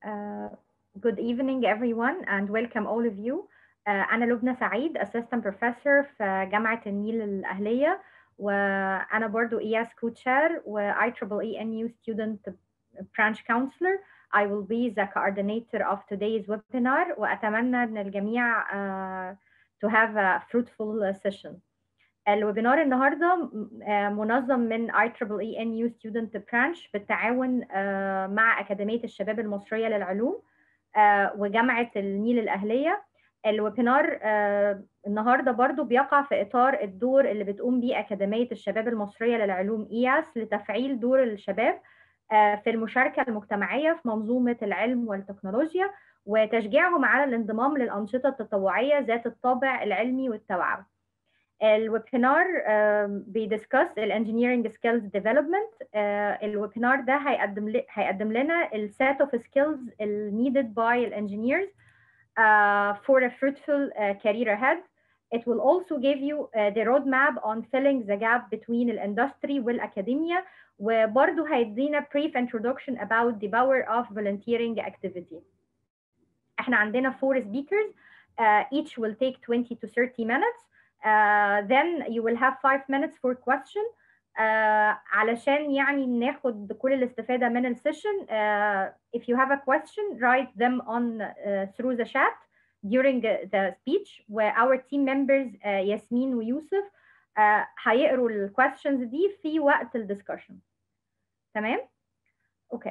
Uh, good evening everyone and welcome all of you. Uh, أنا لبنى سعيد Assistant Professor في جامعة النيل الأهلية وأنا برضو ES Co-Chair و IEEE NU Student Branch Counselor. I will be the coordinator of today's webinar وأتمنى أن الجميع uh, to have a fruitful session. الويبينار النهارده منظم من IEEE NU Student Branch بالتعاون مع أكاديمية الشباب المصرية للعلوم وجامعة النيل الأهلية الويبينار النهارده برضو بيقع في إطار الدور اللي بتقوم بيه أكاديمية الشباب المصرية للعلوم إياس لتفعيل دور الشباب في المشاركة المجتمعية في منظومة العلم والتكنولوجيا وتشجيعهم على الانضمام للأنشطة التطوعية ذات الطابع العلمي والتوعوي. الويبينار بيدسكس الانجينيرنج سكيلز ديفلوبمنت الويبينار ده هيقدم هيقدم لنا السيت اوف سكيلز needed by الانجينيرز uh, for a fruitful uh, career ahead. It will also give you uh, the roadmap on filling the gap between الindustry والacademia وبرضه هيدينا brief introduction about the power of volunteering activity. احنا عندنا four speakers uh, each will take 20 to 30 minutes Uh, then you will have five minutes for question uh, علشان يعني ناخد كل الاستفادة من السيشن uh, if you have a question write them on uh, through the chat during the speech where our team members uh, ياسمين ويوسف uh, هيقروا ال questions دي في وقت ال discussion تمام؟ Okay.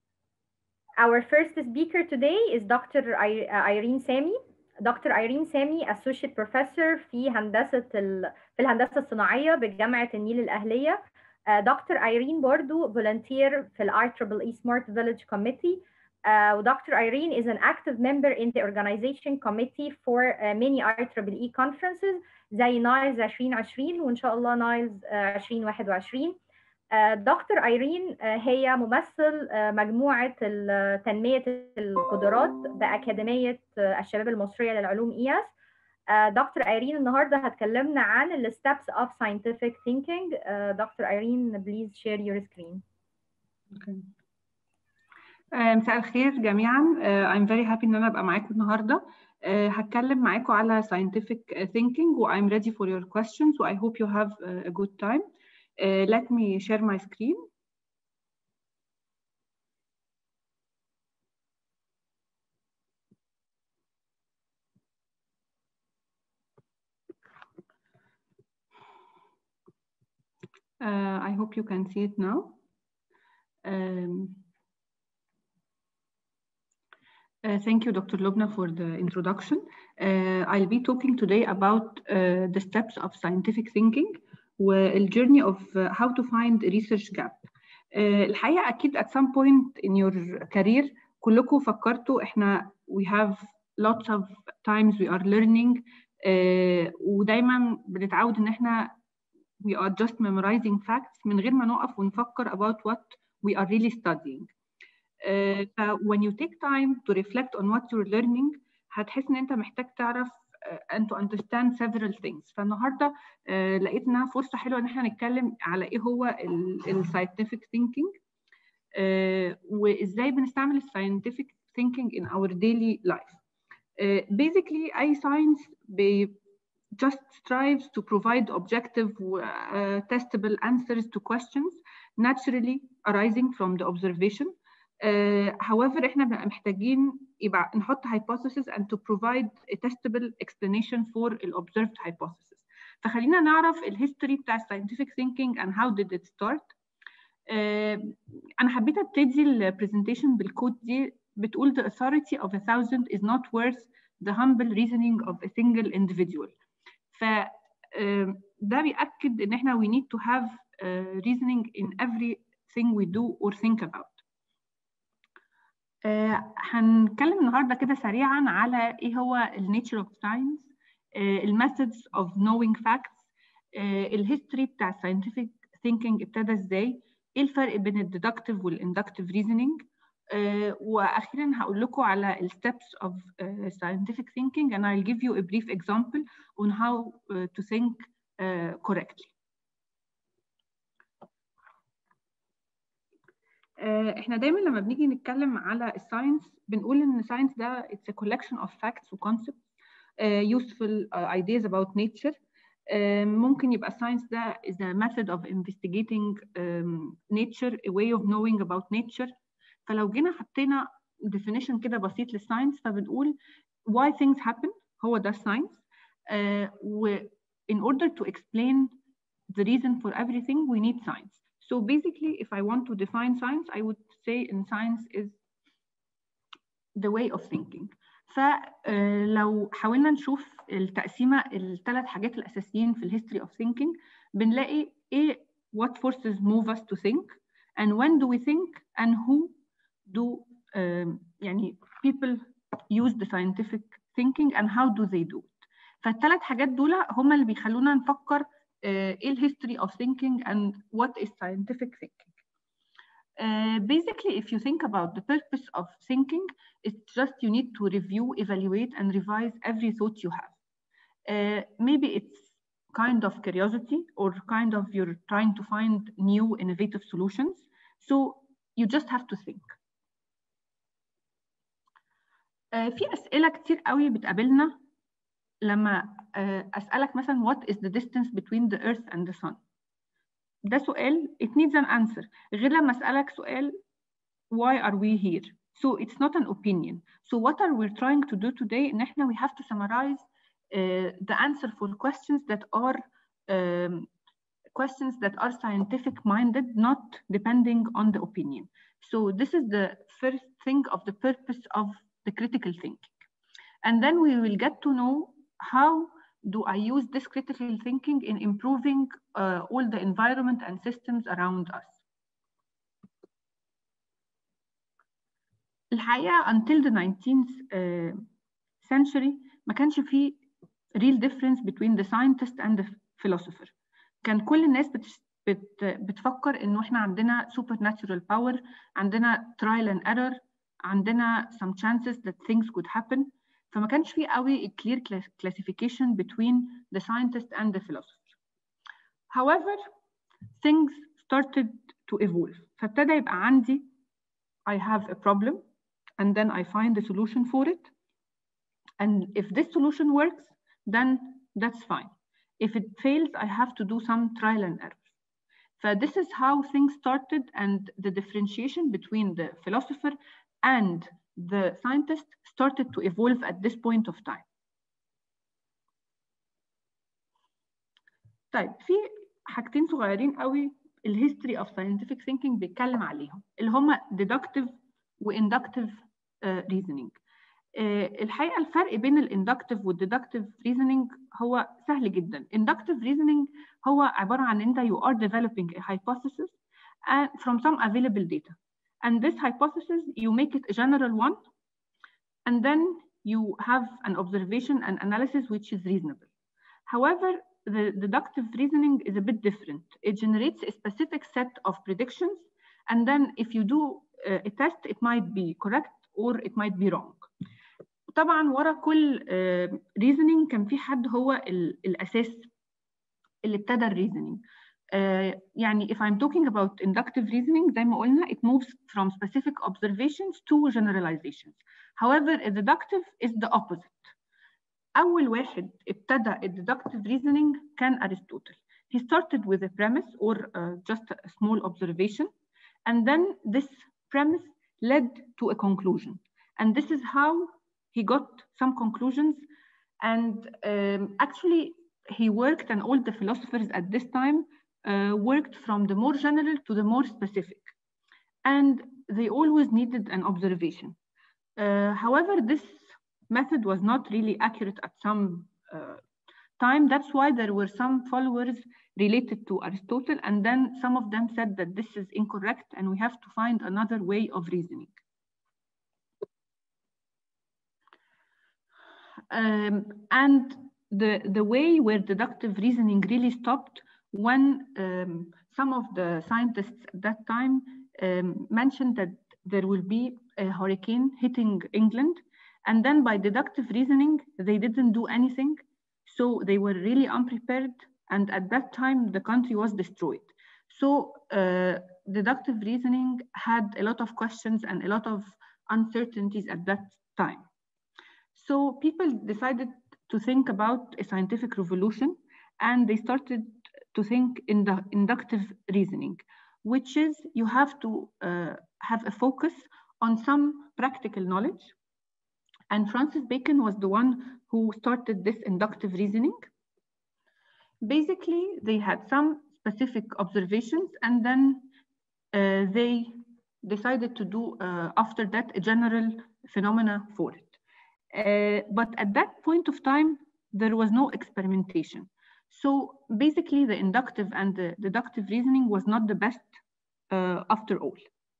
Our first speaker today is Dr. Irene Sami. دكتور ايرين سامي اسوشيت بروفيسور في هندسه ال... في الهندسه الصناعيه بجامعه النيل الاهليه دكتور ايرين برضو فولنتير في الاي تريبل اي سمارت فيليج كوميتي ودكتور ايرين is an active member in the organization committee for uh, many IEEE conferences زي نايلز 2020 وان شاء الله نايلز uh, 2021 دكتور ايرين هي ممثل مجموعه تنميه القدرات باكاديميه الشباب المصريه للعلوم اياس دكتور ايرين النهارده هتكلمنا عن الستبس اوف scientific thinking دكتور ايرين بليز شير يور سكرين مساء الخير جميعا I'm very happy ان انا ابقى معاكم النهارده هتكلم معاكم على scientific thinking و I'm ready for your questions و I hope you have a good time Uh, let me share my screen. Uh, I hope you can see it now. Um, uh, thank you, Dr. Lubna, for the introduction. I'll be talking today about the steps of scientific thinking. والجيرني of how to find a research gap. الحقيقة أكيد at some point in your career كلكم فكرتوا إحنا we have lots of times we are learning ودايما بنتعود إن إحنا we are just memorizing facts من غير ما نقف ونفكر about what we are really studying. Uh, when you take time to reflect on what you're learning هتحس إن أنت محتاج تعرف and to understand several things فالنهارده uh, لقيتنا فرصه حلوه ان احنا نتكلم على ايه هو ال scientific thinking uh, وازاي بنستعمل ال scientific thinking in our daily life. Uh, basically اي science be just strives to provide objective uh, testable answers to questions naturally arising from the observation. Uh, however احنا بنبقى محتاجين يبقى نحط hypothesis and to provide a testable explanation for the observed hypothesis. فخلينا نعرف الهيستوري بتاع scientific thinking and how did it start. Uh, أنا حبيت أبتدي البرزنتيشن بالكود دي بتقول the authority of a thousand is not worth the humble reasoning of a single individual. ف uh, ده بيأكد إن إحنا we need to have uh, reasoning in everything we do or think about. آه هنتكلم النهارده كده سريعا على ايه هو النيتشر اوف ساينس الميثودز اوف نوينج فاكتس الهيستوري بتاع الساينتفك ثينكينج ابتدى ازاي ايه الفرق بين الديدكتيف والاندكتيف ريزونينج واخيرا هقول لكم على الستبس اوف scientific thinking and I'll give you a brief example on how uh, to think uh, correctly احنا دايما لما بنيجي نتكلم على الساينس بنقول ان الساينس ده it's a collection of facts و concepts uh, useful uh, ideas about nature uh, ممكن يبقى science ده is a method of investigating um, nature a way of knowing about nature فلو جينا حطينا definition كده بسيط للساينس فبنقول why things happen هو ده science uh, و in order to explain the reason for everything we need science So basically, if I want to define science, I would say in science is the way of thinking. فلو حاولنا نشوف التقسيمة الثلاث حاجات الأساسيين في الهيستوري of thinking بنلاقي إيه what forces move us to think and when do we think and who do um, يعني people use the scientific thinking and how do they do it. فالثلاث حاجات دول هم اللي بيخلونا نفكر ايه الهيستوري of thinking and what is scientific thinking. Uh, basically, if you think about the purpose of thinking, it's just you need to review, evaluate, and revise every thought you have. Uh, maybe it's kind of curiosity or kind of you're trying to find new innovative solutions. So you just have to think. Uh, في أسئلة كتير قوي بتقابلنا لما أسألك مثلا what is the distance between the earth and the sun ده سؤال it needs an answer غير لما أسألك سؤال why are we here so it's not an opinion so what are we trying to do today إن إحنا we have to summarize uh, the answer for questions that are um, questions that are scientific minded not depending on the opinion so this is the first thing of the purpose of the critical thinking and then we will get to know how do I use this critical thinking in improving uh, all the environment and systems around us? الحقيقة until the 19th uh, century ما كانش فيه real difference between the scientist and the philosopher. كان كل الناس بت, بت, بتفكر إنه إحنا عندنا supernatural power، عندنا trial and error، عندنا some chances that things could happen. فما كانش في قوي clear classification between the scientist and the philosopher. However, things started to evolve. فابتدى يبقى عندي I have a problem and then I find a solution for it. And if this solution works, then that's fine. If it fails, I have to do some trial and error. So this is how things started and the differentiation between the philosopher and the scientist started to evolve at this point of time. طيب في حاجتين صغيرين قوي الهيستوري اوف scientific thinking بيتكلم عليهم اللي هم deductive و inductive uh, reasoning. Uh, الحقيقه الفرق بين الاندكتيف والديدكتيف reasoning هو سهل جدا. inductive reasoning هو عباره عن انت you are developing a hypothesis and from some available data. And this hypothesis, you make it a general one, and then you have an observation and analysis which is reasonable. However, the deductive reasoning is a bit different. It generates a specific set of predictions, and then if you do uh, a test, it might be correct or it might be wrong. طبعا ورا كل uh, reasoning كان في حد هو الأساس اللي ابتدى الريزنينج. Uh, يعني if I'm talking about inductive reasoning زي ما قلنا it moves from specific observations to generalizations. However, a deductive is the opposite. أول واحد ابتدى deductive reasoning كان أرسطوطل. He started with a premise or uh, just a small observation and then this premise led to a conclusion. And this is how he got some conclusions and um, actually he worked and all the philosophers at this time uh, worked from the more general to the more specific. And they always needed an observation. Uh, however, this method was not really accurate at some uh, time. That's why there were some followers related to Aristotle, and then some of them said that this is incorrect and we have to find another way of reasoning. Um, and the, the way where deductive reasoning really stopped when um, some of the scientists at that time um, mentioned that there will be a hurricane hitting England. And then by deductive reasoning, they didn't do anything. So they were really unprepared. And at that time, the country was destroyed. So uh, deductive reasoning had a lot of questions and a lot of uncertainties at that time. So people decided to think about a scientific revolution and they started to think in the inductive reasoning, which is you have to uh, have a focus on some practical knowledge. And Francis Bacon was the one who started this inductive reasoning. Basically, they had some specific observations and then uh, they decided to do uh, after that a general phenomena for it. Uh, but at that point of time, there was no experimentation. So basically the inductive and the deductive reasoning was not the best uh, after all.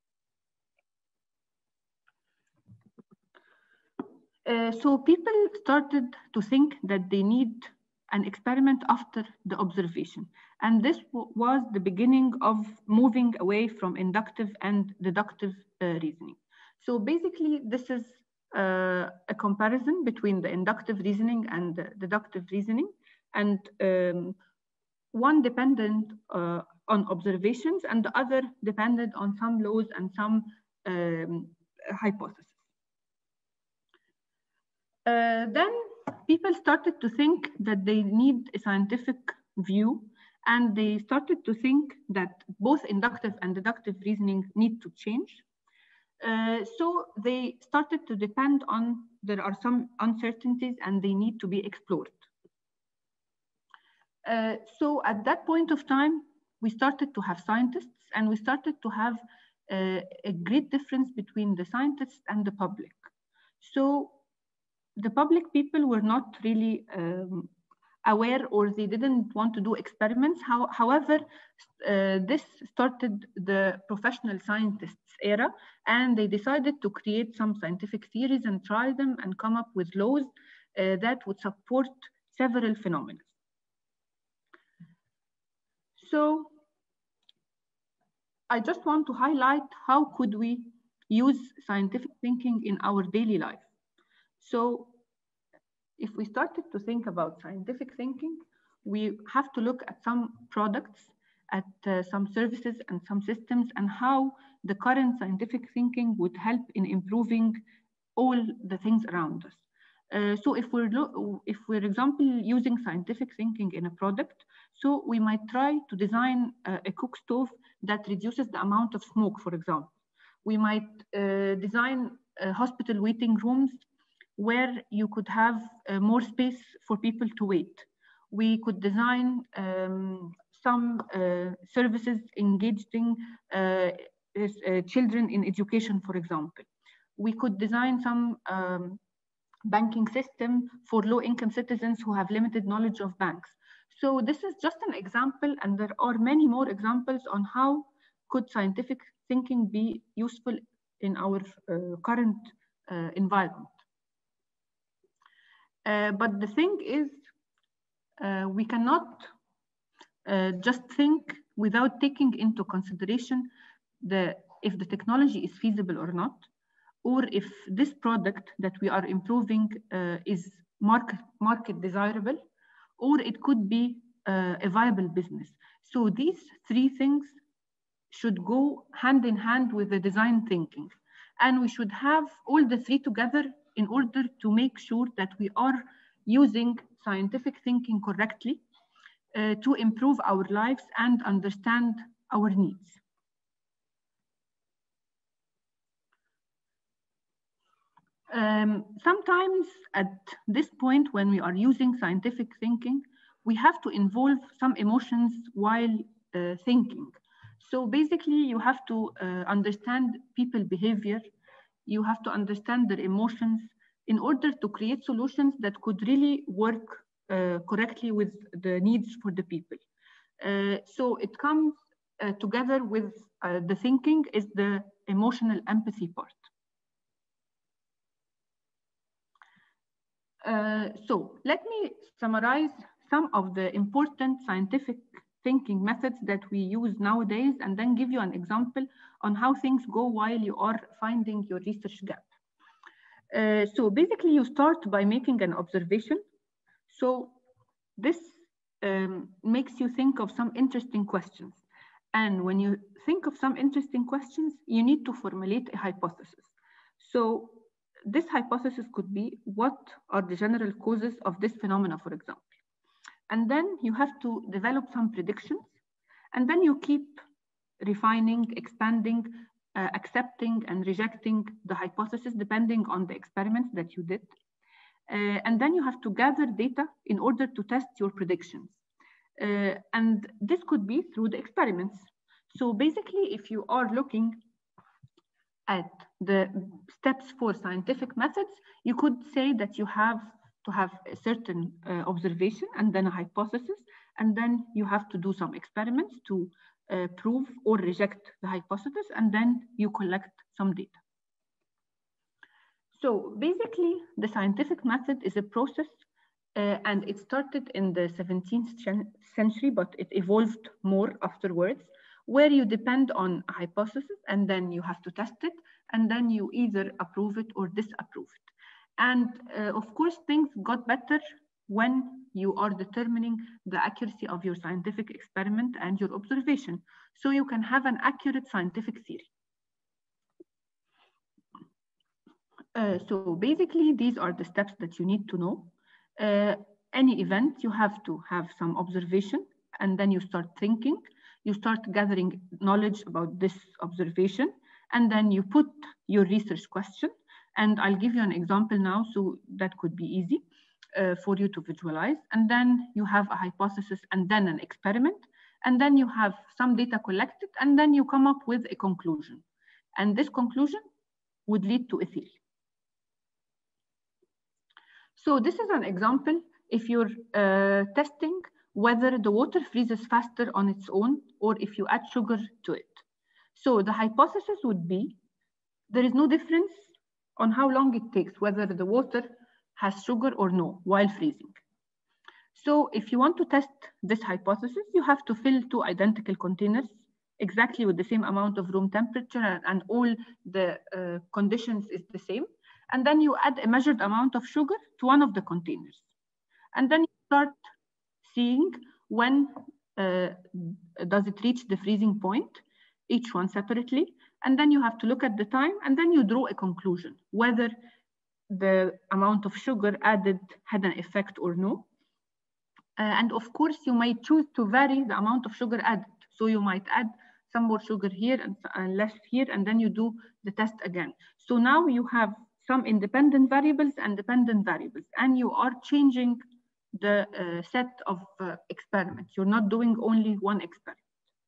Uh, so people started to think that they need an experiment after the observation. And this was the beginning of moving away from inductive and deductive uh, reasoning. So basically, this is uh, a comparison between the inductive reasoning and the deductive reasoning. And um, one depended uh, on observations and the other depended on some laws and some um, hypotheses. Uh, then people started to think that they need a scientific view and they started to think that both inductive and deductive reasoning need to change. Uh, so they started to depend on, there are some uncertainties and they need to be explored. Uh, so at that point of time, we started to have scientists and we started to have uh, a great difference between the scientists and the public. So the public people were not really um, aware or they didn't want to do experiments. How, however, uh, this started the professional scientists era and they decided to create some scientific theories and try them and come up with laws uh, that would support several phenomena. So I just want to highlight how could we use scientific thinking in our daily life. So if we started to think about scientific thinking, we have to look at some products, at uh, some services and some systems and how the current scientific thinking would help in improving all the things around us. Uh, so if we're, if we're example using scientific thinking in a product, so we might try to design a, a cook stove that reduces the amount of smoke, for example. We might uh, design uh, hospital waiting rooms where you could have uh, more space for people to wait. We could design um, some uh, services engaging uh, children in education, for example. We could design some um, banking system for low-income citizens who have limited knowledge of banks. So this is just an example, and there are many more examples on how could scientific thinking be useful in our uh, current uh, environment. Uh, but the thing is, uh, we cannot uh, just think without taking into consideration the if the technology is feasible or not, or if this product that we are improving uh, is market, market desirable, or it could be uh, a viable business. So these three things should go hand in hand with the design thinking. And we should have all the three together in order to make sure that we are using scientific thinking correctly uh, to improve our lives and understand our needs. Um, sometimes at this point when we are using scientific thinking, we have to involve some emotions while uh, thinking. So basically you have to uh, understand people behavior, you have to understand their emotions in order to create solutions that could really work uh, correctly with the needs for the people. Uh, so it comes uh, together with uh, the thinking is the emotional empathy part. Uh, so let me summarize some of the important scientific thinking methods that we use nowadays and then give you an example on how things go while you are finding your research gap. Uh, so basically you start by making an observation. So this um, makes you think of some interesting questions. And when you think of some interesting questions, you need to formulate a hypothesis. So this hypothesis could be what are the general causes of this phenomena, for example. And then you have to develop some predictions. And then you keep refining, expanding, uh, accepting and rejecting the hypothesis depending on the experiments that you did. Uh, and then you have to gather data in order to test your predictions. Uh, and this could be through the experiments. So basically, if you are looking at the steps for scientific methods, you could say that you have to have a certain uh, observation and then a hypothesis, and then you have to do some experiments to uh, prove or reject the hypothesis, and then you collect some data. So basically, the scientific method is a process uh, and it started in the 17th century, but it evolved more afterwards, where you depend on a hypothesis and then you have to test it, and then you either approve it or disapprove it. And uh, of course, things got better when you are determining the accuracy of your scientific experiment and your observation. So you can have an accurate scientific theory. Uh, so basically, these are the steps that you need to know. Uh, any event, you have to have some observation, and then you start thinking. You start gathering knowledge about this observation, and then you put your research question. And I'll give you an example now, so that could be easy uh, for you to visualize. And then you have a hypothesis and then an experiment. And then you have some data collected, and then you come up with a conclusion. And this conclusion would lead to a theory. So this is an example if you're uh, testing whether the water freezes faster on its own or if you add sugar to it. So the hypothesis would be there is no difference on how long it takes, whether the water has sugar or no while freezing. So if you want to test this hypothesis, you have to fill two identical containers exactly with the same amount of room temperature and all the uh, conditions is the same. And then you add a measured amount of sugar to one of the containers. And then you start seeing when uh, does it reach the freezing point, each one separately. And then you have to look at the time and then you draw a conclusion, whether the amount of sugar added had an effect or no. Uh, and of course, you might choose to vary the amount of sugar added. So you might add some more sugar here and, and less here, and then you do the test again. So now you have some independent variables and dependent variables, and you are changing the uh, set of uh, experiments. You're not doing only one experiment.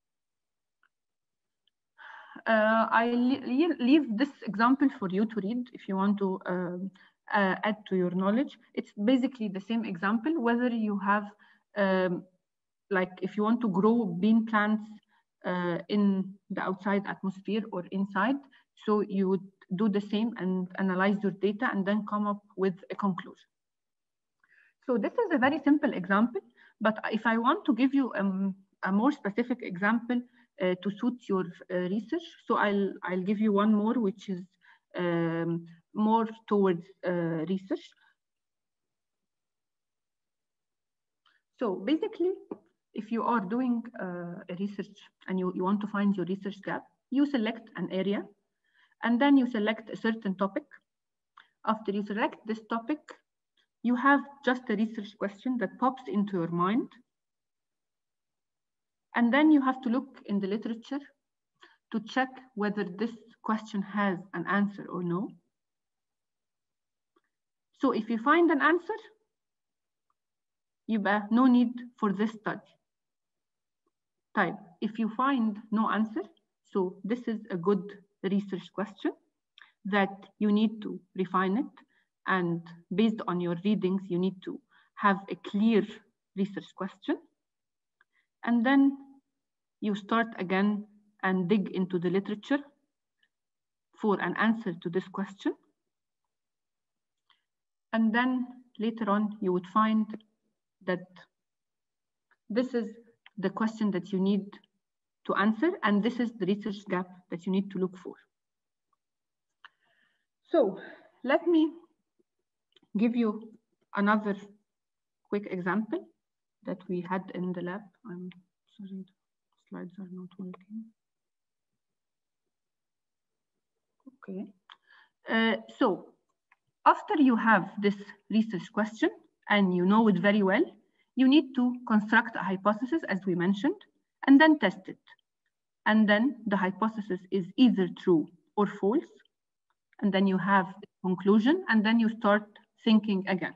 Uh, I leave this example for you to read if you want to um, uh, add to your knowledge. It's basically the same example, whether you have, um, like if you want to grow bean plants uh, in the outside atmosphere or inside, so you would do the same and analyze your data and then come up with a conclusion. So this is a very simple example, but if I want to give you um, a more specific example uh, to suit your uh, research, so I'll, I'll give you one more, which is um, more towards uh, research. So basically, if you are doing uh, a research and you, you want to find your research gap, you select an area and then you select a certain topic. After you select this topic, you have just a research question that pops into your mind. And then you have to look in the literature to check whether this question has an answer or no. So if you find an answer, يبقى no need for this study. Type, if you find no answer, so this is a good research question that you need to refine it. And based on your readings, you need to have a clear research question. And then you start again and dig into the literature for an answer to this question. And then later on, you would find that this is the question that you need to answer, and this is the research gap that you need to look for. So let me give you another quick example that we had in the lab. I'm sorry, slides are not working. Okay. Uh, so after you have this research question and you know it very well, you need to construct a hypothesis as we mentioned and then test it. And then the hypothesis is either true or false. And then you have a conclusion and then you start thinking again.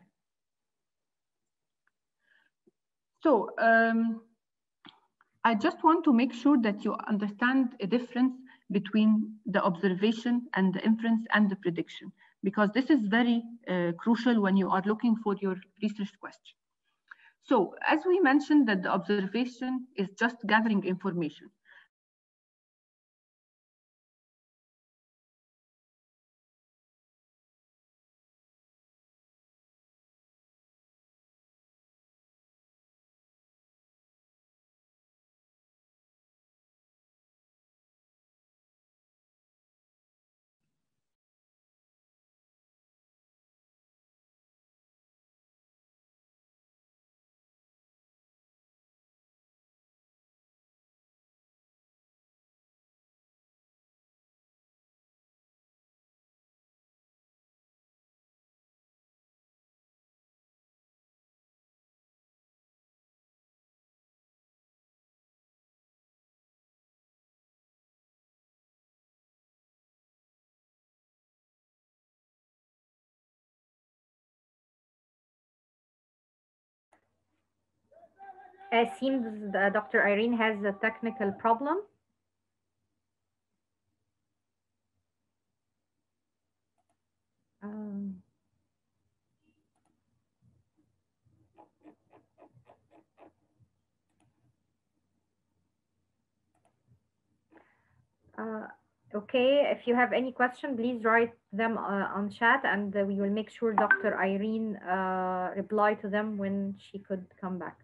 So um, I just want to make sure that you understand a difference between the observation and the inference and the prediction, because this is very uh, crucial when you are looking for your research question. So as we mentioned that the observation is just gathering information. It seems uh, Dr. Irene has a technical problem. Um, uh, okay, if you have any question, please write them uh, on chat and we will make sure Dr. Irene uh, reply to them when she could come back.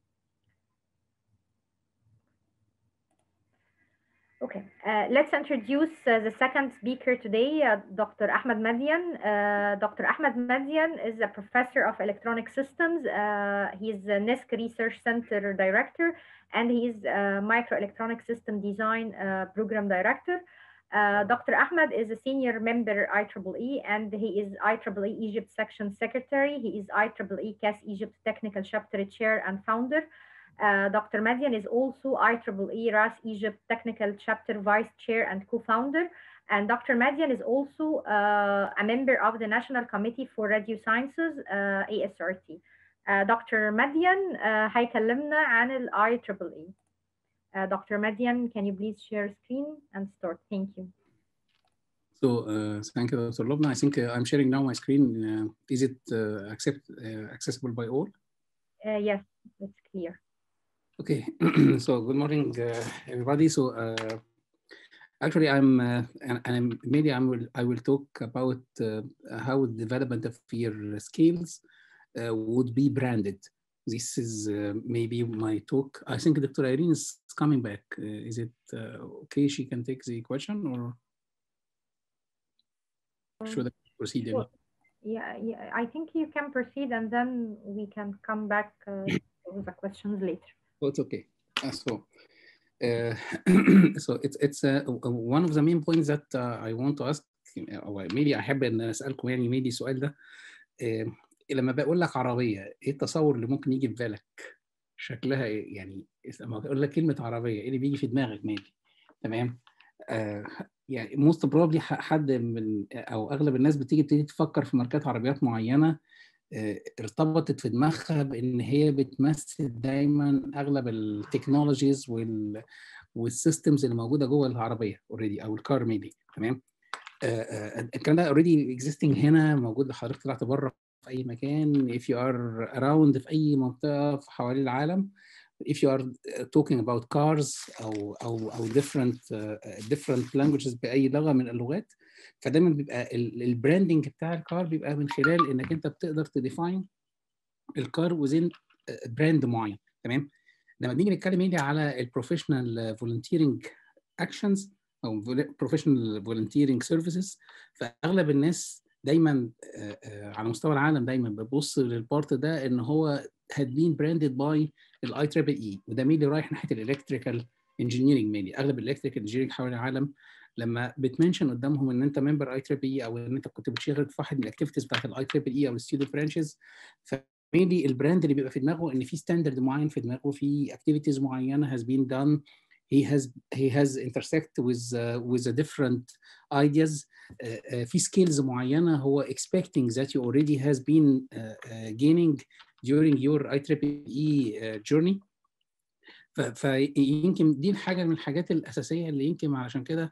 Okay, uh, let's introduce uh, the second speaker today, uh, Dr. Ahmed Madian. Dr. Ahmed Madian is a professor of electronic systems. he's a NISC Research Center Director, and he's a microelectronic system design program director. Dr. Ahmed is a senior member IEEE, and he is IEEE Egypt Section Secretary. He is IEEE CAS Egypt Technical Chapter Chair and Founder. Uh, Dr. Madian is also IEEE RAS Egypt Technical Chapter Vice Chair and co-founder. And Dr. Madian is also uh, a member of the National Committee for Radio Sciences, uh, ASRT. Dr. Madian هيكلمنا عن ال IEEE. Dr. Madian, can you please share screen and start? Thank you. So uh, thank you, Dr. Lobna. I think uh, I'm sharing now my screen. Uh, is it accept, accessible by all? yes, it's clear. Okay, so good morning, uh, everybody. So uh, actually, I'm uh, and, and, maybe I will I will talk about uh, how the development of your skills uh, would be branded. This is uh, maybe my talk. I think Dr. Irene is coming back. is it okay? She can take the question, or should I proceed? Well, yeah, yeah. I think you can proceed, and then we can come back with the questions later. So it's okay. Uh, so, uh, so it's it's uh, one of the main points that uh, I want to ask او maybe احب ان اسالكم يعني maybe السؤال ده uh, لما بقول لك عربيه ايه التصور اللي ممكن يجي في بالك؟ شكلها ايه؟ يعني لما اقول لك كلمه عربيه ايه اللي بيجي في دماغك maybe تمام؟ uh, يعني موست بروبلي حد من او اغلب الناس بتيجي بتيجي تفكر في ماركات عربيات معينه ارتبطت في دماغها بان هي بتمثل دايما اغلب التكنولوجيز وال والسيستمز اللي موجوده جوه العربيه اوريدي او الكار ميبي تمام الكلام ده اوريدي اكزيستنج هنا موجود لحضرتك طلعت بره في اي مكان if you are around في اي منطقه في حوالين العالم if you are talking about cars او او او different uh, different languages باي لغه من اللغات فدايما بيبقى البراندنج بتاع الكار بيبقى من خلال انك انت بتقدر تديفاين الكار وزين براند معين تمام لما بنيجي نتكلم هنا على البروفيشنال فولنتيرنج اكشنز او بروفيشنال فولنتيرنج سيرفيسز فاغلب الناس دايما على مستوى العالم دايما بتبص للبارت ده ان هو had been branded by الاي تريبل اي وده مين اللي رايح ناحيه الالكتريكال انجينيرنج مينلي اغلب الالكتريك انجينيرنج حول العالم لما بتمنشن قدامهم ان انت ممبر اي تريبل اي او ان انت كنت بتشتغل في واحد من الاكتيفيتيز بتاعت الاي تريبل اي او الستودنت برانشز فمينلي البراند اللي بيبقى في دماغه ان في ستاندرد معين في دماغه في اكتيفيتيز معينه has been done he has he has intersect with uh, with a different ideas uh, uh, في skills معينه هو expecting that you already has been uh, uh, gaining during your IEEE uh, journey فيمكن دي الحاجه من الحاجات الاساسيه اللي يمكن علشان كده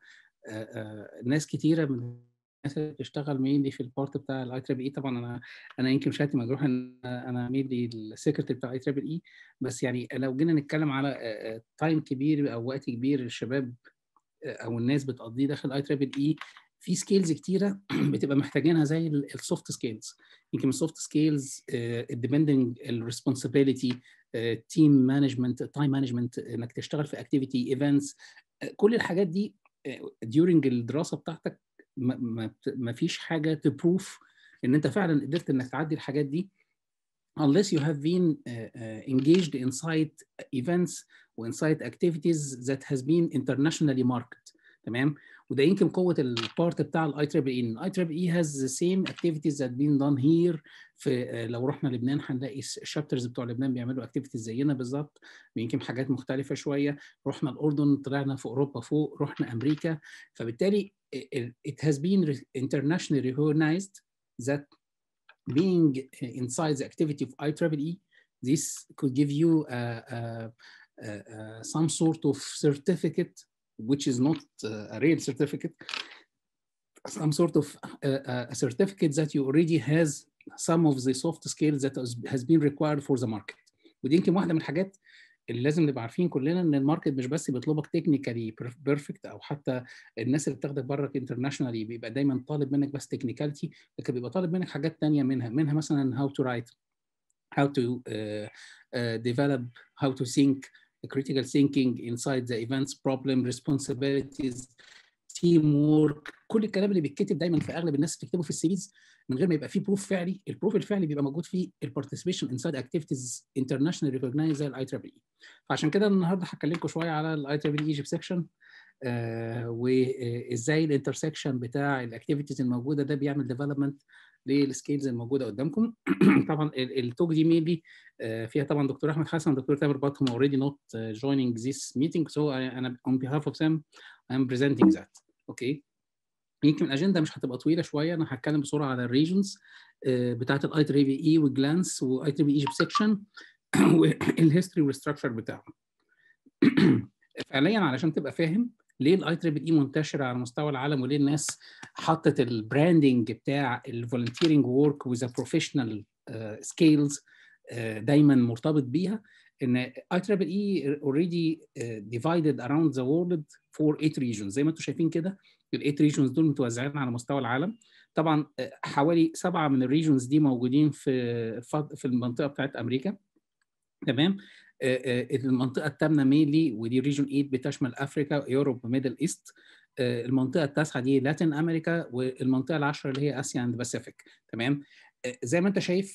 ناس كتيره من الناس اللي بتشتغل مينلي في البارت بتاع الاي تريبل اي طبعا انا انا يمكن شهادتي مجروح ان انا مينلي السكرتري بتاع اي تريبل اي بس يعني لو جينا نتكلم على تايم كبير او وقت كبير الشباب او الناس بتقضيه داخل اي تريبل اي في سكيلز كتيره بتبقى محتاجينها زي السوفت سكيلز يمكن السوفت سكيلز الديبندنج الريسبونسبيلتي تيم مانجمنت تايم مانجمنت انك تشتغل في اكتيفيتي ايفنتس كل الحاجات دي during الدراسه بتاعتك ما, ما, ما فيش حاجه تبروف ان انت فعلا قدرت انك تعدي الحاجات دي unless you have been uh, uh, engaged inside events وinside activities that has been internationally marked تمام وده يمكن قوه البارت بتاع الاي تريبل اي الاي تريبل اي هاز ذا سيم اكتيفيتيز ذات بين دون هير في لو رحنا لبنان هنلاقي الشابترز بتوع لبنان بيعملوا اكتيفيتيز زينا بالظبط يمكن حاجات مختلفه شويه رحنا الاردن طلعنا في اوروبا فوق رحنا امريكا فبالتالي it has been internationally recognized that being inside the activity of IEEE this could give you uh, uh, uh, some sort of certificate which is not uh, a real certificate, some sort of uh, a certificate that you already has some of the soft skills that has been required for the market. ودي يمكن واحده من الحاجات اللي لازم نبقى عارفين كلنا ان الماركت مش بس بيطلبك تكنيكالي بيرفكت او حتى الناس اللي بتاخدك بره انترناشونالي بيبقى دايما طالب منك بس تكنيكاليتي لكن بيبقى طالب منك حاجات ثانيه منها منها مثلا how to write how to uh, uh, develop how to think critical thinking inside the events problem responsibilities teamwork كل الكلام اللي بيتكتب دايما في اغلب الناس بتكتبه في السيريز من غير ما يبقى فيه بروف فعلي البروف الفعلي بيبقى موجود في البارتيسيبيشن انسايد اكتيفيتيز انترناشونال ريكوجنايز زي الاي تريبل اي فعشان كده النهارده هكلمكم شويه على الاي تريبل اي ايجيبت سيكشن وازاي الانترسكشن بتاع الاكتيفيتيز الموجوده ده بيعمل ديفلوبمنت للسكيلز الموجوده قدامكم طبعا التوك دي ميبي فيها طبعا دكتور احمد حسن ودكتور تامر بط هم already not joining this meeting so I, انا on behalf of them I'm presenting that اوكي okay. يمكن الاجنده مش هتبقى طويله شويه انا هتكلم بسرعه على الريجنز بتاعت الاي تري اي والجلانس واي تري ايجيبت سيكشن والهيستوري والستراكشر بتاعهم فعليا علشان تبقى فاهم ليه الاي تريبل اي منتشره على مستوى العالم وليه الناس حطت البراندنج بتاع الفولنتيرنج ورك وذ بروفيشنال سكيلز دايما مرتبط بيها ان اي تريبل اي اوريدي ديفايدد اراوند ذا وورلد فور 8 ريجنز زي ما انتم شايفين كده ال 8 ريجنز دول متوزعين على مستوى العالم طبعا حوالي سبعه من الريجنز دي موجودين في في المنطقه بتاعت امريكا تمام المنطقه الثامنه ميلي ودي ريجن 8 بتشمل افريكا يوروب ميدل ايست المنطقه التاسعه دي لاتين امريكا والمنطقه العاشره اللي هي اسيا اند باسيفيك تمام زي ما انت شايف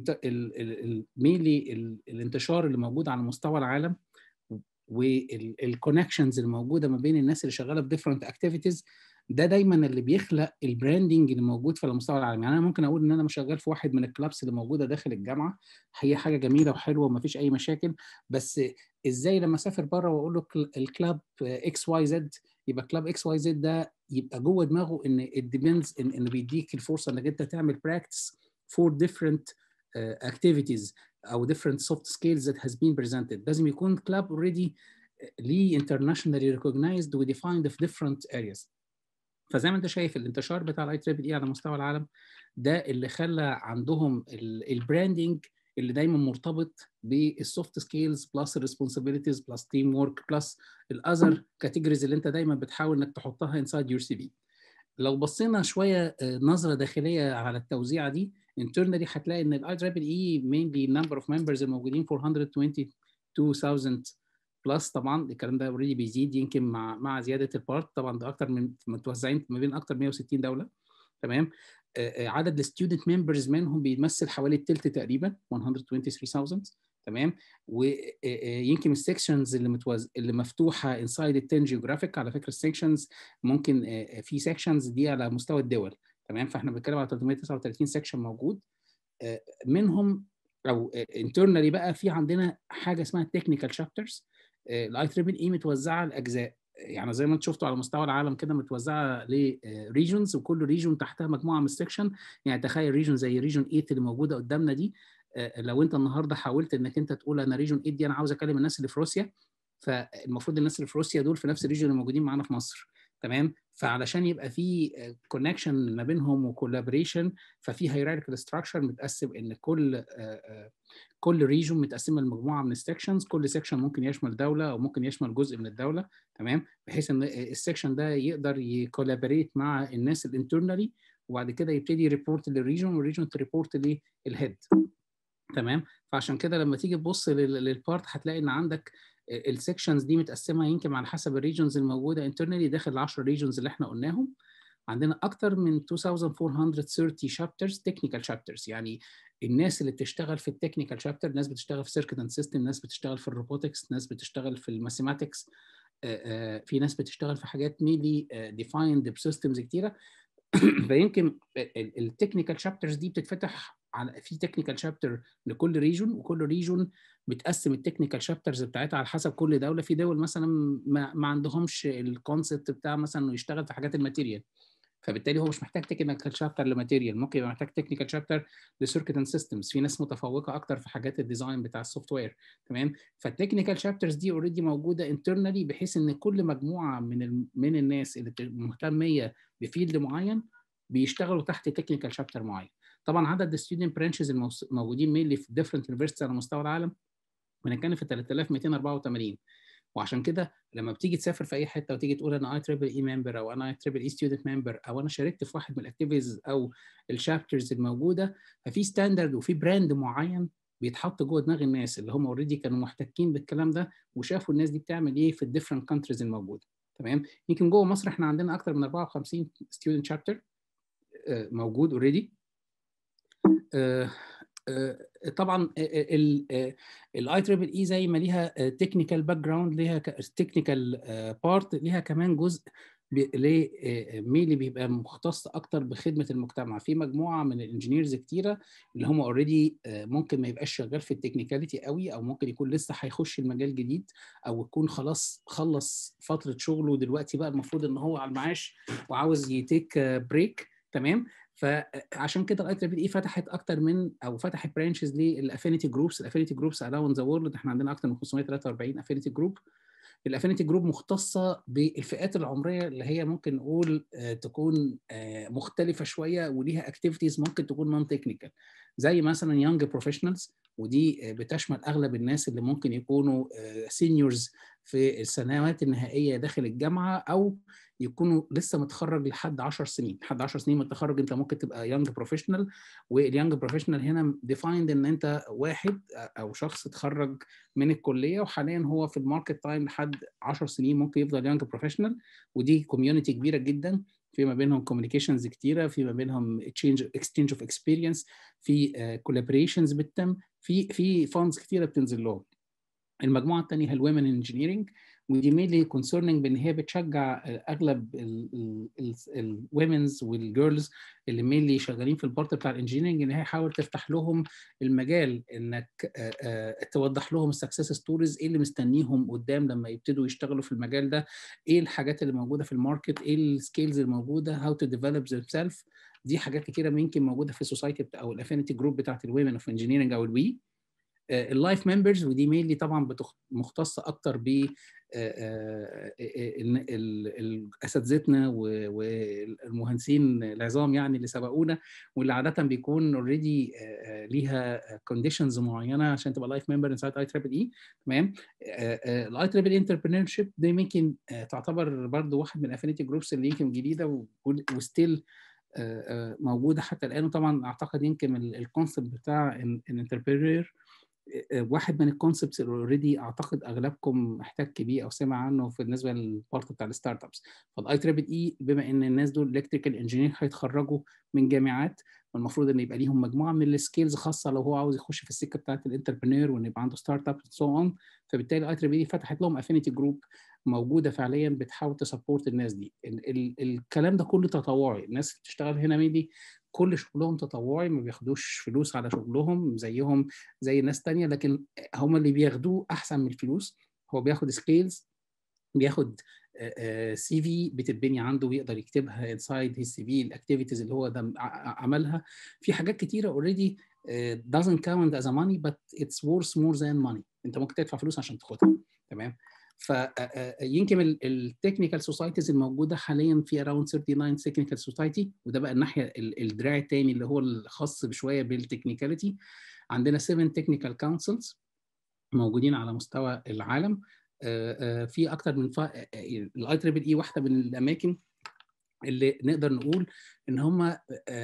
ميلي الانتشار اللي موجود على مستوى العالم والكونكشنز الموجوده ما بين الناس اللي شغاله في ديفرنت اكتيفيتيز ده دايما اللي بيخلق البراندنج اللي موجود في المستوى العالمي يعني انا ممكن اقول ان انا شغال في واحد من الكلابس اللي موجوده داخل الجامعه هي حاجه جميله وحلوه وما فيش اي مشاكل بس ازاي لما اسافر بره واقول له الكلاب اكس واي زد يبقى كلاب اكس واي زد ده يبقى جوه دماغه ان الديبندز ان, إن بيديك الفرصه انك انت تعمل براكتس فور ديفرنت اكتيفيتيز او different soft skills that has been presented لازم يكون كلاب already ليه internationally recognized و defined في different areas فزي ما انت شايف الانتشار بتاع الاي تريبل اي على مستوى العالم ده اللي خلى عندهم البراندنج اللي دايما مرتبط بالسوفت سكيلز بلس الريسبونسابيلتيز بلس تيم ورك بلس الاذر كاتيجوريز اللي انت دايما بتحاول انك تحطها انسايد يور سي في لو بصينا شويه نظره داخليه على التوزيعه دي internally هتلاقي ان الاي تريبل اي mainly number of members الموجودين 422000 بلس طبعا الكلام ده اوريدي بيزيد يمكن مع مع زياده البارت طبعا ده اكتر من متوزعين ما بين اكتر 160 دوله تمام عدد الستودنت ممبرز منهم بيمثل حوالي الثلث تقريبا 123000 تمام ويمكن السكشنز اللي متوز... اللي مفتوحه انسايد ال 10 جيوغرافيك على فكره السكشنز ممكن في سكشنز دي على مستوى الدول تمام فاحنا بنتكلم على 339 سكشن موجود منهم او انترنالي بقى في عندنا حاجه اسمها تكنيكال شابترز الاي تريبل اي متوزعه لاجزاء يعني زي ما انتم شفتوا على مستوى العالم كده متوزعه لريجونز وكل ريجون تحتها مجموعه من السكشن يعني تخيل ريجون زي ريجون 8 اللي موجوده قدامنا دي لو انت النهارده حاولت انك انت تقول انا ريجون 8 دي انا عاوز اكلم الناس اللي في روسيا فالمفروض الناس اللي في روسيا دول في نفس الريجون اللي موجودين معانا في مصر تمام فعلشان يبقى في كونكشن ما بينهم وكولابريشن ففي هيراركال ستراكشر متقسم ان كل كل ريجون متقسمه لمجموعه من السكشنز كل سكشن ممكن يشمل دوله او ممكن يشمل جزء من الدوله تمام بحيث ان السكشن ده يقدر يكولابريت مع الناس الانترنالي وبعد كده يبتدي يريبورت للريجون والريجون تريبورت للهيد تمام فعشان كده لما تيجي تبص للبارت هتلاقي ان عندك السكشنز دي متقسمه يمكن على حسب الريجنز الموجوده انترنالي داخل ال 10 ريجنز اللي احنا قلناهم عندنا اكتر من 2430 شابترز تكنيكال شابترز يعني الناس اللي بتشتغل في التكنيكال شابتر ناس بتشتغل في سيركت اند سيستم ناس بتشتغل في الروبوتكس ناس بتشتغل في الماثيماتكس في ناس بتشتغل في حاجات ميلي ديفايند بسيستمز كتيره فيمكن التكنيكال شابترز دي بتتفتح على في تكنيكال شابتر لكل ريجون وكل ريجون بتقسم التكنيكال شابترز بتاعتها على حسب كل دوله في دول مثلا ما, ما عندهمش الكونسبت بتاع مثلا انه يشتغل في حاجات الماتيريال فبالتالي هو مش محتاج تكنيكال شابتر لماتيريال ممكن يبقى محتاج تكنيكال شابتر لسيركت اند سيستمز في ناس متفوقه اكتر في حاجات الديزاين بتاع السوفت وير تمام فالتكنيكال شابترز دي اوريدي موجوده انترنالي بحيث ان كل مجموعه من ال... من الناس اللي مهتميه بفيلد معين بيشتغلوا تحت تكنيكال شابتر معين طبعا عدد الستودنت برانشز الموجودين مينلي في ديفرنت يونيفرستيز على مستوى العالم بنتكلم في 3284 وعشان كده لما بتيجي تسافر في اي حته وتيجي تقول انا اي تريبل اي ممبر او انا اي تريبل اي ستودنت ممبر او انا شاركت في واحد من الاكتيفيتيز او الشابترز الموجوده ففي ستاندرد وفي براند معين بيتحط جوه دماغ الناس اللي هم اوريدي كانوا محتكين بالكلام ده وشافوا الناس دي بتعمل ايه في الديفرنت كونتريز الموجوده تمام يمكن جوه مصر احنا عندنا اكتر من 54 ستودنت شابتر موجود اوريدي طبعا الاي تريبل اي زي ما ليها تكنيكال باك جراوند ليها تكنيكال بارت ليها كمان جزء ميلي بيبقى مختص اكتر بخدمه المجتمع في مجموعه من الانجينيرز كتيره اللي هم اوريدي ممكن ما يبقاش شغال في التكنيكاليتي قوي او ممكن يكون لسه هيخش المجال جديد او يكون خلاص خلص فتره شغله ودلوقتي بقى المفروض ان هو على المعاش وعاوز يتيك بريك تمام فعشان كده الاي تريبل اي فتحت اكتر من او فتحت برانشز للافينيتي جروبس الافينيتي جروبس اراوند ذا وورلد احنا عندنا اكتر من 543 افينيتي جروب الافينيتي جروب مختصه بالفئات العمريه اللي هي ممكن نقول تكون مختلفه شويه وليها اكتيفيتيز ممكن تكون نون تكنيكال زي مثلا يونج بروفيشنالز ودي بتشمل اغلب الناس اللي ممكن يكونوا سينيورز في السنوات النهائيه داخل الجامعه او يكونوا لسه متخرج لحد 10 سنين لحد 10 سنين من التخرج انت ممكن تبقى يونج بروفيشنال واليونج بروفيشنال هنا ديفايند ان انت واحد او شخص اتخرج من الكليه وحاليا هو في الماركت تايم لحد 10 سنين ممكن يفضل يونج بروفيشنال ودي كوميونتي كبيره جدا في ما بينهم كوميونيكيشنز كتيره في ما بينهم تشينج اكسشينج اوف اكسبيرينس في كولابريشنز بتتم في في فاندز كتيره بتنزل لهم المجموعه الثانيه هي الومن انجينيرنج ودي ميلي كونسيرنينج بان هي بتشجع اغلب الومنز والجيرلز اللي ميلي شغالين في البارت بتاع الانجينيرنج ان هي حاول تفتح لهم المجال انك توضح لهم السكسس ستوريز ايه اللي مستنيهم قدام لما يبتدوا يشتغلوا في المجال ده ايه الحاجات اللي موجوده في الماركت ايه السكيلز الموجوده هاو تو ديفلوب ذيم سيلف دي حاجات كتيره يمكن موجوده في السوسايتي او الافينيتي جروب بتاعت الومن اوف انجينيرنج او الوي اللايف ممبرز ودي مينلي طبعا مختصه اكتر ب اساتذتنا والمهندسين العظام يعني اللي سبقونا واللي عاده بيكون اوريدي ليها كونديشنز معينه عشان تبقى لايف ممبر انسايد اي تريبل اي تمام الاي تريبل انتربرينور شيب دي يمكن تعتبر برضو واحد من الافينيتي جروبس اللي يمكن جديده وستيل موجوده حتى الان وطبعا اعتقد يمكن الكونسيبت بتاع الانتربرينور واحد من الكونسبتس اللي اوريدي اعتقد اغلبكم احتك بيه او سمع عنه بالنسبه للبارت بتاع الستارت ابس فالاي تريبل اي بما ان الناس دول الكتريكال انجينير هيتخرجوا من جامعات والمفروض ان يبقى ليهم مجموعه من السكيلز خاصه لو هو عاوز يخش في السكه بتاعت الانتربرينور وان يبقى عنده ستارت اب سو اون فبالتالي اي تريبل فتحت لهم افينيتي جروب موجوده فعليا بتحاول تسبورت الناس دي ال ال الكلام ده كله تطوعي الناس اللي بتشتغل هنا ميدي كل شغلهم تطوعي ما بياخدوش فلوس على شغلهم زيهم زي ناس تانية لكن هم اللي بياخدوه احسن من الفلوس هو بياخد سكيلز بياخد سي في بتتبني عنده ويقدر يكتبها انسايد هيز سي في الاكتيفيتيز اللي هو ده عملها في حاجات كتيره اوريدي doesn't count as a money but it's worth more than money انت ممكن تدفع فلوس عشان تاخدها تمام فيمكن التكنيكال سوسايتيز الموجوده حاليا في اراوند 39 تكنيكال سوسايتي وده بقى الناحيه الدراع الثاني اللي هو الخاص بشويه بالتكنيكاليتي عندنا 7 تكنيكال كونسلز موجودين على مستوى العالم في اكتر من الاي تريبل اي واحده من الاماكن اللي نقدر نقول ان هم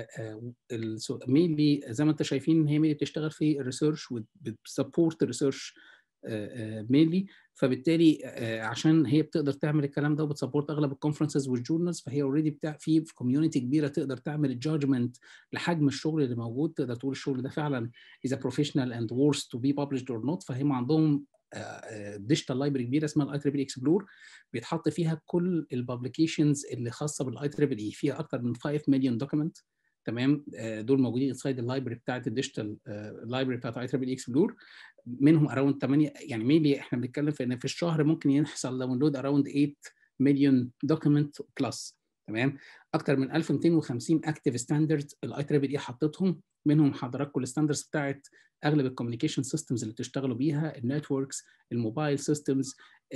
مينلي زي ما انت شايفين هي مينلي بتشتغل في الريسيرش وبتسبورت الريسيرش مينلي فبالتالي عشان هي بتقدر تعمل الكلام ده وبتسبورت اغلب الكونفرنسز والجورنالز فهي اوريدي بتاع في كوميونتي كبيره تقدر تعمل الجادجمنت لحجم الشغل اللي موجود تقدر تقول الشغل ده فعلا اذا بروفيشنال اند worth تو بي published اور نوت فهم عندهم ديجيتال لايبرري كبيره اسمها الاي تريبل اكسبلور بيتحط فيها كل الببليكيشنز اللي خاصه بالاي تريبل اي فيها اكتر من 5 مليون دوكيمنت تمام دول موجودين انسايد اللايبرري بتاعت الديجيتال لايبرري بتاعت اي تريبل اكسبلور منهم اراوند 8 يعني مينلي احنا بنتكلم في ان في الشهر ممكن يحصل داونلود اراوند 8 مليون دوكيمنت بلس تمام اكتر من 1250 اكتيف ستاندرد الاي تريبل اي حطتهم منهم حضراتكم الستاندردز بتاعت اغلب الكوميونيكيشن سيستمز اللي بتشتغلوا بيها النتوركس الموبايل سيستمز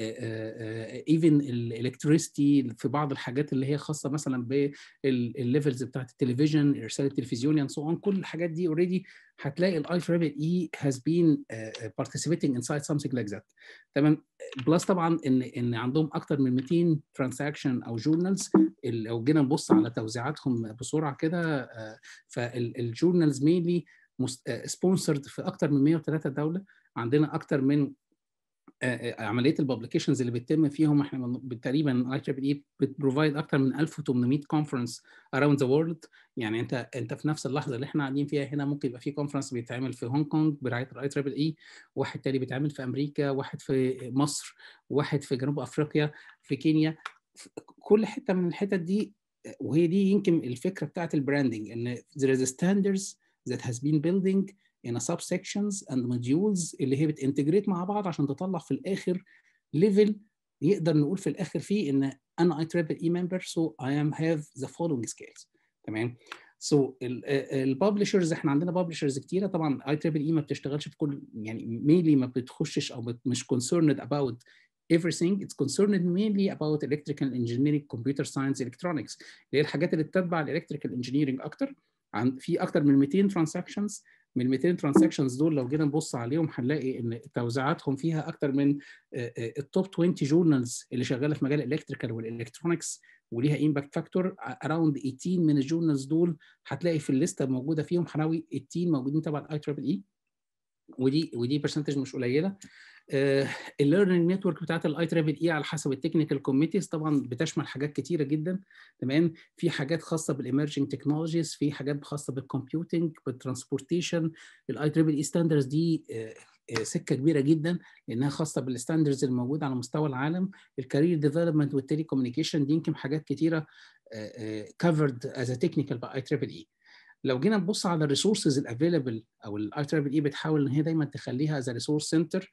ايفن الالكتريستي في بعض الحاجات اللي هي خاصه مثلا بالليفلز بتاعت التلفزيون ارسال التلفزيوني اند سو كل الحاجات دي اوريدي هتلاقي الاي تريبل اي هاز بين participating inside something like that تمام بلس طبعا ان ان عندهم اكتر من 200 ترانزاكشن او جورنالز لو جينا نبص على توزيعاتهم بسرعه كده فالجورنالز مينلي سبونسرد في اكتر من 103 دوله عندنا اكتر من عمليه الببليكيشنز اللي بتتم فيهم احنا تقريبا اي تريبل اي بتبروفايد اكتر من 1800 كونفرنس اراوند ذا وورلد يعني انت انت في نفس اللحظه اللي احنا قاعدين فيها هنا ممكن يبقى في كونفرنس بيتعمل في هونج كونج برعايه الاي تريبل اي واحد تاني بيتعمل في امريكا واحد في مصر واحد في جنوب افريقيا في كينيا في كل حته من الحتت دي وهي دي يمكن الفكره بتاعت البراندنج ان there is standards that has been building in a subsections and modules اللي هي بتنتجريت مع بعض عشان تطلع في الاخر ليفل يقدر نقول في الاخر فيه ان انا اي تريبل اي ممبر سو اي ام هاف ذا فولوينج سكيلز تمام سو الببلشرز احنا عندنا ببلشرز كتيره طبعا اي تريبل اي ما بتشتغلش في كل يعني مينلي ما بتخشش او مش concerned about everything it's concerned mainly about electrical engineering computer science electronics اللي هي الحاجات اللي بتتبع الالكتريكال انجينيرنج اكتر عن في اكتر من 200 ترانزاكشنز من 200 ترانزاكشنز دول لو جينا نبص عليهم هنلاقي ان توزيعاتهم فيها اكتر من التوب 20 جورنالز اللي شغاله في مجال الالكتريكال والالكترونكس وليها امباكت فاكتور اراوند 18 من الجورنالز دول هتلاقي في الليسته موجوده فيهم حوالي 18 موجودين تبع الاي تريبل اي ودي ودي برسنتج مش قليله الليرنينج نتورك بتاعت الاي تريبل اي على حسب التكنيكال كوميتيز طبعا بتشمل حاجات كتيره جدا تمام في حاجات خاصه بالامرجنج تكنولوجيز في حاجات خاصه بالكمبيوتنج بالترانسبورتيشن الاي تريبل اي ستاندرز دي سكه كبيره جدا لانها خاصه بالستاندرز الموجوده على مستوى العالم الكارير ديفلوبمنت والتيلي كوميونيكيشن دي يمكن حاجات كتيره كفرد از تكنيكال باي تريبل اي لو جينا نبص على الريسورسز الافيلبل او الاي تريبل اي بتحاول ان هي دايما تخليها از ريسورس سنتر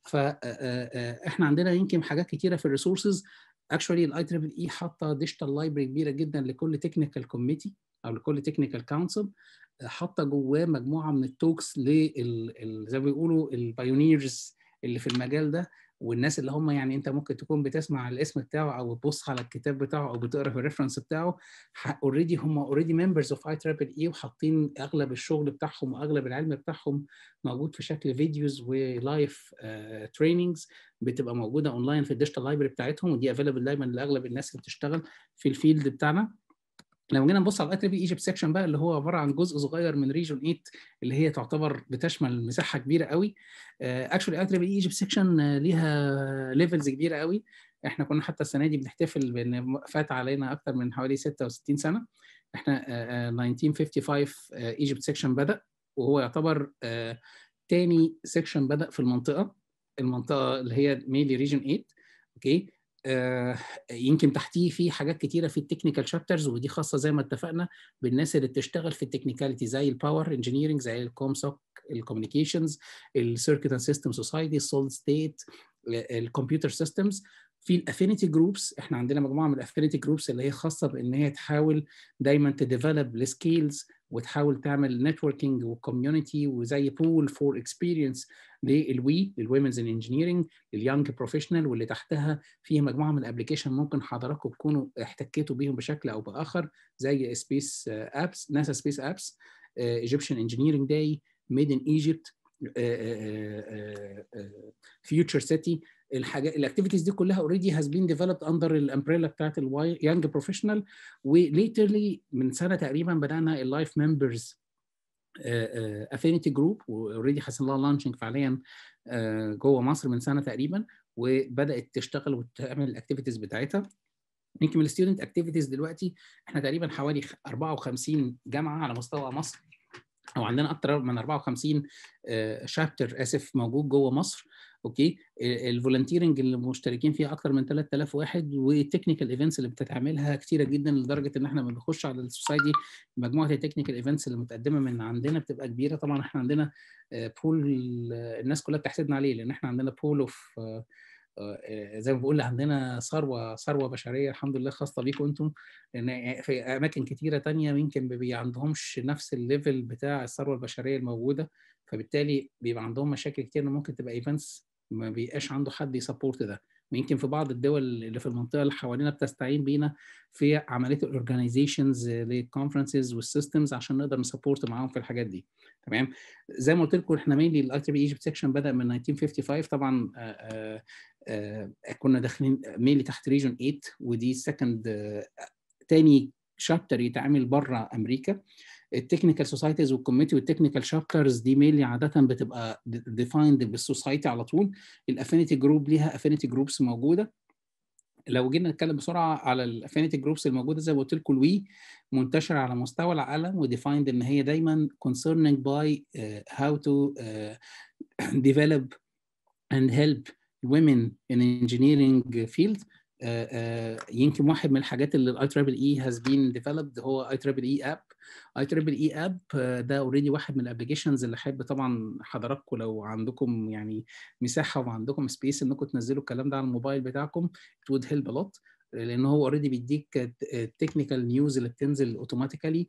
فاحنا عندنا يمكن حاجات كتيره في الريسورسز اكشولي الاي تريبل اي حاطه ديجيتال لايبرري كبيره جدا لكل تكنيكال كوميتي او لكل تكنيكال كونسل حاطه جواه مجموعه من التوكس لل زي ما بيقولوا البايونيرز اللي في المجال ده والناس اللي هم يعني انت ممكن تكون بتسمع الاسم بتاعه او تبص على الكتاب بتاعه او بتقرا في الريفرنس بتاعه اوريدي هم اوريدي ممبرز اوف اي تريبل اي وحاطين اغلب الشغل بتاعهم واغلب العلم بتاعهم موجود في شكل فيديوز ولايف تريننجز بتبقى موجوده اونلاين في الديجيتال لايبرري بتاعتهم ودي افيلبل دايما لاغلب الناس اللي بتشتغل في الفيلد بتاعنا لو جينا نبص على الاي تريبل ايجيبت سيكشن بقى اللي هو عباره عن جزء صغير من ريجون 8 اللي هي تعتبر بتشمل مساحه كبيره قوي اكشولي اي تريبل ايجيبت سيكشن ليها ليفلز كبيره قوي احنا كنا حتى السنه دي بنحتفل بان فات علينا اكتر من حوالي 66 سنه احنا 1955 ايجيبت سيكشن بدا وهو يعتبر تاني سيكشن بدا في المنطقه المنطقه اللي هي ميلي ريجن 8 اوكي آه يمكن تحتيه في حاجات كتيره في التكنيكال شابترز ودي خاصه زي ما اتفقنا بالناس اللي بتشتغل في التكنيكاليتي زي الباور انجينيرنج زي الكوم سوك الكوميونيكيشنز السيركت اند سيستم سوسايتي السوليد ستيت الكمبيوتر سيستمز في الافينيتي جروبس احنا عندنا مجموعه من الافينيتي جروبس اللي هي خاصه بان هي تحاول دايما تديفلوب السكيلز وتحاول تعمل نتوركينج وكوميونتي وزي بول فور اكسبيرينس للوي للويمنز ان انجينيرنج لليونج بروفيشنال واللي تحتها فيها مجموعه من الابلكيشن ممكن حضراتكم تكونوا احتكيتوا بيهم بشكل او باخر زي سبيس ابس ناسا سبيس ابس ايجيبشن انجينيرنج داي ميد ان ايجيبت فيوتشر سيتي الحاجات الاكتيفيتيز دي كلها اوريدي هاز بين ديفلوبد اندر الامبريلا بتاعت اليانج بروفيشنال وليترلي من سنه تقريبا بدانا اللايف ممبرز افينيتي جروب واوريدي حصل لها لانشنج فعليا جوه مصر من سنه تقريبا وبدات تشتغل وتعمل الاكتيفيتيز بتاعتها يمكن من الستودنت اكتيفيتيز دلوقتي احنا تقريبا حوالي 54 جامعه على مستوى مصر او عندنا اكتر من 54 شابتر اسف موجود جوه مصر اوكي الفولنتيرنج اللي مشتركين فيها اكتر من 3000 واحد والتكنيكال ايفنتس اللي بتتعملها كتيره جدا لدرجه ان احنا لما بنخش على السوسايتي مجموعه التكنيكال ايفنتس اللي متقدمه من عندنا بتبقى كبيره طبعا احنا عندنا بول الناس كلها بتحسدنا عليه لان احنا عندنا بول اوف زي ما بقول عندنا ثروه ثروه بشريه الحمد لله خاصه بيكم انتم لان في اماكن كتيره تانية يمكن ما عندهمش نفس الليفل بتاع الثروه البشريه الموجوده فبالتالي بيبقى عندهم مشاكل كتير ان ممكن تبقى ايفنتس ما بيبقاش عنده حد يسبورت ده ويمكن في بعض الدول اللي في المنطقه اللي حوالينا بتستعين بينا في عمليه الاورجنايزيشنز للكونفرنسز والسيستمز عشان نقدر نسبورت معاهم في الحاجات دي تمام زي ما قلت لكم احنا مينلي الاي تي بي ايجيبت سيكشن بدا من 1955 طبعا آآ آآ كنا داخلين مينلي تحت ريجن 8 ودي سكند تاني شابتر يتعمل بره امريكا التكنيكال سوسايتيز والكوميتي والتكنيكال شابترز دي مينلي عاده بتبقى ديفايند بالسوسايتي على طول الافينيتي جروب ليها افينيتي جروبس موجوده لو جينا نتكلم بسرعه على الافينيتي جروبس الموجوده زي ما قلت لكم الوي منتشره على مستوى العالم وديفايند ان هي دايما concerning by uh, how to uh, develop and help women in engineering field uh, uh, يمكن واحد من الحاجات اللي الاي تريبل اي هاز بين ديفلوبد هو اي تريبل اي اب اي تريبل اي اب ده اوريدي واحد من الابلكيشنز اللي احب طبعا حضراتكم لو عندكم يعني مساحه وعندكم سبيس انكم تنزلوا الكلام ده على الموبايل بتاعكم it would help a lot لان هو اوريدي بيديك التكنيكال نيوز اللي بتنزل اوتوماتيكالي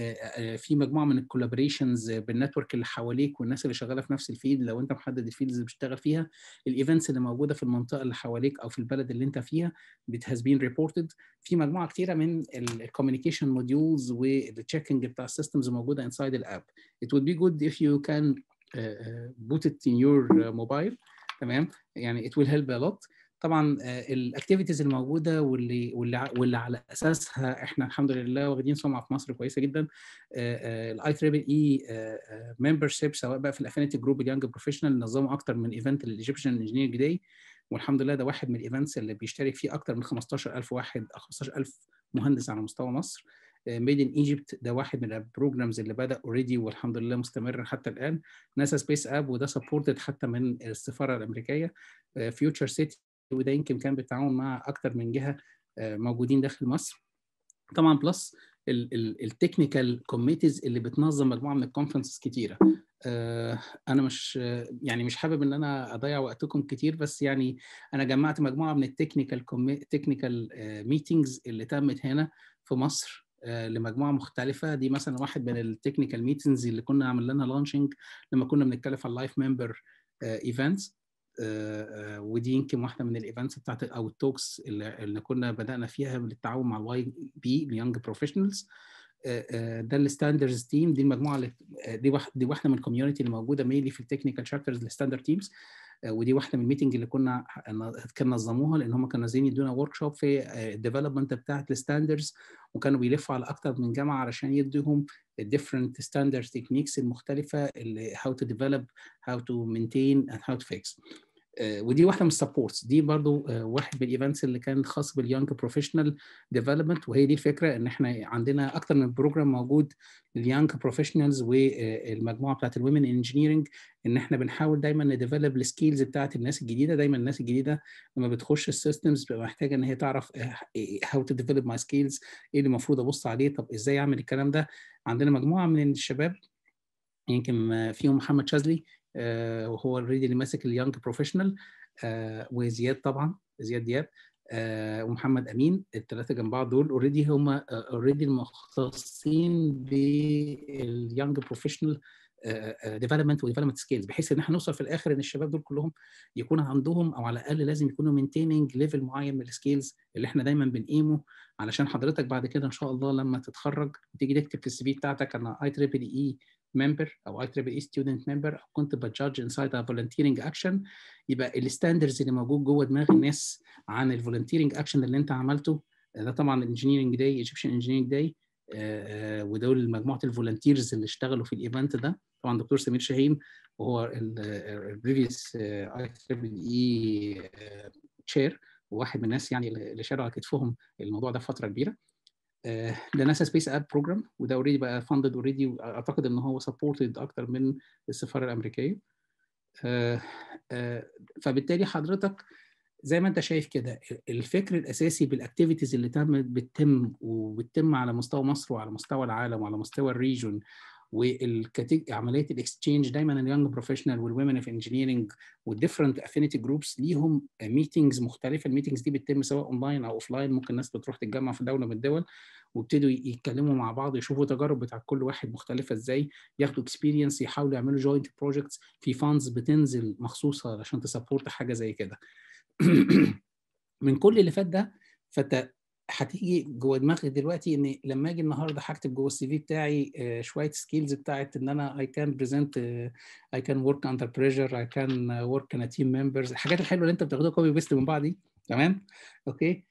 في مجموعه من الكولابريشنز بالنتورك اللي حواليك والناس اللي شغاله في نفس الفيلد لو انت محدد الفيلدز اللي بتشتغل فيها الايفنتس اللي موجوده في المنطقه اللي حواليك او في البلد اللي انت فيها بت هاز بين ريبورتد في مجموعه كتيره من الكوميونيكيشن موديولز والتشيكنج بتاع السيستمز موجوده انسايد الاب it would be good if you can uh, put it in your mobile تمام يعني it will help a lot طبعا الاكتيفيتيز الموجوده واللي واللي واللي على اساسها احنا الحمد لله واخدين سمعه في مصر كويسه جدا الاي تريبل اي ممبر شيب سواء بقى في الافينيتي جروب اليانج بروفيشنال نظموا اكتر من ايفنت للايجيبشن انجينيرنج داي والحمد لله ده واحد من الايفنتس اللي بيشترك فيه اكتر من 15000 واحد 15000 مهندس على مستوى مصر ميد ان ايجيبت ده واحد من البروجرامز اللي بدا اوريدي والحمد لله مستمر حتى الان ناسا سبيس اب وده سبورتد حتى من السفاره الامريكيه فيوتشر سيتي وده يمكن كان بالتعاون مع اكتر من جهه موجودين داخل مصر طبعا بلس التكنيكال كوميتيز اللي بتنظم مجموعه من الكونفرنسز كتيره انا مش يعني مش حابب ان انا اضيع وقتكم كتير بس يعني انا جمعت مجموعه من التكنيكال تكنيكال ميتينجز اللي تمت هنا في مصر لمجموعه مختلفه دي مثلا واحد من التكنيكال ميتينجز اللي كنا عملنا لانشنج لما كنا بنتكلم على اللايف ممبر ايفنتس ودي يمكن واحده من الايفنتس بتاعت او التوكس اللي, اللي كنا بدانا فيها بالتعاون مع الواي بي اليونج بروفيشنالز ده الستاندرز تيم دي المجموعه اللي دي واحده دي واحده من الكوميونتي اللي موجوده ميلي في التكنيكال شابترز الستاندرد تيمز ودي واحده من الميتنج اللي كنا كان نظموها لان هم كانوا نازلين يدونا ورك شوب في الديفلوبمنت بتاعت الستاندرز وكانوا بيلفوا على اكتر من جامعه علشان يديهم الديفرنت ستاندرد تكنيكس المختلفه اللي how to develop how to maintain and how to fix ودي واحده من السبورتس دي برضو واحد من الايفنتس اللي كان خاص باليونج بروفيشنال ديفلوبمنت وهي دي الفكره ان احنا عندنا اكتر من بروجرام موجود لليونج بروفيشنالز والمجموعه بتاعت الومن انجينيرنج ان احنا بنحاول دايما نديفلوب السكيلز بتاعت الناس الجديده دايما الناس الجديده لما بتخش السيستمز بتبقى محتاجه ان هي تعرف هاو تو ديفلوب ماي سكيلز ايه اللي المفروض ابص عليه طب ازاي اعمل الكلام ده عندنا مجموعه من الشباب يمكن فيهم محمد شاذلي وهو اوريدي اللي ماسك اليونج بروفيشنال وزياد طبعا زياد دياب ومحمد امين الثلاثه جنب بعض دول اوريدي هم اوريدي المختصين باليونج بروفيشنال ديفلوبمنت وديفلوبمنت سكيلز بحيث ان احنا نوصل في الاخر ان الشباب دول كلهم يكون عندهم او على الاقل لازم يكونوا مينتيننج ليفل معين من السكيلز اللي احنا دايما بنقيمه علشان حضرتك بعد كده ان شاء الله لما تتخرج وتيجي تكتب في السي في بتاعتك انا اي تريبل اي ممبر او اي تريبل اي ستودنت ممبر او كنت بجادج انسايد فولنتيرنج اكشن يبقى الستاندرز اللي موجود جوه دماغ الناس عن الفولنتيرنج اكشن اللي انت عملته ده طبعا الانجينيرنج داي ايجيبشن انجينيرنج داي ودول مجموعه الفولنتيرز اللي اشتغلوا في الايفنت ده طبعا دكتور سمير شاهين وهو البريفيوس اي تريبل اي تشير وواحد من الناس يعني اللي شالوا على كتفهم الموضوع ده فتره كبيره ده ناسا سبيس اب بروجرام وده اوريدي بقى فاندد اوريدي واعتقد ان هو سبورتد اكتر من السفاره الامريكيه فبالتالي حضرتك زي ما انت شايف كده الفكر الاساسي بالاكتيفيتيز اللي تمت بتتم وبتتم على مستوى مصر وعلى مستوى العالم وعلى مستوى الريجون وعمليه الاكسشينج دايما اليونج بروفيشنال والومن اوف انجينيرنج والديفرنت افينيتي جروبس ليهم ميتنجز مختلفه الميتنجز دي بتتم سواء اونلاين او اوفلاين ممكن الناس بتروح تتجمع في دوله من الدول وابتدوا يتكلموا مع بعض يشوفوا تجارب بتاع كل واحد مختلفه ازاي ياخدوا اكسبيرينس يحاولوا يعملوا جوينت بروجكتس في فاندز بتنزل مخصوصه عشان تسبورت حاجه زي كده من كل اللي فات ده فانت هتيجي جوه دماغي دلوقتي ان لما اجي النهارده هكتب جوه السي في بتاعي شويه سكيلز بتاعت ان انا اي كان بريزنت اي كان ورك اندر بريشر اي كان ورك ان تيم ممبرز الحاجات الحلوه اللي انت بتاخدها كوبي بيست من بعض دي تمام اوكي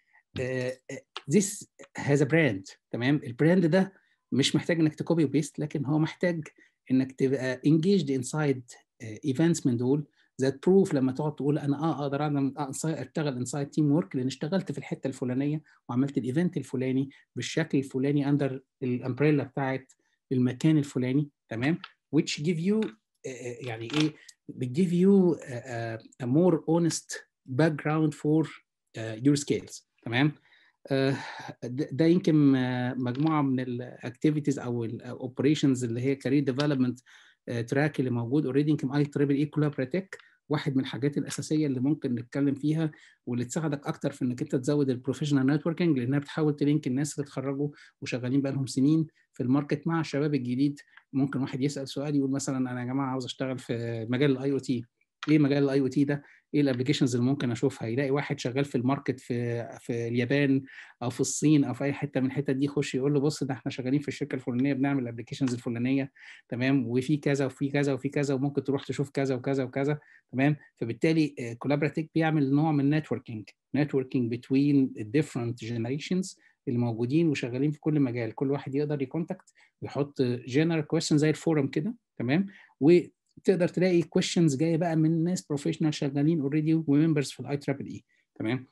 ذيس هاز ا براند تمام البراند ده مش محتاج انك تكوبي وبيست لكن هو محتاج انك تبقى انجيجد انسايد ايفنتس من دول ذات بروف لما تقعد تقول انا اه اقدر اعمل اشتغل انسايد تيم ورك لان اشتغلت في الحته الفلانيه وعملت الايفنت الفلاني بالشكل الفلاني اندر الامبريلا بتاعت المكان الفلاني تمام which give you uh, يعني ايه بتجيف you a, a more honest background for uh, your skills تمام uh, ده يمكن مجموعه من الاكتيفيتيز او الاوبريشنز اللي هي كارير ديفلوبمنت تراك اللي موجود اوريدي يمكن اي تريبل اي كولابراتيك واحد من الحاجات الاساسيه اللي ممكن نتكلم فيها واللي تساعدك اكتر في انك انت تزود البروفيشنال نتوركينج لانها بتحاول تلينك الناس اللي اتخرجوا وشغالين بقى لهم سنين في الماركت مع الشباب الجديد ممكن واحد يسال سؤال يقول مثلا انا يا جماعه عاوز اشتغل في مجال الاي او تي ايه مجال الاي او تي ده ايه الابلكيشنز اللي ممكن اشوفها يلاقي واحد شغال في الماركت في في اليابان او في الصين او في اي حته من الحتت دي يخش يقول له بص ده احنا شغالين في الشركه الفلانيه بنعمل الابلكيشنز الفلانيه تمام وفي كذا وفي كذا وفي كذا وممكن تروح تشوف كذا وكذا وكذا تمام فبالتالي كولابراتيك بيعمل نوع من نتوركينج نتوركينج بتوين الديفرنت جنريشنز اللي موجودين وشغالين في كل مجال كل واحد يقدر يكونتاكت ويحط جنرال كويشن زي الفورم كده تمام و تقدر تلاقي كويشنز جايه بقى من ناس بروفيشنال شغالين اوريدي وممبرز في الاي تريبل اي تمام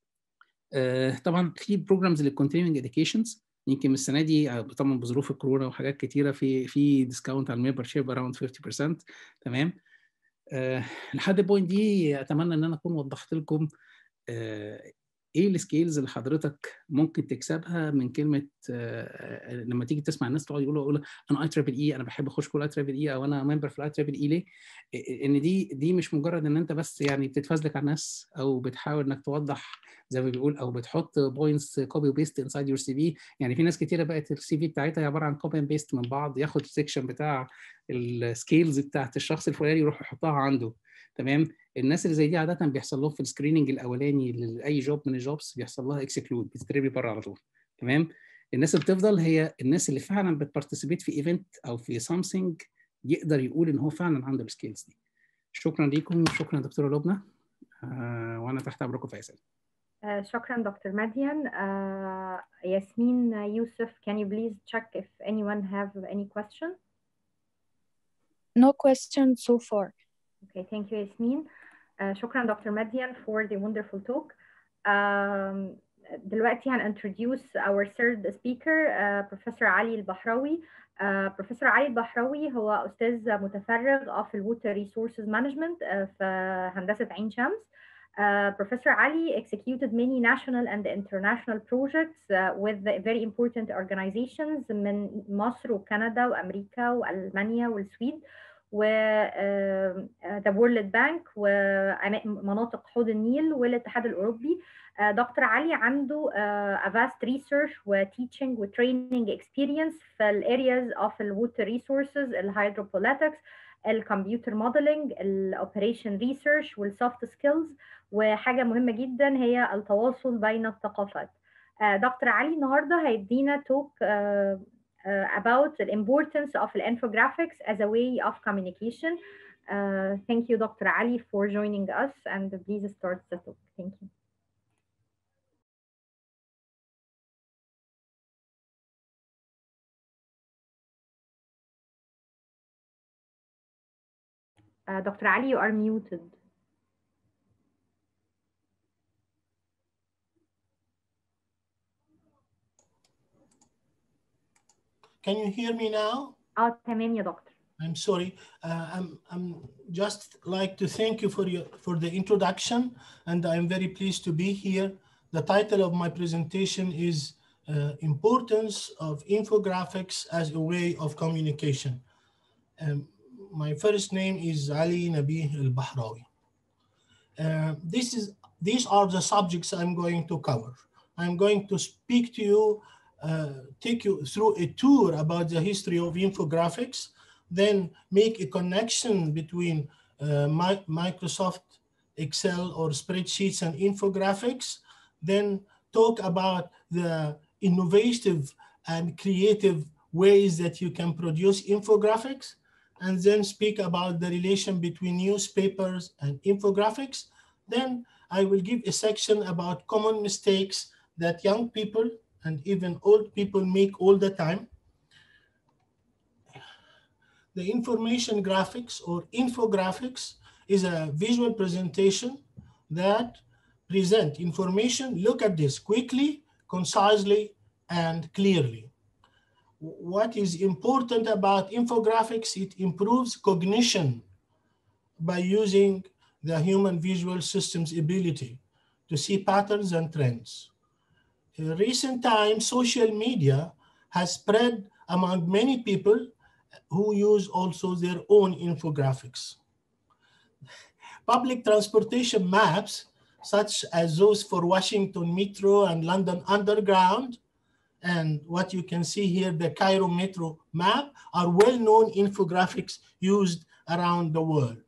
آه طبعا في بروجرامز للكونتينيوينج اديوكيشنز يمكن السنه دي طبعا بظروف الكورونا وحاجات كتيره في في ديسكاونت على الممبر شيب اراوند 50% تمام آه لحد البوينت دي اتمنى ان انا اكون وضحت لكم آه ايه السكيلز اللي حضرتك ممكن تكسبها من كلمه آه لما تيجي تسمع الناس تقعد يقولوا يقولوا انا اي تريبل اي انا بحب اخش كل اي تريبل اي او انا ممبر في الاي تريبل اي ليه؟ ان دي دي مش مجرد ان انت بس يعني بتتفزلك على الناس او بتحاول انك توضح زي ما بيقول او بتحط بوينتس كوبي وبيست انسايد يور سي في يعني في ناس كتيره بقت السي في بتاعتها عباره عن كوبي اند بيست من بعض ياخد السكشن بتاع السكيلز بتاعت الشخص الفلاني يروح يحطها عنده تمام الناس اللي زي دي عاده بيحصل لهم في السكريننج الاولاني لاي جوب من الجوبس بيحصل لها اكسكلود بتترمي بره على طول تمام الناس اللي بتفضل هي الناس اللي فعلا بتبارتيسيبيت في ايفنت او في سامثينج يقدر يقول ان هو فعلا عنده السكيلز دي شكرا ليكم وشكرا دكتوره لبنى آه وانا تحت امركم في اسئله Uh, شكرا دكتور مديان uh, ياسمين يوسف can you please check if anyone have any question No question so far. Okay, thank you, Yasmin. Uh, شكرا دكتور مديان for the wonderful talk. Um, دلوقتي هن introduce our third speaker uh, Professor علي البحراوي. Uh, Professor علي البحراوي هو أستاذ متفرغ في الووتر ريسورسز مانجمنت في هندسة عين شمس. Uh, Professor Ali executed many national and international projects uh, with very important organizations من مصر وكندا وأمريكا وألمانيا والسويد و uh, the World Bank ومناطق حوض النيل والاتحاد الأوروبي. دكتور علي عنده a vast research و teaching و training experience في ال areas of the water resources, الهيدروبوليتكس، الكمبيوتر موديلنج، الاوبريشن ريسيرش والسوفت سكيلز وحاجه مهمه جدا هي التواصل بين الثقافات. دكتور علي النهارده هيدينا توك uh, uh, about the importance of the infographics as a way of communication. Uh, thank you, Dr. Ali, for joining us, and please start the talk. Thank you. Uh, Dr. Ali, you are muted. Can you hear me now? اه تمام يا دكتور. I'm sorry. Uh, I'm, I'm just like to thank you for your for the introduction, and I'm very pleased to be here. The title of my presentation is uh, "Importance of Infographics as a Way of Communication." Um, my first name is Ali Nabi Al Bahrawi. Uh, this is these are the subjects I'm going to cover. I'm going to speak to you uh, take you through a tour about the history of infographics, then make a connection between uh, my, Microsoft Excel or spreadsheets and infographics, then talk about the innovative and creative ways that you can produce infographics, and then speak about the relation between newspapers and infographics. Then I will give a section about common mistakes that young people and even old people make all the time. The information graphics or infographics is a visual presentation that present information. Look at this quickly, concisely, and clearly. What is important about infographics, it improves cognition by using the human visual system's ability to see patterns and trends. In recent times, social media has spread among many people who use also their own infographics. Public transportation maps, such as those for Washington Metro and London Underground, and what you can see here, the Cairo Metro map, are well-known infographics used around the world.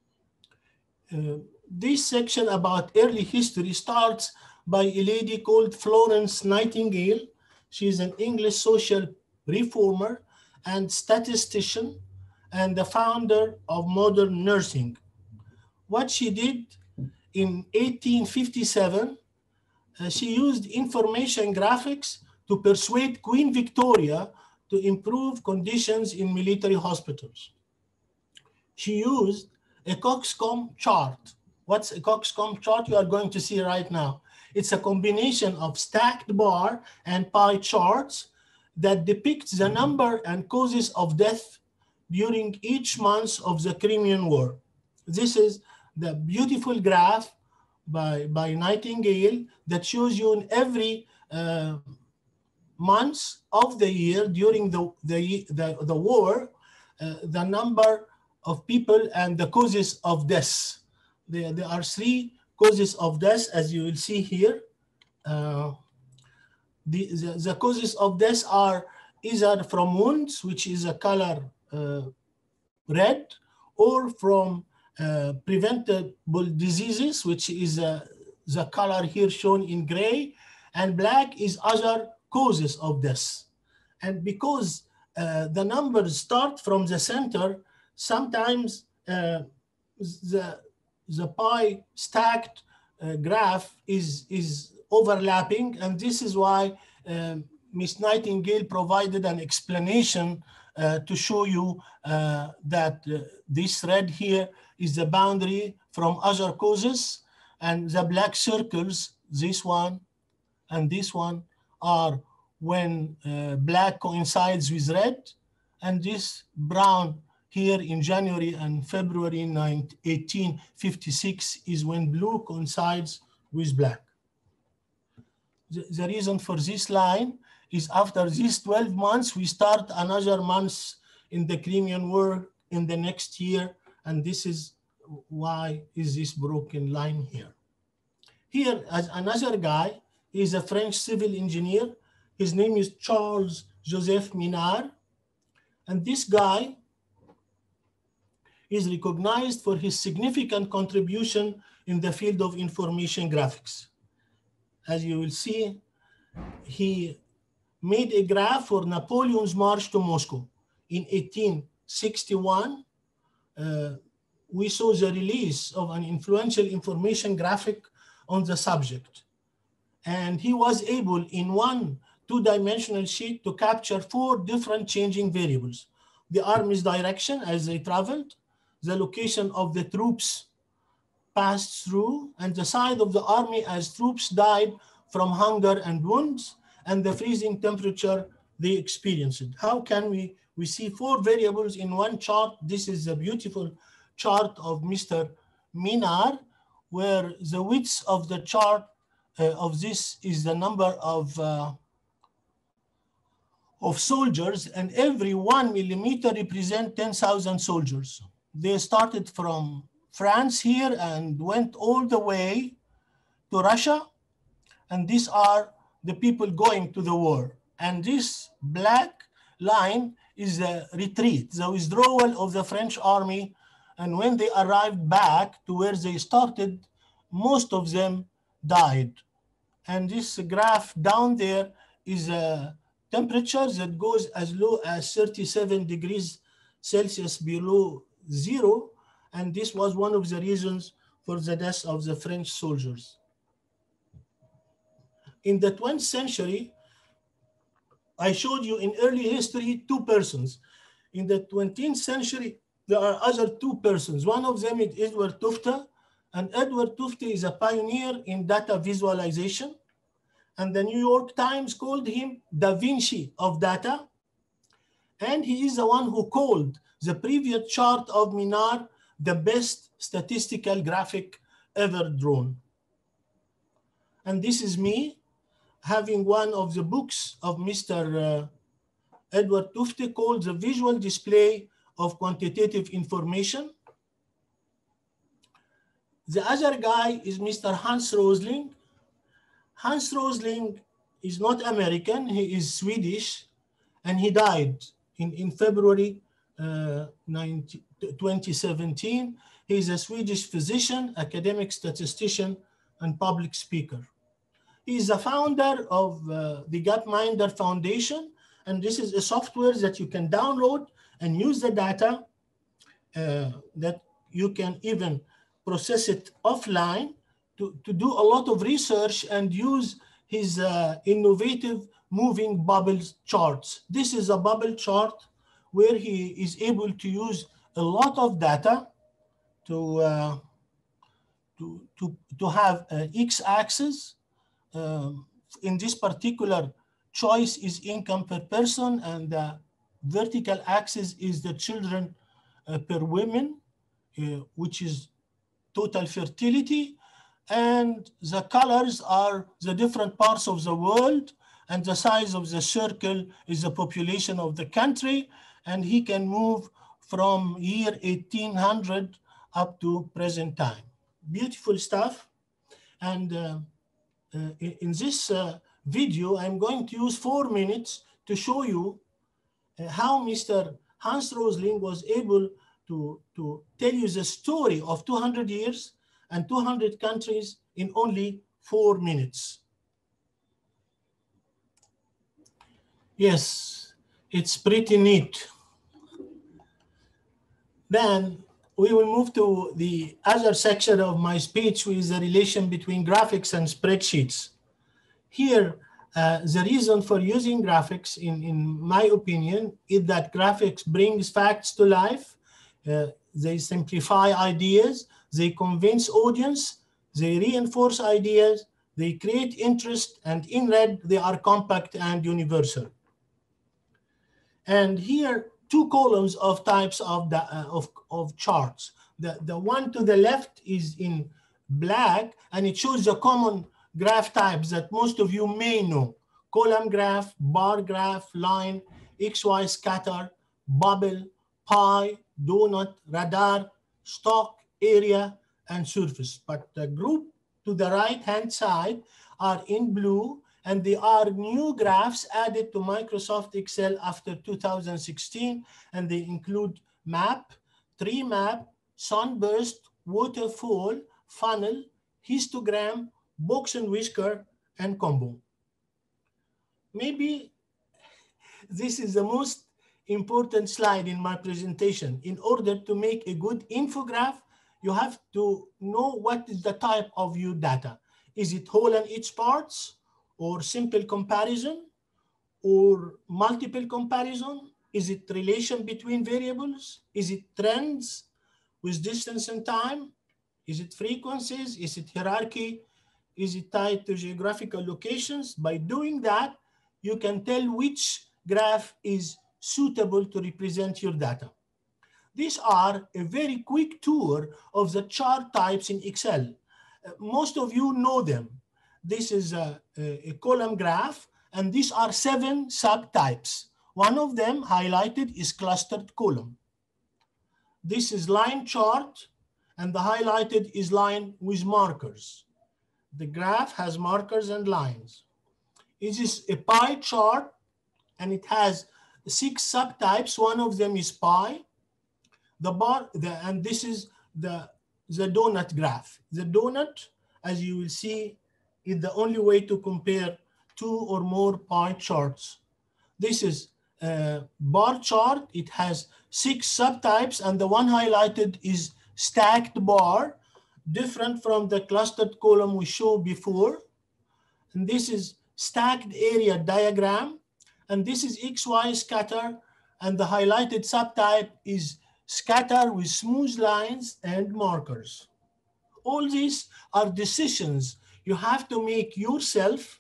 Uh, this section about early history starts by a lady called Florence Nightingale. She's an English social reformer and statistician and the founder of modern nursing. What she did in 1857, uh, she used information graphics to persuade Queen Victoria to improve conditions in military hospitals. She used a coxcomb chart. What's a coxcomb chart? You are going to see right now. It's a combination of stacked bar and pie charts that depicts the number and causes of death during each month of the Crimean War. This is the beautiful graph by, by Nightingale that shows you in every uh, month of the year during the, the, the, the war, uh, the number of people and the causes of death. There, there are three causes of death, as you will see here. Uh, the, the, the, causes of death are either from wounds, which is a color uh, red, or from uh, preventable diseases, which is the color here shown in gray, and black is other causes of death. And because uh, the numbers start from the center, sometimes uh, the, the pie stacked uh, graph is, is overlapping. And this is why Miss Nightingale provided an explanation uh, to show you uh, that uh, this red here is the boundary from other causes and the black circles, this one and this one are when uh, black coincides with red and this brown here in January and February 1856 is when blue coincides with black. The, the reason for this line is after these 12 months, we start another month in the Crimean War in the next year. And this is why is this broken line here. Here, as another guy, is a French civil engineer. His name is Charles Joseph Minard. And this guy is recognized for his significant contribution in the field of information graphics. As you will see, he made a graph for Napoleon's march to Moscow in 1861. Uh, we saw the release of an influential information graphic on the subject. And he was able in one two-dimensional sheet to capture four different changing variables. The army's direction as they traveled, the location of the troops passed through, and the side of the army as troops died from hunger and wounds, and the freezing temperature they experienced. How can we, we see four variables in one chart. This is a beautiful chart of Mr. Minar, where the width of the chart uh, of this is the number of, uh, of soldiers, and every one millimeter represent 10,000 soldiers. They started from France here and went all the way to Russia, and these are the people going to the war. And this black line is the retreat, the withdrawal of the French army. And when they arrived back to where they started, most of them died. And this graph down there is a temperature that goes as low as 37 degrees Celsius below zero. And this was one of the reasons for the death of the French soldiers in the 20th century, I showed you in early history two persons. In the 20th century, there are other two persons. One of them is Edward Tufte, and Edward Tufte is a pioneer in data visualization. And the New York Times called him Da Vinci of data. And he is the one who called the previous chart of Minar the best statistical graphic ever drawn. And this is me having one of the books of Mr. Uh, Edward Tufte called The Visual Display of Quantitative Information. The other guy is Mr. Hans Rosling. Hans Rosling is not American, he is Swedish, and he died in, in February uh, 19, 2017. He is a Swedish physician, academic statistician, and public speaker. He is the founder of uh, the Gapminder Foundation, and this is a software that you can download and use the data uh, that you can even process it offline to, to do a lot of research and use his uh, innovative moving bubble charts. This is a bubble chart where he is able to use a lot of data to, uh, to, to, to have an x-axis uh, in this particular choice is income per person and the vertical axis is the children uh, per women, uh, which is total fertility. And the colors are the different parts of the world and the size of the circle is the population of the country. And he can move from year 1800 up to present time. Beautiful stuff. And uh, uh, in this uh, video, I'm going to use four minutes to show you uh, how Mr. Hans Rosling was able to, to tell you the story of 200 years and 200 countries in only four minutes. Yes, it's pretty neat. Then we will move to the other section of my speech, which is the relation between graphics and spreadsheets. Here, Uh, the reason for using graphics, in, in my opinion, is that graphics brings facts to life. Uh, they simplify ideas, they convince audience, they reinforce ideas, they create interest, and in red, they are compact and universal. And here, two columns of types of, the, uh, of, of charts. The, the one to the left is in black, and it shows the common graph types that most of you may know. Column graph, bar graph, line, XY scatter, bubble, pie, donut, radar, stock, area, and surface. But the group to the right-hand side are in blue, and they are new graphs added to Microsoft Excel after 2016, and they include map, tree map, sunburst, waterfall, funnel, histogram, box and whisker, and combo. Maybe this is the most important slide in my presentation. In order to make a good infograph, you have to know what is the type of your data. Is it whole and each parts, or simple comparison, or multiple comparison? Is it relation between variables? Is it trends with distance and time? Is it frequencies? Is it hierarchy? Is it tied to geographical locations? By doing that, you can tell which graph is suitable to represent your data. These are a very quick tour of the chart types in Excel. Uh, most of you know them. This is a, a, a column graph, and these are seven subtypes. One of them highlighted is clustered column. This is line chart, and the highlighted is line with markers. The graph has markers and lines. It is a pie chart, and it has six subtypes. One of them is pie. The bar, the, and this is the, the donut graph. The donut, as you will see, is the only way to compare two or more pie charts. This is a bar chart. It has six subtypes, and the one highlighted is stacked bar, different from the clustered column we showed before. And this is stacked area diagram. And this is XY scatter. And the highlighted subtype is scatter with smooth lines and markers. All these are decisions you have to make yourself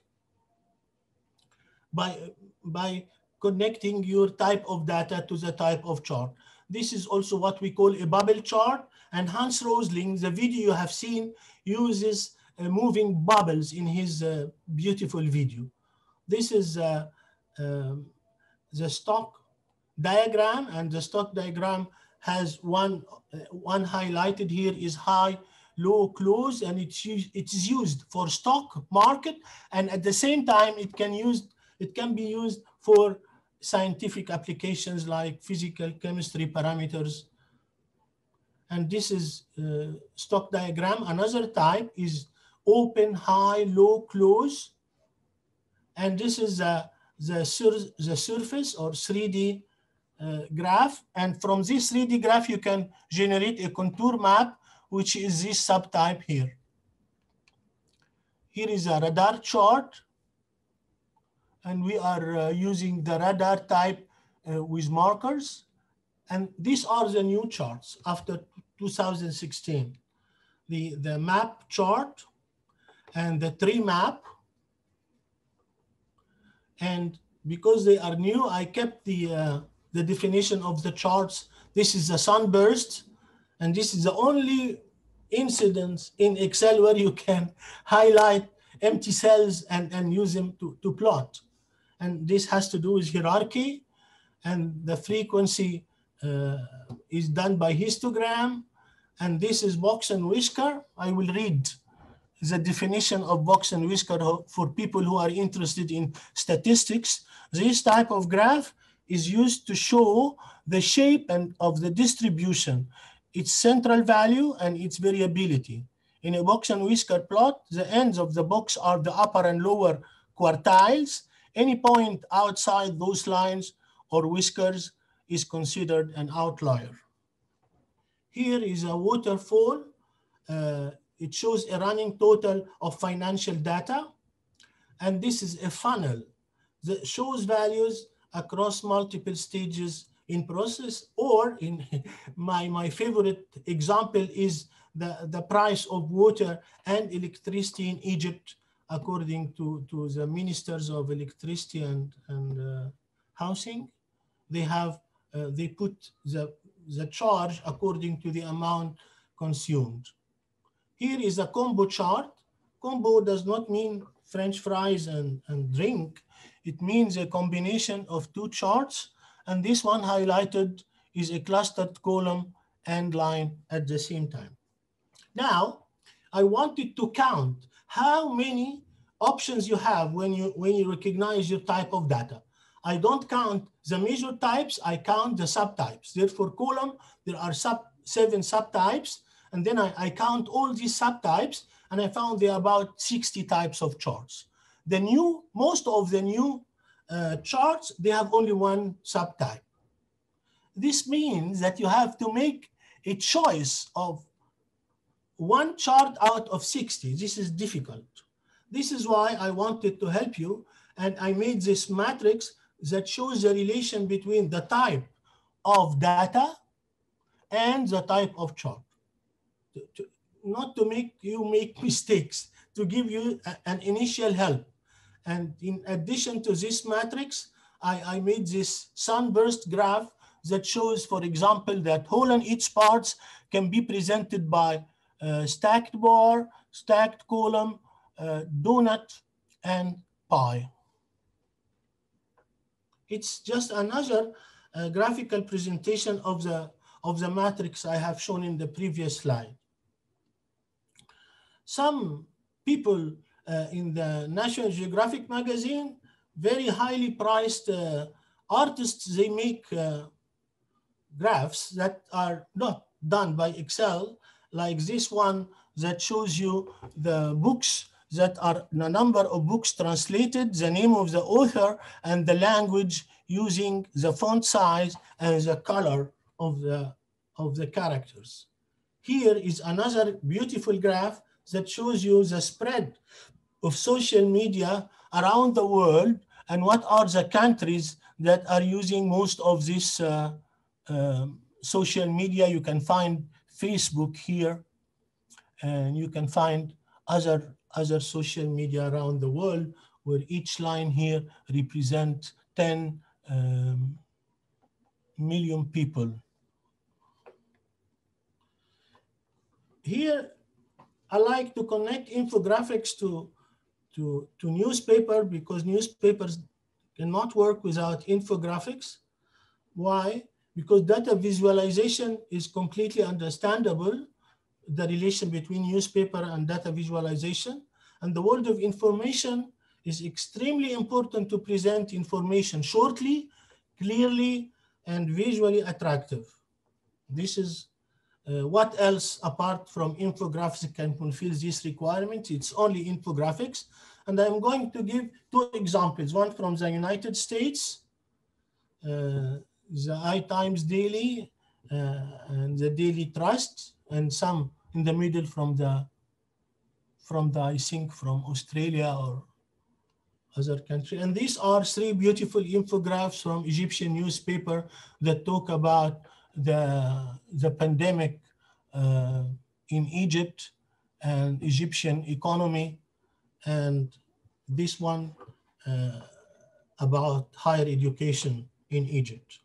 by, by connecting your type of data to the type of chart. This is also what we call a bubble chart. And Hans Rosling, the video you have seen, uses uh, moving bubbles in his uh, beautiful video. This is uh, um, the stock diagram, and the stock diagram has one, uh, one highlighted here is high, low, close, and it's, it is used for stock market. And at the same time, it can, use, it can be used for scientific applications like physical chemistry parameters. And this is uh, stock diagram. Another type is open, high, low, close. And this is uh, the, sur the surface or 3D uh, graph. And from this 3D graph, you can generate a contour map, which is this subtype here. Here is a radar chart. And we are uh, using the radar type uh, with markers. And these are the new charts after 2016. The, the map chart and the tree map. And because they are new, I kept the, uh, the definition of the charts. This is a sunburst, and this is the only incidence in Excel where you can highlight empty cells and, and use them to, to plot. And this has to do with hierarchy, and the frequency uh, is done by histogram. And this is box and whisker. I will read the definition of box and whisker for people who are interested in statistics. This type of graph is used to show the shape and of the distribution, its central value and its variability. In a box and whisker plot, the ends of the box are the upper and lower quartiles. Any point outside those lines or whiskers is considered an outlier. Here is a waterfall. Uh, it shows a running total of financial data. And this is a funnel that shows values across multiple stages in process or in my, my favorite example is the, the price of water and electricity in Egypt according to, to the ministers of electricity and, and uh, housing. They have, uh, they put the, the charge according to the amount consumed. Here is a combo chart. Combo does not mean French fries and, and drink. It means a combination of two charts. And this one highlighted is a clustered column and line at the same time. Now, I wanted to count how many options you have when you, when you recognize your type of data. I don't count the major types, I count the subtypes. Therefore, column, there are sub, seven subtypes. And then I, I count all these subtypes and I found there are about 60 types of charts. The new, most of the new uh, charts, they have only one subtype. This means that you have to make a choice of one chart out of 60. This is difficult. This is why I wanted to help you. And I made this matrix that shows the relation between the type of data and the type of chart. To, to, not to make you make mistakes, to give you a, an initial help. And in addition to this matrix, I, I made this sunburst graph that shows, for example, that hole in each parts can be presented by uh, stacked bar, stacked column, uh, donut, and pie. It's just another uh, graphical presentation of the, of the matrix I have shown in the previous slide. Some people uh, in the National Geographic magazine, very highly priced uh, artists, they make uh, graphs that are not done by Excel, like this one that shows you the books that are the number of books translated, the name of the author, and the language using the font size and the color of the, of the characters. Here is another beautiful graph that shows you the spread of social media around the world and what are the countries that are using most of this uh, uh, social media. You can find Facebook here, and you can find other, other social media around the world where each line here represents 10 um, million people. Here, I like to connect infographics to, to, to newspaper because newspapers cannot work without infographics. Why? Because data visualization is completely understandable, the relation between newspaper and data visualization. And the world of information is extremely important to present information shortly, clearly, and visually attractive. This is uh, what else apart from infographics can fulfill this requirement? It's only infographics. And I'm going to give two examples, one from the United States, uh, the iTimes Daily uh, and the Daily Trust, and some in the middle from the, from the, I think from Australia or other country. And these are three beautiful infographics from Egyptian newspaper that talk about the, the pandemic uh, in Egypt and Egyptian economy, and this one uh, about higher education in Egypt.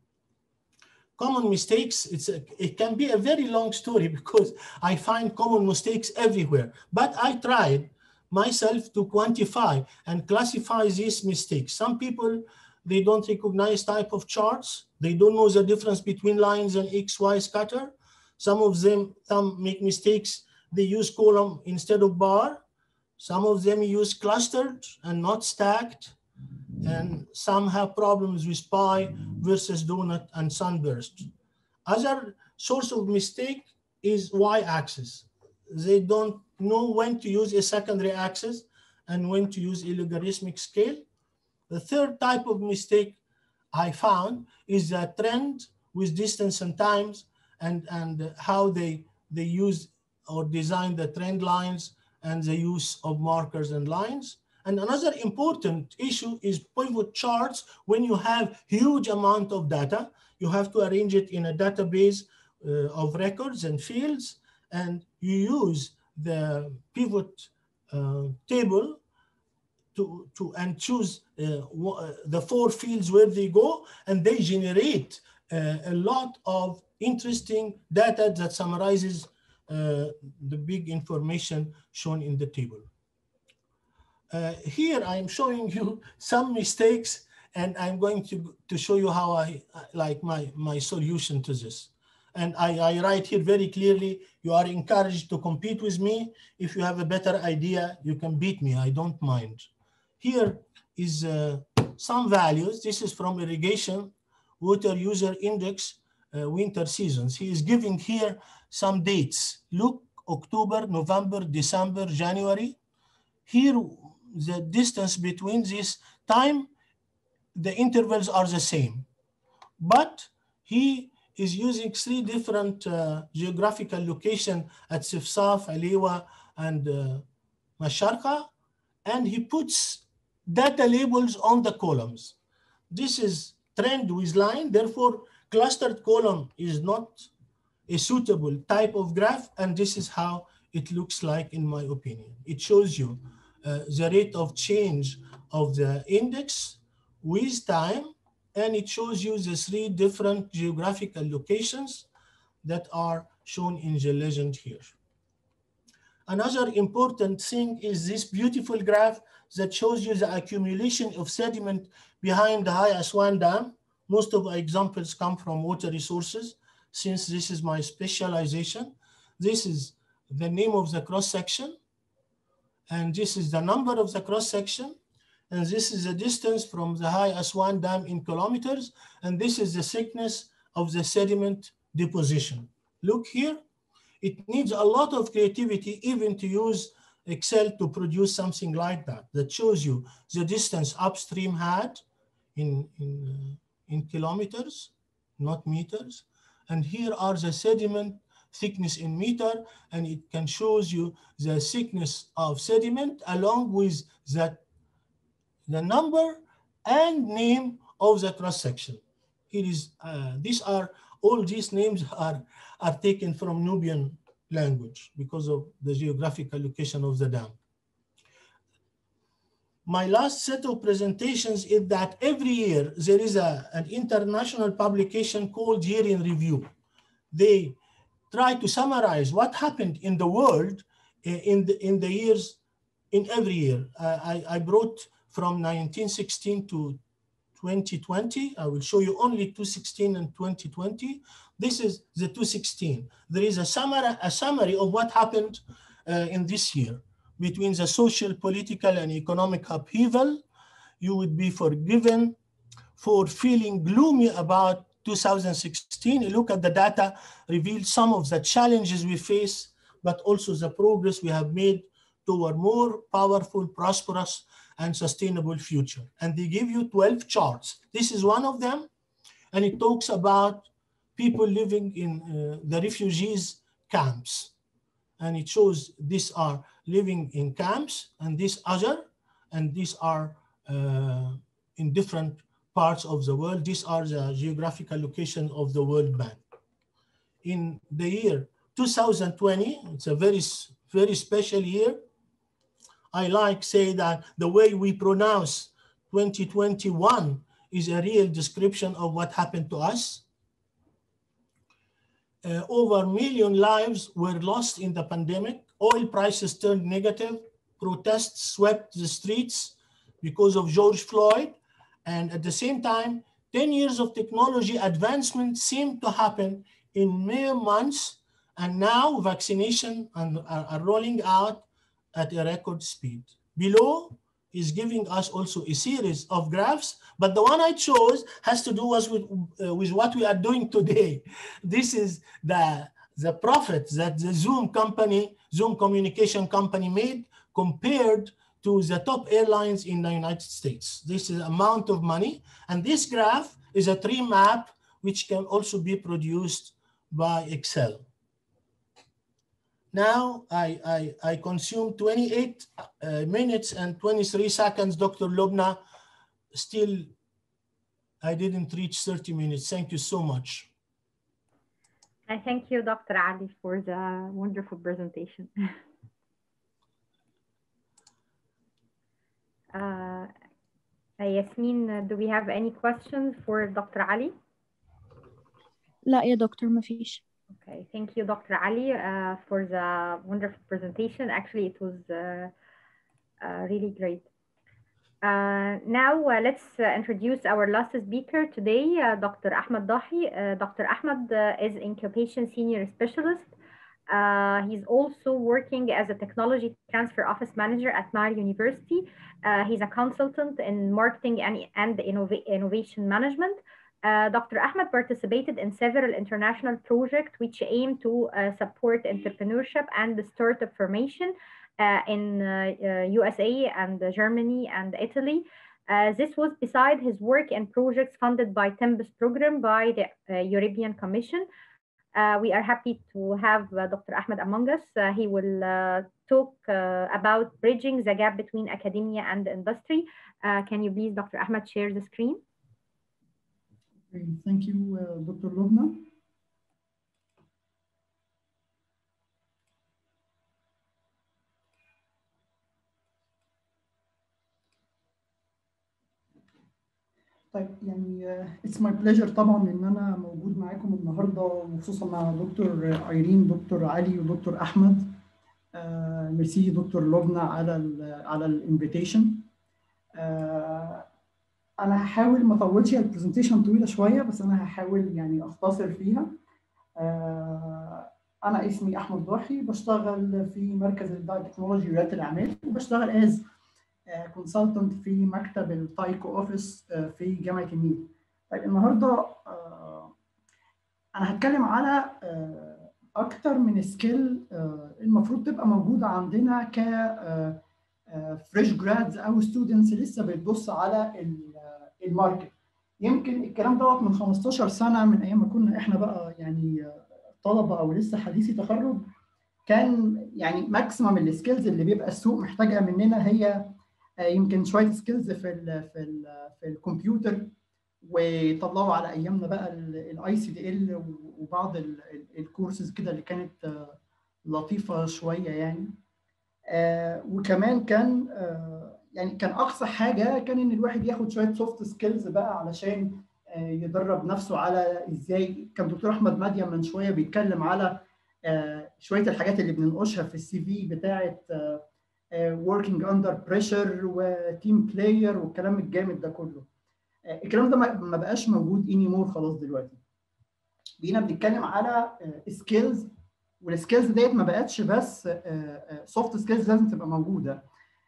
Common mistakes, it's a, it can be a very long story because I find common mistakes everywhere, but I tried myself to quantify and classify these mistakes. Some people they don't recognize type of charts. They don't know the difference between lines and X, Y scatter. Some of them some make mistakes. They use column instead of bar. Some of them use clustered and not stacked. And some have problems with pie versus donut and sunburst. Other source of mistake is y-axis. They don't know when to use a secondary axis and when to use a logarithmic scale. The third type of mistake I found is the trend with distance and times and, and how they, they use or design the trend lines and the use of markers and lines. And another important issue is pivot charts. When you have huge amount of data, you have to arrange it in a database uh, of records and fields, and you use the pivot uh, table to, to and choose uh, the four fields where they go, and they generate uh, a lot of interesting data that summarizes uh, the big information shown in the table. Uh, here I'm showing you some mistakes and I'm going to, to show you how I like my, my solution to this. And I, I write here very clearly, you are encouraged to compete with me. If you have a better idea, you can beat me, I don't mind. Here is uh, some values. This is from irrigation water user index uh, winter seasons. He is giving here some dates. Look, October, November, December, January. Here, the distance between this time, the intervals are the same. But he is using three different uh, geographical location at Sifsaf, Aliwa, and uh, Masharqa, and he puts data labels on the columns. This is trend with line, therefore clustered column is not a suitable type of graph, and this is how it looks like in my opinion. It shows you uh, the rate of change of the index with time, and it shows you the three different geographical locations that are shown in the legend here. Another important thing is this beautiful graph that shows you the accumulation of sediment behind the High Aswan Dam. Most of the examples come from water resources. Since this is my specialization, this is the name of the cross section. And this is the number of the cross section. And this is the distance from the High Aswan Dam in kilometers. And this is the thickness of the sediment deposition. Look here, it needs a lot of creativity even to use Excel to produce something like that, that shows you the distance upstream had in, in, uh, in kilometers, not meters. And here are the sediment thickness in meter, and it can shows you the thickness of sediment along with that the number and name of the cross section. It is uh, these are all these names are are taken from Nubian language because of the geographical location of the dam. My last set of presentations is that every year there is a, an international publication called Year in Review. They try to summarize what happened in the world in the, in the years, in every year. Uh, I, I brought from 1916 to 2020. I will show you only 2016 and 2020. This is the 2016. There is a summary, a summary of what happened uh, in this year between the social, political, and economic upheaval. You would be forgiven for feeling gloomy about 2016. A look at the data reveals some of the challenges we face, but also the progress we have made toward more powerful, prosperous, and sustainable future. And they give you 12 charts. This is one of them. And it talks about people living in uh, the refugees camps. And it shows these are living in camps and these other, and these are uh, in different parts of the world. These are the geographical location of the World Bank. In the year 2020, it's a very, very special year. I like say that the way we pronounce 2021 is a real description of what happened to us. Uh, over a million lives were lost in the pandemic. Oil prices turned negative. Protests swept the streets because of George Floyd. And at the same time, 10 years of technology advancement seemed to happen in mere months. And now vaccination and, are, are rolling out at a record speed. Below is giving us also a series of graphs, but the one I chose has to do with, uh, with what we are doing today. This is the, the profit that the Zoom company, Zoom communication company made compared to the top airlines in the United States. This is amount of money. And this graph is a tree map, which can also be produced by Excel. Now I, I, I consumed 28 uh, minutes and 23 seconds, Dr. Lubna. Still, I didn't reach 30 minutes. Thank you so much. I thank you, Dr. Ali, for the wonderful presentation. uh, Yasmin, do we have any questions for Dr. Ali? لا يا دكتور مفيش Okay, thank you, Dr. Ali, uh, for the wonderful presentation. Actually, it was uh, uh, really great. Uh, now, uh, let's uh, introduce our last speaker today, uh, Dr. Ahmed Dahi. Uh, Dr. Ahmed uh, is incubation senior specialist. Uh, he's also working as a technology transfer office manager at Mar University. Uh, he's a consultant in marketing and, and innova- innovation management. Uh, Dr. Ahmed participated in several international projects which aim to uh, support entrepreneurship and the startup formation uh, in uh, USA and Germany and Italy. Uh, this was beside his work and projects funded by Tempus program by the uh, European Commission. Uh, we are happy to have uh, Dr. Ahmed among us. Uh, he will uh, talk uh, about bridging the gap between academia and industry. Uh, can you please, Dr. Ahmed, share the screen? Okay, Thank you, uh, Dr. Lubna. طيب يعني آه، it's my pleasure طبعا ان انا موجود معاكم النهارده وخصوصا مع دكتور ايرين دكتور علي ودكتور احمد آه، ميرسي دكتور لبنى على ال على الانفيتيشن انا هحاول ما اطولش البرزنتيشن طويله شويه بس انا هحاول يعني اختصر فيها آه، انا اسمي احمد ضاحي بشتغل في مركز الداي تكنولوجي ورياده الاعمال وبشتغل از كونسلتنت في مكتب التايكو اوفيس آه، في جامعه النيل طيب النهارده آه، انا هتكلم على آه، اكتر من سكيل المفروض تبقى موجوده عندنا ك فريش جرادز او ستودنتس لسه بتبص على ال- الماركت يمكن الكلام دوت من 15 سنه من ايام ما كنا احنا بقى يعني طلبه او لسه حديثي تخرج كان يعني ماكسيمم السكيلز اللي بيبقى السوق محتاجها مننا هي آه، يمكن شويه سكيلز في ال في ال في الكمبيوتر وطلعوا على ايامنا بقى الاي سي دي ال وبعض الكورسز كده اللي كانت آه، لطيفه شويه يعني آه، وكمان كان آه، يعني كان اقصى حاجه كان ان الواحد ياخد شويه سوفت سكيلز بقى علشان آه، يدرب نفسه على ازاي كان دكتور احمد مديم من شويه بيتكلم على آه، شويه الحاجات اللي بننقشها في السي في بتاعه working under pressure وتيم بلاير والكلام الجامد ده كله آه، الكلام ده ما ما بقاش موجود اني مور خلاص دلوقتي بقينا بنتكلم على سكيلز والسكيلز ديت ما بقتش بس سوفت سكيلز لازم تبقى موجوده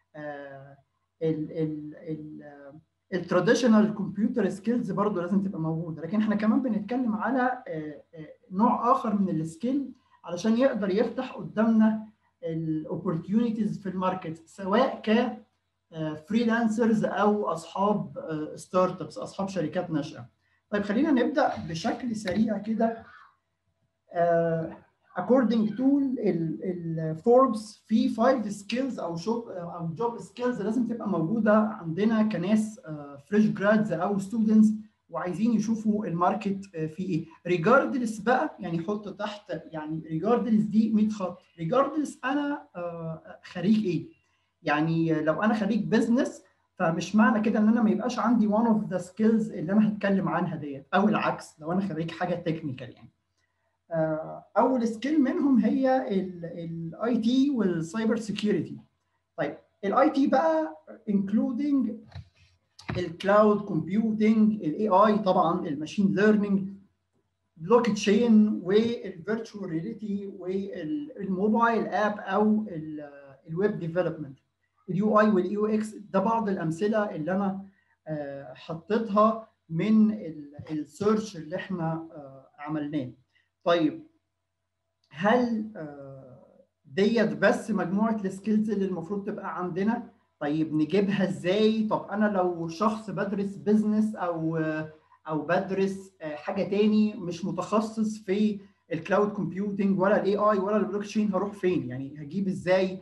التراديشنال كمبيوتر سكيلز برضه لازم تبقى موجوده لكن احنا كمان بنتكلم على آه، آه، نوع اخر من السكيل علشان يقدر يفتح قدامنا الاوبورتيونيتيز في الماركت سواء ك فريلانسرز او اصحاب ستارت ابس اصحاب شركات ناشئه طيب خلينا نبدا بشكل سريع كده آه، according to الفوربس في 5 سكيلز او شوب او جوب سكيلز لازم تبقى موجوده عندنا كناس فريش جرادز او ستودنتس وعايزين يشوفوا الماركت آه، في ايه ريجاردلس بقى يعني حط تحت يعني ريجاردلس دي 100 خط ريجاردلس انا آه، خريج ايه يعني لو انا خريج بزنس فمش معنى كده ان انا ما يبقاش عندي one of the skills اللي انا هتكلم عنها ديت او العكس لو انا خريج حاجه تكنيكال يعني آه، اول سكيل منهم هي الاي تي والسايبر سيكيورتي طيب الاي تي بقى انكلودنج الكلاود كومبيوتنج الاي اي طبعا الماشين ليرنينج بلوك تشين والفيرتشوال رياليتي والموبايل اب او الويب ديفلوبمنت اليو اي واليو اكس ده بعض الامثله اللي انا آه، حطيتها من السيرش اللي احنا آه، عملناه طيب هل آه، ديت بس مجموعه السكيلز اللي المفروض تبقى عندنا طيب نجيبها ازاي طب انا لو شخص بدرس بزنس او او بدرس آه، حاجه تاني مش متخصص في الكلاود كومبيوتنج ولا الاي اي ولا البلوك تشين هروح فين يعني هجيب ازاي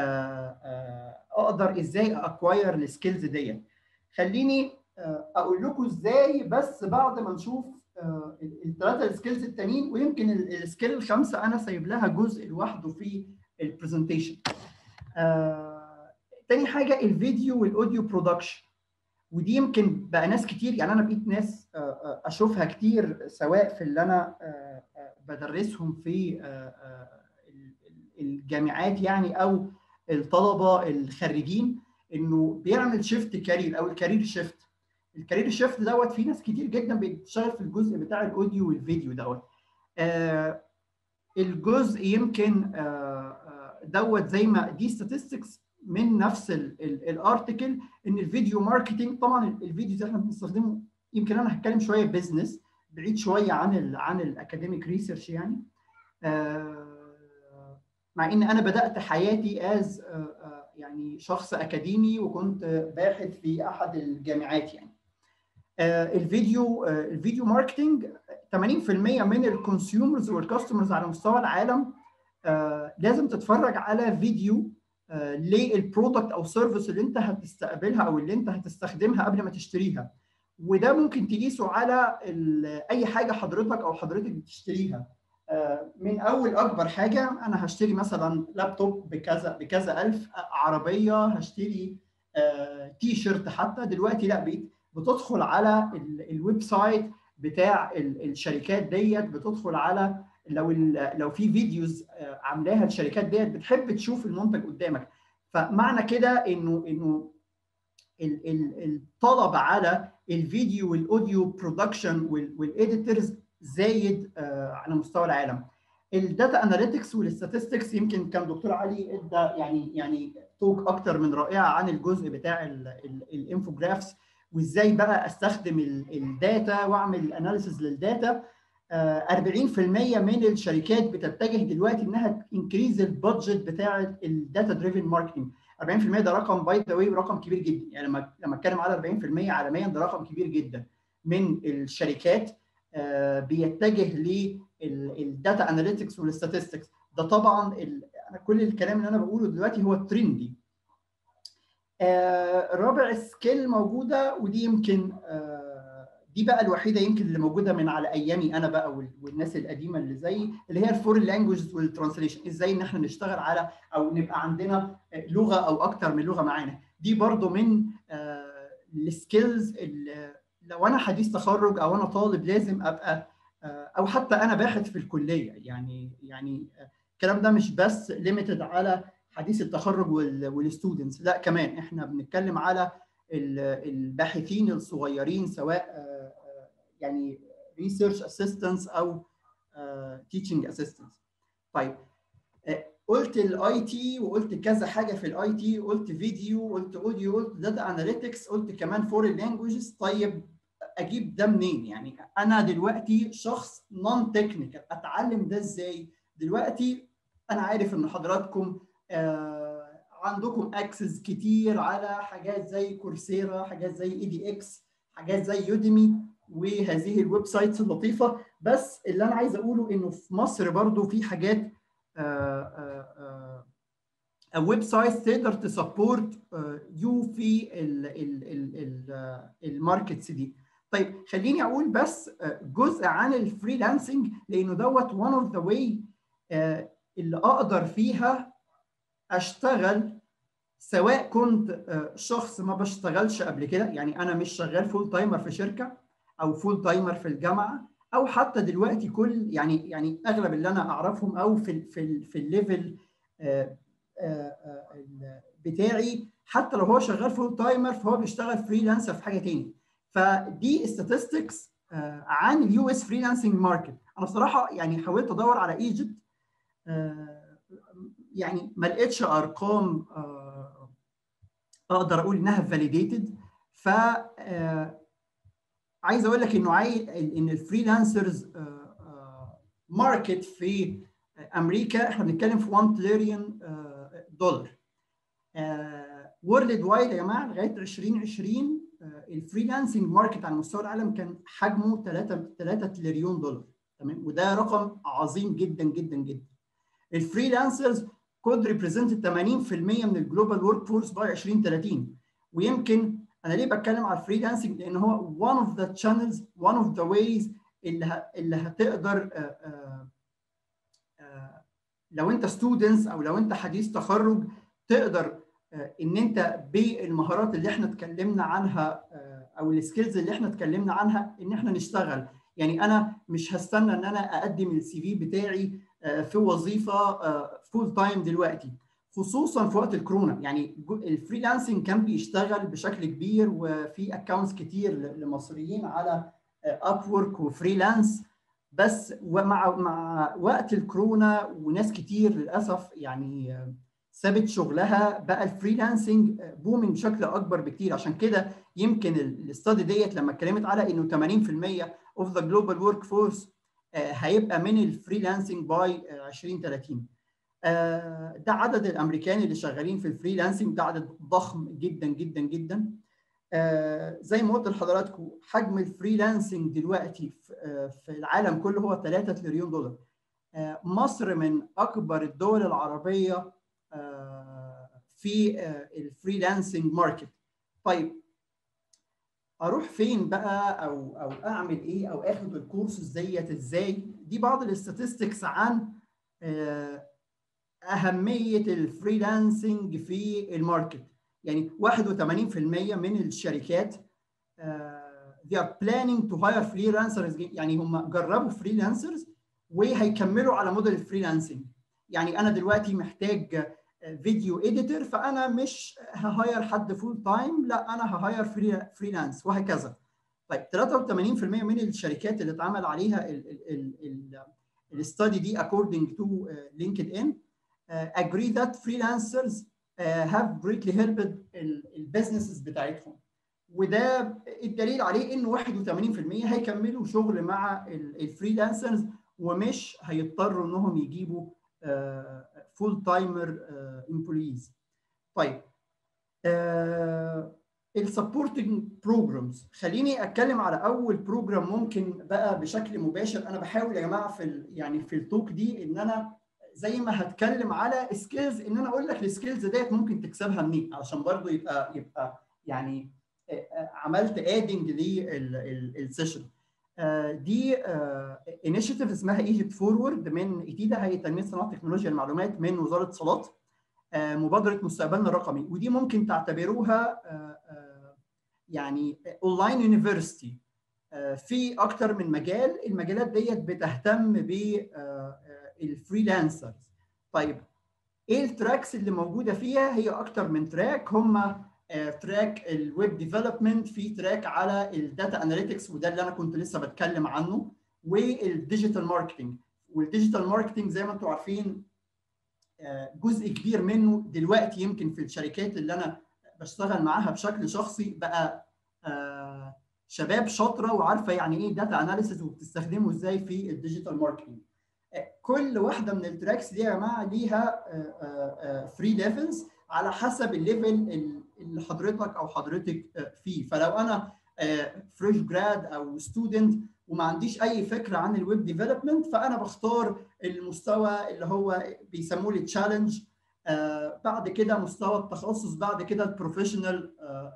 اقدر ازاي اكواير السكيلز ديت خليني اقول لكم ازاي بس بعد ما نشوف الثلاثه السكيلز التانيين ويمكن السكيل الخامسه انا سايب لها جزء لوحده في البرزنتيشن تاني حاجه الفيديو والاوديو برودكشن ودي يمكن بقى ناس كتير يعني انا بقيت ناس اشوفها كتير سواء في اللي انا بدرسهم في الجامعات يعني او الطلبه الخريجين انه بيعمل شيفت كارير او الكارير شيفت الكارير شيفت دوت في ناس كتير جدا بتشتغل في الجزء بتاع الاوديو والفيديو دوت آه الجزء يمكن آه دوت زي ما دي statistics من نفس الارتكل ان الفيديو ماركتنج طبعا الفيديو اللي احنا بنستخدمه يمكن انا هتكلم شويه بزنس بعيد شويه عن ال عن الاكاديميك ريسيرش يعني آه مع ان انا بدات حياتي از يعني شخص اكاديمي وكنت باحث في احد الجامعات يعني الفيديو الفيديو ماركتنج 80% من الكونسيومرز والكاستمرز على مستوى العالم لازم تتفرج على فيديو للبرودكت او سيرفيس اللي انت هتستقبلها او اللي انت هتستخدمها قبل ما تشتريها وده ممكن تقيسه على اي حاجه حضرتك او حضرتك بتشتريها من اول اكبر حاجه انا هشتري مثلا لابتوب بكذا بكذا الف عربيه هشتري تي شيرت حتى دلوقتي لا بقيت بتدخل على الويب سايت بتاع الشركات ديت بتدخل على لو لو في فيديوز عاملاها الشركات ديت بتحب تشوف المنتج قدامك فمعنى كده انه انه الطلب على الفيديو والاوديو برودكشن والايديتورز زايد على مستوى العالم الداتا اناليتكس والستاتستكس يمكن كان دكتور علي ادى يعني يعني توك اكتر من رائعه عن الجزء بتاع الانفوجرافس وازاي بقى استخدم الداتا واعمل اناليسز للداتا 40% من الشركات بتتجه دلوقتي انها انكريز البادجت بتاع الداتا دريفن ماركتنج 40% ده رقم باي ذا واي رقم كبير جدا يعني لما لما اتكلم على 40% عالميا ده رقم كبير جدا من الشركات بيتجه للداتا اناليتكس والستاتستكس ده طبعا انا كل الكلام اللي انا بقوله دلوقتي هو الترندي رابع سكيل موجوده ودي يمكن دي بقى الوحيده يمكن اللي موجوده من على ايامي انا بقى والناس القديمه اللي زي اللي هي الفورين لانجويجز والترانسليشن ازاي ان احنا نشتغل على او نبقى عندنا لغه او اكتر من لغه معانا دي برضو من السكيلز لو انا حديث تخرج او انا طالب لازم ابقى او حتى انا باحث في الكليه يعني يعني الكلام ده مش بس ليميتد على حديث التخرج والستودنتس لا كمان احنا بنتكلم على الباحثين الصغيرين سواء يعني ريسيرش اسيستنتس او تيتشنج اسيستنتس طيب قلت الاي تي وقلت كذا حاجه في الاي تي قلت فيديو قلت اوديو قلت داتا اناليتكس قلت كمان فورين لانجويجز طيب اجيب ده منين يعني انا دلوقتي شخص نون تكنيكال اتعلم ده ازاي دلوقتي انا عارف ان حضراتكم آه عندكم اكسس كتير على حاجات زي كورسيرا حاجات زي اي دي اكس حاجات زي يوديمي وهذه الويب سايتس اللطيفه بس اللي انا عايز اقوله انه في مصر برضو في حاجات ويب سايت تقدر تسبورت يو في الماركتس دي طيب خليني اقول بس جزء عن الفريلانسنج لانه دوت one اوف ذا واي اللي اقدر فيها اشتغل سواء كنت شخص ما بشتغلش قبل كده يعني انا مش شغال فول تايمر في شركه او فول تايمر في الجامعه او حتى دلوقتي كل يعني يعني اغلب اللي انا اعرفهم او في في في الليفل بتاعي حتى لو هو شغال فول تايمر فهو بيشتغل فريلانسر في حاجه تاني فدي statistics عن اليو اس فريلانسنج ماركت انا بصراحه يعني حاولت ادور على ايجيبت يعني ما لقيتش ارقام اقدر اقول انها فاليديتد ف عايز اقول لك انه عاي... ان الفريلانسرز ماركت في امريكا احنا بنتكلم في 1 تريليون دولار وورلد وايد يا جماعه لغايه 2020 الفريلانسنج ماركت على مستوى العالم كان حجمه 3 3 تريليون دولار تمام وده رقم عظيم جدا جدا جدا الفريلانسرز كود ريبريزنت 80% من الجلوبال ورك فورس باي 2030 ويمكن انا ليه بتكلم على الفريلانسنج لان هو one of the channels one of the ways اللي ه... اللي هتقدر uh, uh, uh, لو انت ستودنتس او لو انت حديث تخرج تقدر ان انت بالمهارات اللي احنا اتكلمنا عنها او السكيلز اللي احنا اتكلمنا عنها ان احنا نشتغل يعني انا مش هستنى ان انا اقدم السي في بتاعي في وظيفه فول تايم دلوقتي خصوصا في وقت الكورونا يعني الفريلانسنج كان بيشتغل بشكل كبير وفي اكونتس كتير لمصريين على اب وورك وفريلانس بس ومع مع وقت الكورونا وناس كتير للاسف يعني سابت شغلها بقى الفريلانسنج بومينج بشكل اكبر بكتير عشان كده يمكن الاستادي ديت لما اتكلمت على انه 80% اوف ذا جلوبال ورك فورس هيبقى من الفريلانسنج باي 2030 ده عدد الامريكان اللي شغالين في الفريلانسنج ده عدد ضخم جدا جدا جدا زي ما قلت لحضراتكم حجم الفريلانسنج دلوقتي في العالم كله هو 3 تريليون دولار مصر من اكبر الدول العربيه في الفريلانسنج ماركت طيب اروح فين بقى او او اعمل ايه او اخد الكورسز ديت ازاي دي بعض الاستاتستكس عن اهميه الفريلانسنج في الماركت يعني 81% من الشركات they are planning to hire freelancers يعني هم جربوا فريلانسرز وهيكملوا على موديل الفريلانسنج يعني انا دلوقتي محتاج فيديو اديتور فانا مش ههاير حد فول تايم لا انا ههاير فريلانس وهكذا طيب 83% من الشركات اللي اتعمل عليها الاستادي دي according to LinkedIn uh, agree that freelancers uh, have greatly helped البيزنسز بتاعتهم وده الدليل عليه انه 81% هيكملوا شغل مع الفريلانسرز ومش هيضطروا انهم يجيبوا فول تايمر امبلويز طيب السبورتنج بروجرامز خليني اتكلم على اول بروجرام ممكن بقى بشكل مباشر انا بحاول يا جماعه في ال يعني في التوك دي ان انا زي ما هتكلم على سكيلز ان انا اقول لك السكيلز ديت ممكن تكسبها منين علشان برضو يبقى يبقى يعني عملت ادنج للسيشن دي انيشيتيف اسمها ايجيبت فورورد من ايتيدا هيئه تنميه صناعه تكنولوجيا المعلومات من وزاره الاتصالات مبادره مستقبلنا الرقمي ودي ممكن تعتبروها يعني اونلاين يونيفرستي في اكتر من مجال المجالات ديت بتهتم بالفريلانسرز طيب ايه التراكس اللي موجوده فيها هي اكتر من تراك هم تراك الويب ديفلوبمنت في تراك على الداتا اناليتكس وده اللي انا كنت لسه بتكلم عنه والديجيتال ماركتنج والديجيتال ماركتنج زي ما انتم عارفين جزء كبير منه دلوقتي يمكن في الشركات اللي انا بشتغل معاها بشكل شخصي بقى شباب شاطره وعارفه يعني ايه داتا اناليسيس وبتستخدمه ازاي في الديجيتال ماركتنج كل واحده من التراكس دي يا جماعه ليها فري ليفلز على حسب الليفل اللي حضرتك او حضرتك فيه فلو انا فريش جراد او ستودنت وما عنديش اي فكره عن الويب ديفلوبمنت فانا بختار المستوى اللي هو بيسموه لي تشالنج بعد كده مستوى التخصص بعد كده البروفيشنال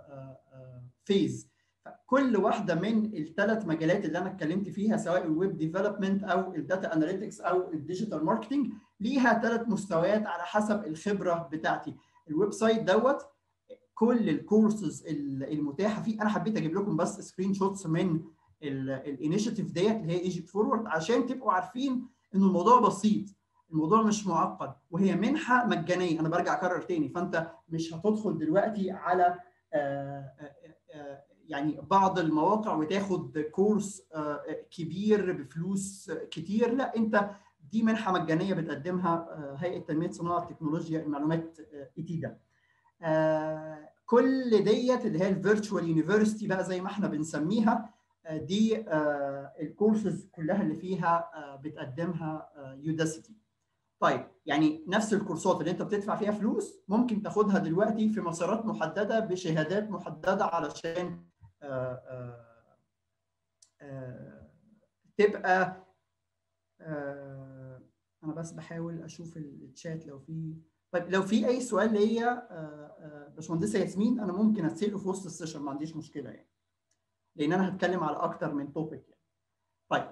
فيز كل واحده من الثلاث مجالات اللي انا اتكلمت فيها سواء الويب ديفلوبمنت او الداتا اناليتكس او الديجيتال ماركتنج ليها ثلاث مستويات على حسب الخبره بتاعتي الويب سايت دوت كل الكورسز المتاحه فيه انا حبيت اجيب لكم بس سكرين شوتس من الانيشيتيف ديت اللي هي ايجيبت فورورد عشان تبقوا عارفين ان الموضوع بسيط الموضوع مش معقد وهي منحه مجانيه انا برجع اكرر تاني فانت مش هتدخل دلوقتي على آآ آآ يعني بعض المواقع وتاخد كورس كبير بفلوس كتير لا انت دي منحه مجانيه بتقدمها هيئه تنميه صناعه تكنولوجيا المعلومات ايتيدا كل ديت اللي هي الفيرتشوال يونيفرستي بقى زي ما احنا بنسميها دي الكورسز كلها اللي فيها بتقدمها يوداسيتي طيب يعني نفس الكورسات اللي انت بتدفع فيها فلوس ممكن تاخدها دلوقتي في مسارات محدده بشهادات محدده علشان تبقى آه انا بس بحاول اشوف الشات لو في طيب لو في اي سؤال ليا باشمهندسه ياسمين انا ممكن اساله في وسط السيشن ما عنديش مشكله يعني لان انا هتكلم على اكتر من توبيك يعني طيب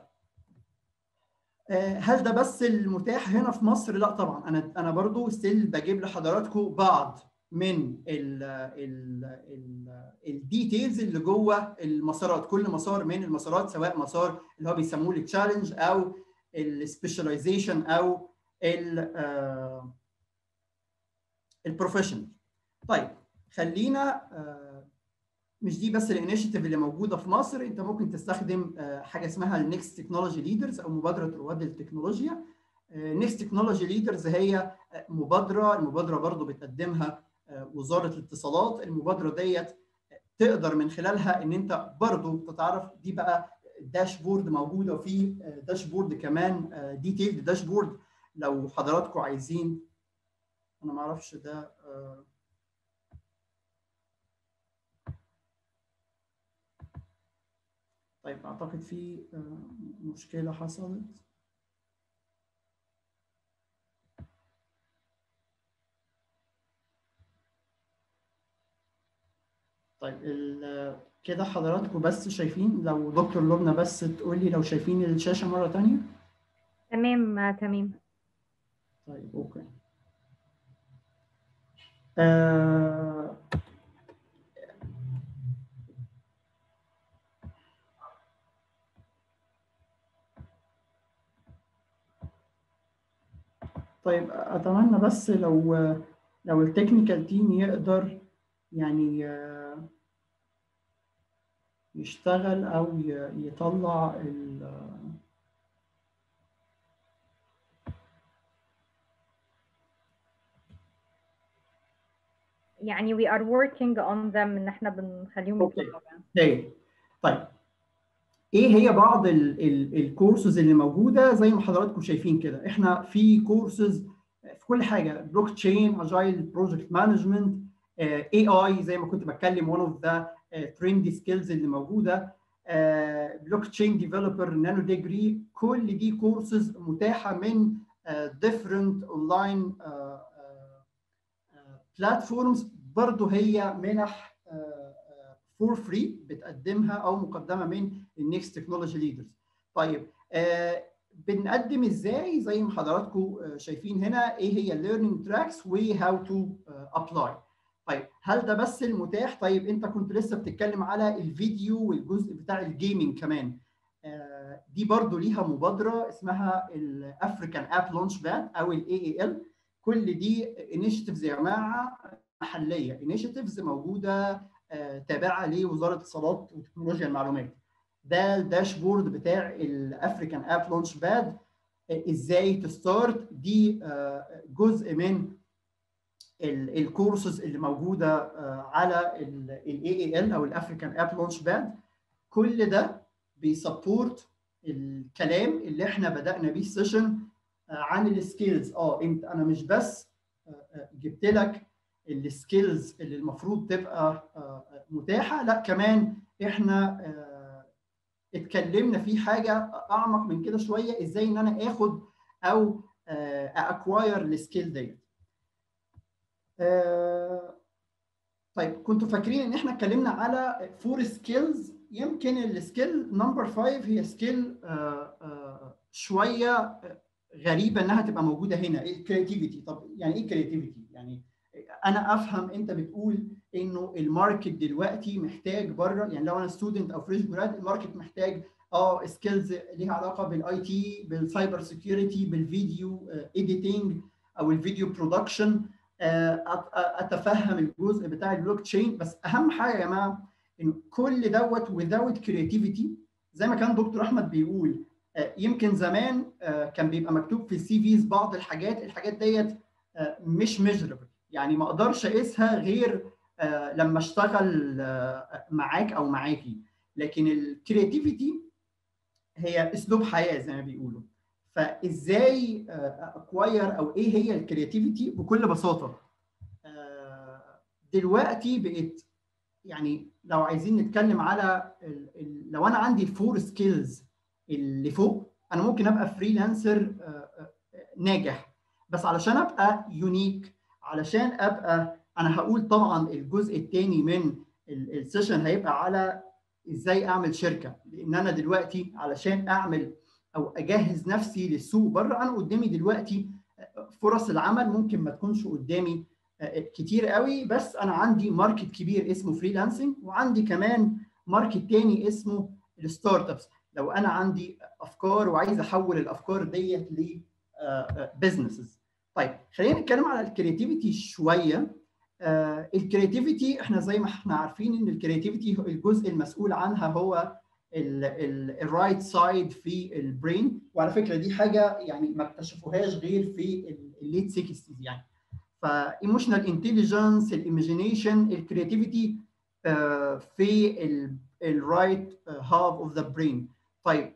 هل ده بس المتاح هنا في مصر؟ لا طبعا انا انا برضو ستيل بجيب لحضراتكم بعض من ال ال ال الديتيلز اللي جوه المسارات كل مسار من المسارات سواء مسار اللي هو بيسموه التشالنج او السبيشاليزيشن او ال البروفيشنال طيب خلينا مش دي بس الانيشيتيف اللي موجوده في مصر انت ممكن تستخدم حاجه اسمها النكست تكنولوجي ليدرز او مبادره رواد التكنولوجيا نكست تكنولوجي ليدرز هي مبادره المبادره برضو بتقدمها وزاره الاتصالات المبادره ديت تقدر من خلالها ان انت برضو تتعرف دي بقى داشبورد موجوده وفي داشبورد كمان ديتيلد داشبورد لو حضراتكم عايزين انا ما اعرفش ده طيب اعتقد في مشكله حصلت طيب كده حضراتكم بس شايفين لو دكتور لبنى بس تقول لي لو شايفين الشاشه مره ثانيه تمام تمام طيب اوكي آه طيب اتمنى بس لو لو التكنيكال تيم يقدر يعني يشتغل او يطلع ال يعني we are working on them ان احنا بنخليهم يطلعوا طيب طيب ايه هي بعض الكورسز اللي موجوده زي ما حضراتكم شايفين كده احنا في كورسز في كل حاجه بلوك تشين اجايل بروجكت مانجمنت اي اي زي ما كنت بتكلم one اوف ذا تريندي سكيلز اللي موجوده بلوك تشين ديفلوبر نانو ديجري كل دي كورسز متاحه من ديفرنت اونلاين بلاتفورمز برضه هي منح فور فري بتقدمها او مقدمه من النكست تكنولوجي ليدرز طيب آه بنقدم ازاي زي ما حضراتكم شايفين هنا ايه هي الليرنينج تراكس وهاو تو ابلاي طيب هل ده بس المتاح طيب انت كنت لسه بتتكلم على الفيديو والجزء بتاع الجيمنج كمان آه دي برضو ليها مبادره اسمها الافريكان اب لونش باد او الاي اي ال كل دي انيشيتيفز يا جماعه محليه انيشيتيفز موجوده آه تابعه لوزاره الاتصالات وتكنولوجيا المعلومات ده الداشبورد بتاع الافريكان اب لونش باد ازاي تستارت دي آه جزء من الكورسز اللي موجوده على الاي اي ال او الافريكان اب لونش باد كل ده بيسبورت الكلام اللي احنا بدانا بيه السيشن عن السكيلز اه انت انا مش بس جبت لك السكيلز اللي المفروض تبقى متاحه لا كمان احنا اتكلمنا في حاجه اعمق من كده شويه ازاي ان انا اخد او اكواير السكيل ديت طيب كنتوا فاكرين ان احنا اتكلمنا على فور سكيلز يمكن السكيل نمبر 5 هي سكيل شويه غريبه انها تبقى موجوده هنا الكرياتيفيتي طب يعني ايه كرياتيفيتي يعني انا افهم انت بتقول انه الماركت دلوقتي محتاج بره يعني لو انا ستودنت او فريش جراد الماركت محتاج اه سكيلز ليها علاقه بالاي تي بالسايبر سكيورتي بالفيديو اديتنج او الفيديو برودكشن اتفهم الجزء بتاع البلوك تشين بس اهم حاجه يا جماعه ان كل دوت without creativity زي ما كان دكتور احمد بيقول يمكن زمان كان بيبقى مكتوب في السي فيز بعض الحاجات الحاجات ديت مش ميجربل يعني ما اقدرش اقيسها غير لما اشتغل معاك او معاكي لكن الكرياتيفيتي هي اسلوب حياه زي ما بيقولوا فازاي اكواير او ايه هي الكرياتيفيتي بكل بساطه دلوقتي بقت يعني لو عايزين نتكلم على ال ال لو انا عندي الفور سكيلز اللي فوق انا ممكن ابقى فريلانسر ناجح بس علشان ابقى يونيك علشان ابقى انا هقول طبعا الجزء الثاني من السيشن هيبقى على ازاي اعمل شركه لان انا دلوقتي علشان اعمل او اجهز نفسي للسوق بره انا قدامي دلوقتي فرص العمل ممكن ما تكونش قدامي كتير قوي بس انا عندي ماركت كبير اسمه فريلانسنج وعندي كمان ماركت تاني اسمه الستارت ابس لو انا عندي افكار وعايز احول الافكار ديت ل بزنسز طيب خلينا نتكلم على الكرياتيفيتي شويه الكرياتيفيتي احنا زي ما احنا عارفين ان الكرياتيفيتي الجزء المسؤول عنها هو الرايت سايد في البرين وعلى فكره دي حاجه يعني ما اكتشفوهاش غير في الليت 60 يعني فايموشنال انتليجنس الايماجينيشن الكرياتيفيتي في الرايت هاف اوف ذا برين طيب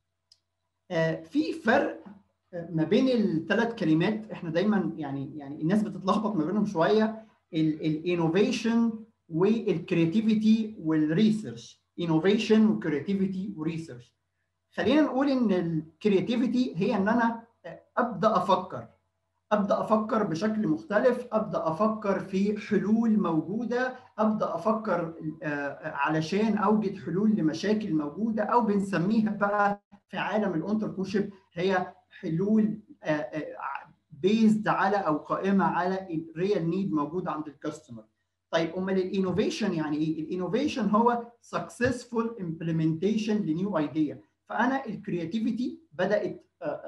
في فرق ما بين الثلاث كلمات احنا دايما يعني يعني الناس بتتلخبط ما بينهم شويه الانوفيشن والكرياتيفيتي والريسيرش انوفيشن وكرياتيفيتي وريسيرش خلينا نقول ان الكرياتيفيتي هي ان انا ابدا افكر ابدا افكر بشكل مختلف ابدا افكر في حلول موجوده ابدا افكر علشان اوجد حلول لمشاكل موجوده او بنسميها بقى في عالم الانتربرينورشيب هي حلول بيزد على او قائمه على ريال نيد موجود عند الكاستمر طيب امال الانوفيشن يعني ايه الانوفيشن هو سكسسفول امبلمنتيشن لنيو ايديا فانا الكرياتيفيتي بدات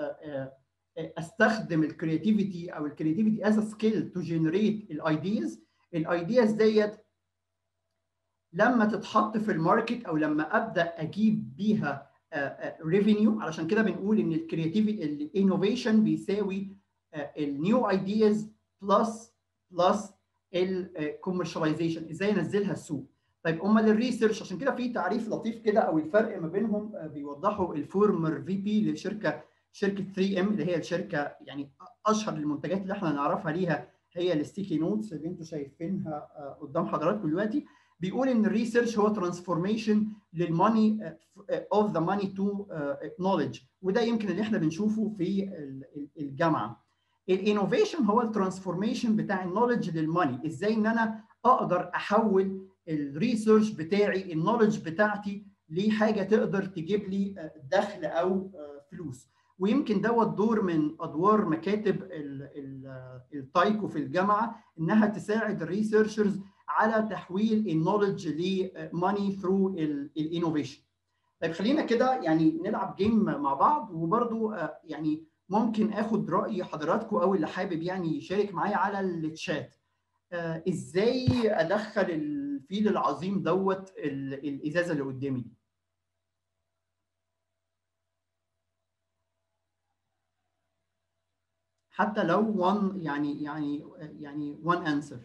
استخدم الكرياتيفيتي او الكرياتيفيتي از سكيل تو جنريت الايدياز الايدياز ديت لما تتحط في الماركت او لما ابدا اجيب بيها ريفينيو علشان كده بنقول ان الكرياتيفيتي الانوفيشن بيساوي النيو ايدياز بلس بلس الكوميرشاليزيشن ازاي انزلها السوق طيب امال الريسيرش عشان كده في تعريف لطيف كده او الفرق ما بينهم بيوضحوا الفورمر في بي لشركه شركه 3 ام اللي هي الشركه يعني اشهر المنتجات اللي احنا نعرفها ليها هي الستيكي نوتس اللي انتم شايفينها قدام حضراتكم دلوقتي بيقول ان الريسيرش هو ترانسفورميشن للماني اوف ذا ماني تو نوليدج وده يمكن اللي احنا بنشوفه في الجامعه الانوفيشن هو الترانسفورميشن بتاع النولج للماني ازاي ان انا اقدر احول الريسيرش بتاعي النولج بتاعتي لحاجه تقدر تجيب لي دخل او فلوس ويمكن دوت دور من ادوار مكاتب التايكو في الجامعه انها تساعد الريسيرشرز على تحويل النولج لماني ثرو الانوفيشن طيب خلينا كده يعني نلعب جيم مع بعض وبرضو يعني ممكن اخد راي حضراتكم او اللي حابب يعني يشارك معايا على التشات آه ازاي ادخل الفيل العظيم دوت الازازه اللي قدامي دي حتى لو one يعني يعني يعني one answer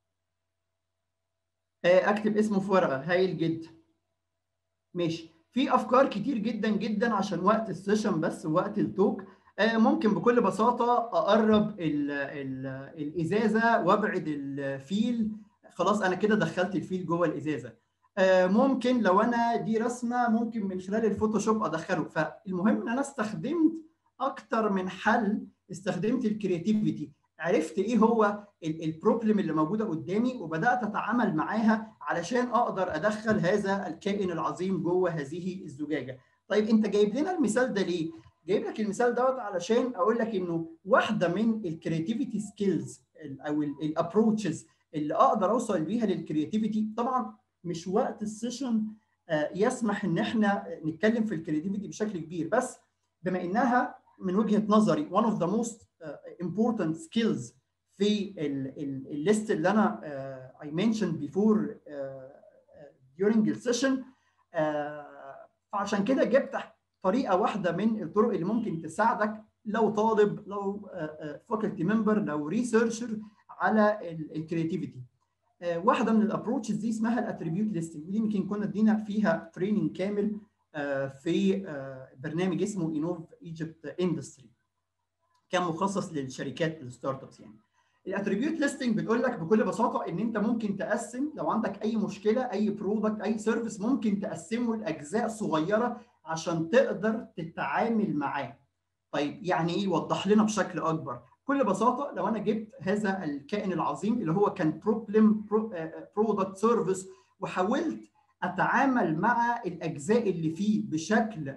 آه اكتب اسمه في ورقه هايل جدا ماشي في افكار كتير جدا جدا عشان وقت السيشن بس وقت التوك ممكن بكل بساطه اقرب ال ال الازازه وابعد الفيل خلاص انا كده دخلت الفيل جوه الازازه ممكن لو انا دي رسمه ممكن من خلال الفوتوشوب ادخله فالمهم ان انا استخدمت اكتر من حل استخدمت الكرياتيفيتي عرفت ايه هو البروبلم اللي موجوده قدامي وبدات اتعامل معاها علشان اقدر ادخل هذا الكائن العظيم جوه هذه الزجاجه طيب انت جايب لنا المثال ده ليه جايب لك المثال دوت علشان اقول لك انه واحده من الكرياتيفيتي سكيلز او الابروتشز اللي اقدر اوصل بيها للكرياتيفيتي طبعا مش وقت السيشن يسمح ان احنا نتكلم في الكرياتيفيتي بشكل كبير بس بما انها من وجهه نظري one of the most important skills في الليست اللي انا I mentioned before during السيشن فعشان كده جبت طريقه واحده من الطرق اللي ممكن تساعدك لو طالب لو فاكولتي ممبر لو ريسيرشر على الكرياتيفيتي واحده من الابروتشز دي اسمها الاتريبيوت ليستنج ودي يمكن كنا ادينا فيها تريننج كامل في برنامج اسمه انوف ايجيبت اندستري كان مخصص للشركات الستارت ابس يعني الاتريبيوت ليستنج بتقول لك بكل بساطه ان انت ممكن تقسم لو عندك اي مشكله اي برودكت اي سيرفيس ممكن تقسمه لاجزاء صغيره عشان تقدر تتعامل معاه طيب يعني ايه وضح لنا بشكل اكبر بكل بساطه لو انا جبت هذا الكائن العظيم اللي هو كان بروبلم برودكت سيرفيس وحاولت اتعامل مع الاجزاء اللي فيه بشكل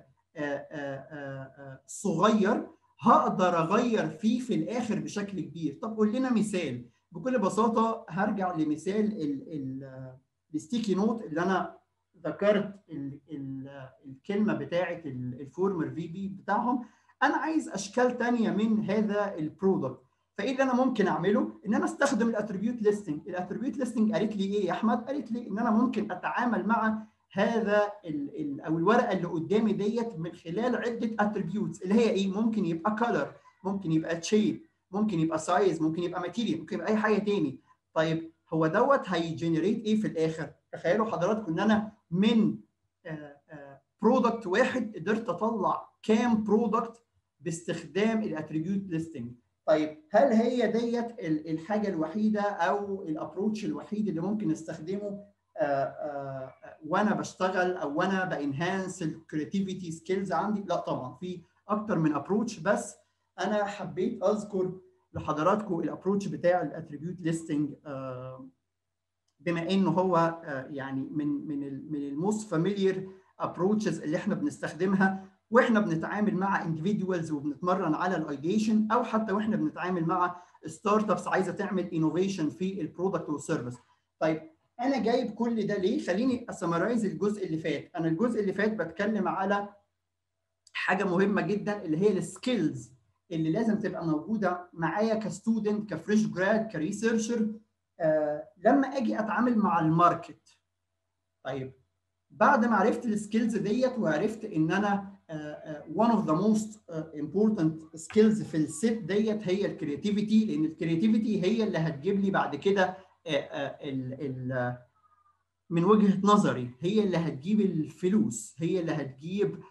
صغير هقدر اغير فيه في الاخر بشكل كبير طب قول لنا مثال بكل بساطه هرجع لمثال الستيكي نوت اللي انا ذكرت ال ال الكلمه بتاعه الفورمر في بي بتاعهم انا عايز اشكال ثانيه من هذا البرودكت فايه اللي انا ممكن اعمله ان انا استخدم الاتريبيوت ليستنج الاتريبيوت ليستنج قالت لي ايه يا احمد قالت لي ان انا ممكن اتعامل مع هذا ال ال او الورقه اللي قدامي ديت من خلال عده اتريبيوتس اللي هي ايه ممكن يبقى كلر ممكن يبقى شيب ممكن يبقى سايز ممكن يبقى ماتيريال ممكن يبقى اي حاجه تاني طيب هو دوت هيجنريت ايه في الاخر تخيلوا حضراتكم ان انا من برودكت واحد قدرت اطلع كام برودكت باستخدام الاتريبيوت ليستنج طيب هل هي ديت الحاجه الوحيده او الابروتش الوحيد اللي ممكن استخدمه وانا بشتغل او وانا بانهانس الكريتيفيتي سكيلز عندي لا طبعا في اكتر من ابروتش بس انا حبيت اذكر لحضراتكم الابروتش بتاع الاتريبيوت ليستنج بما انه هو يعني من من من الموست فاميليير ابروتشز اللي احنا بنستخدمها واحنا بنتعامل مع اندفيدوالز وبنتمرن على الايديشن او حتى واحنا بنتعامل مع ستارت ابس عايزه تعمل انوفيشن في البرودكت والسيرفيس طيب انا جايب كل ده ليه خليني اسمرايز الجزء اللي فات انا الجزء اللي فات بتكلم على حاجه مهمه جدا اللي هي السكيلز اللي لازم تبقى موجوده معايا كستودنت كفريش جراد كريسيرشر آه لما اجي اتعامل مع الماركت طيب بعد ما عرفت السكيلز ديت وعرفت ان انا uh, one of the most uh, important skills في الست ديت هي الكرياتيفيتي لان الكرياتيفيتي هي اللي هتجيب لي بعد كده uh, ال ال من وجهه نظري هي اللي هتجيب الفلوس هي اللي هتجيب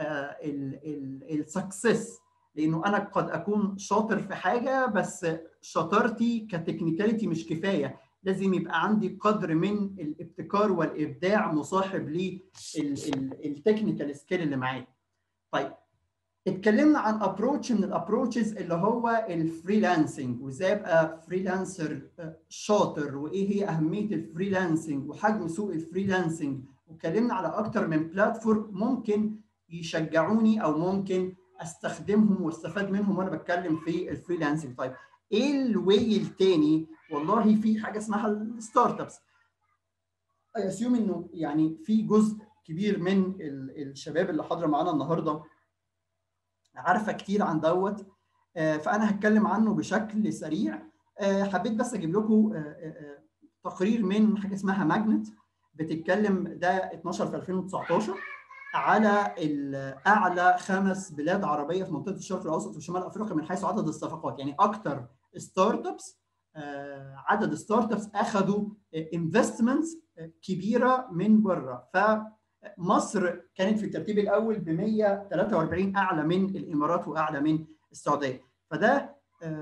السكسس لانه انا قد اكون شاطر في حاجه بس شطارتي كتكنيكاليتي مش كفايه لازم يبقى عندي قدر من الابتكار والابداع مصاحب للتكنيكال سكيل اللي معايا. طيب اتكلمنا عن ابروتش من الابروتشز اللي هو الفريلانسنج وازاي ابقى فريلانسر شاطر وايه هي اهميه الفريلانسنج وحجم سوق الفريلانسنج واتكلمنا على اكتر من بلاتفورم ممكن يشجعوني او ممكن استخدمهم واستفاد منهم وانا بتكلم في الفريلانسنج طيب ايه الواي التاني والله في حاجه اسمها الستارت ابس اي اسيوم انه يعني في جزء كبير من الشباب اللي حاضره معانا النهارده عارفه كتير عن دوت فانا هتكلم عنه بشكل سريع حبيت بس اجيب لكم تقرير من حاجه اسمها ماجنت بتتكلم ده 12 في 2019 على اعلى خمس بلاد عربيه في منطقه الشرق الاوسط وشمال افريقيا من حيث عدد الصفقات يعني اكتر ستارت ابس عدد ستارت ابس اخذوا انفستمنتس كبيره من بره فمصر كانت في الترتيب الاول ب 143 اعلى من الامارات واعلى من السعوديه فده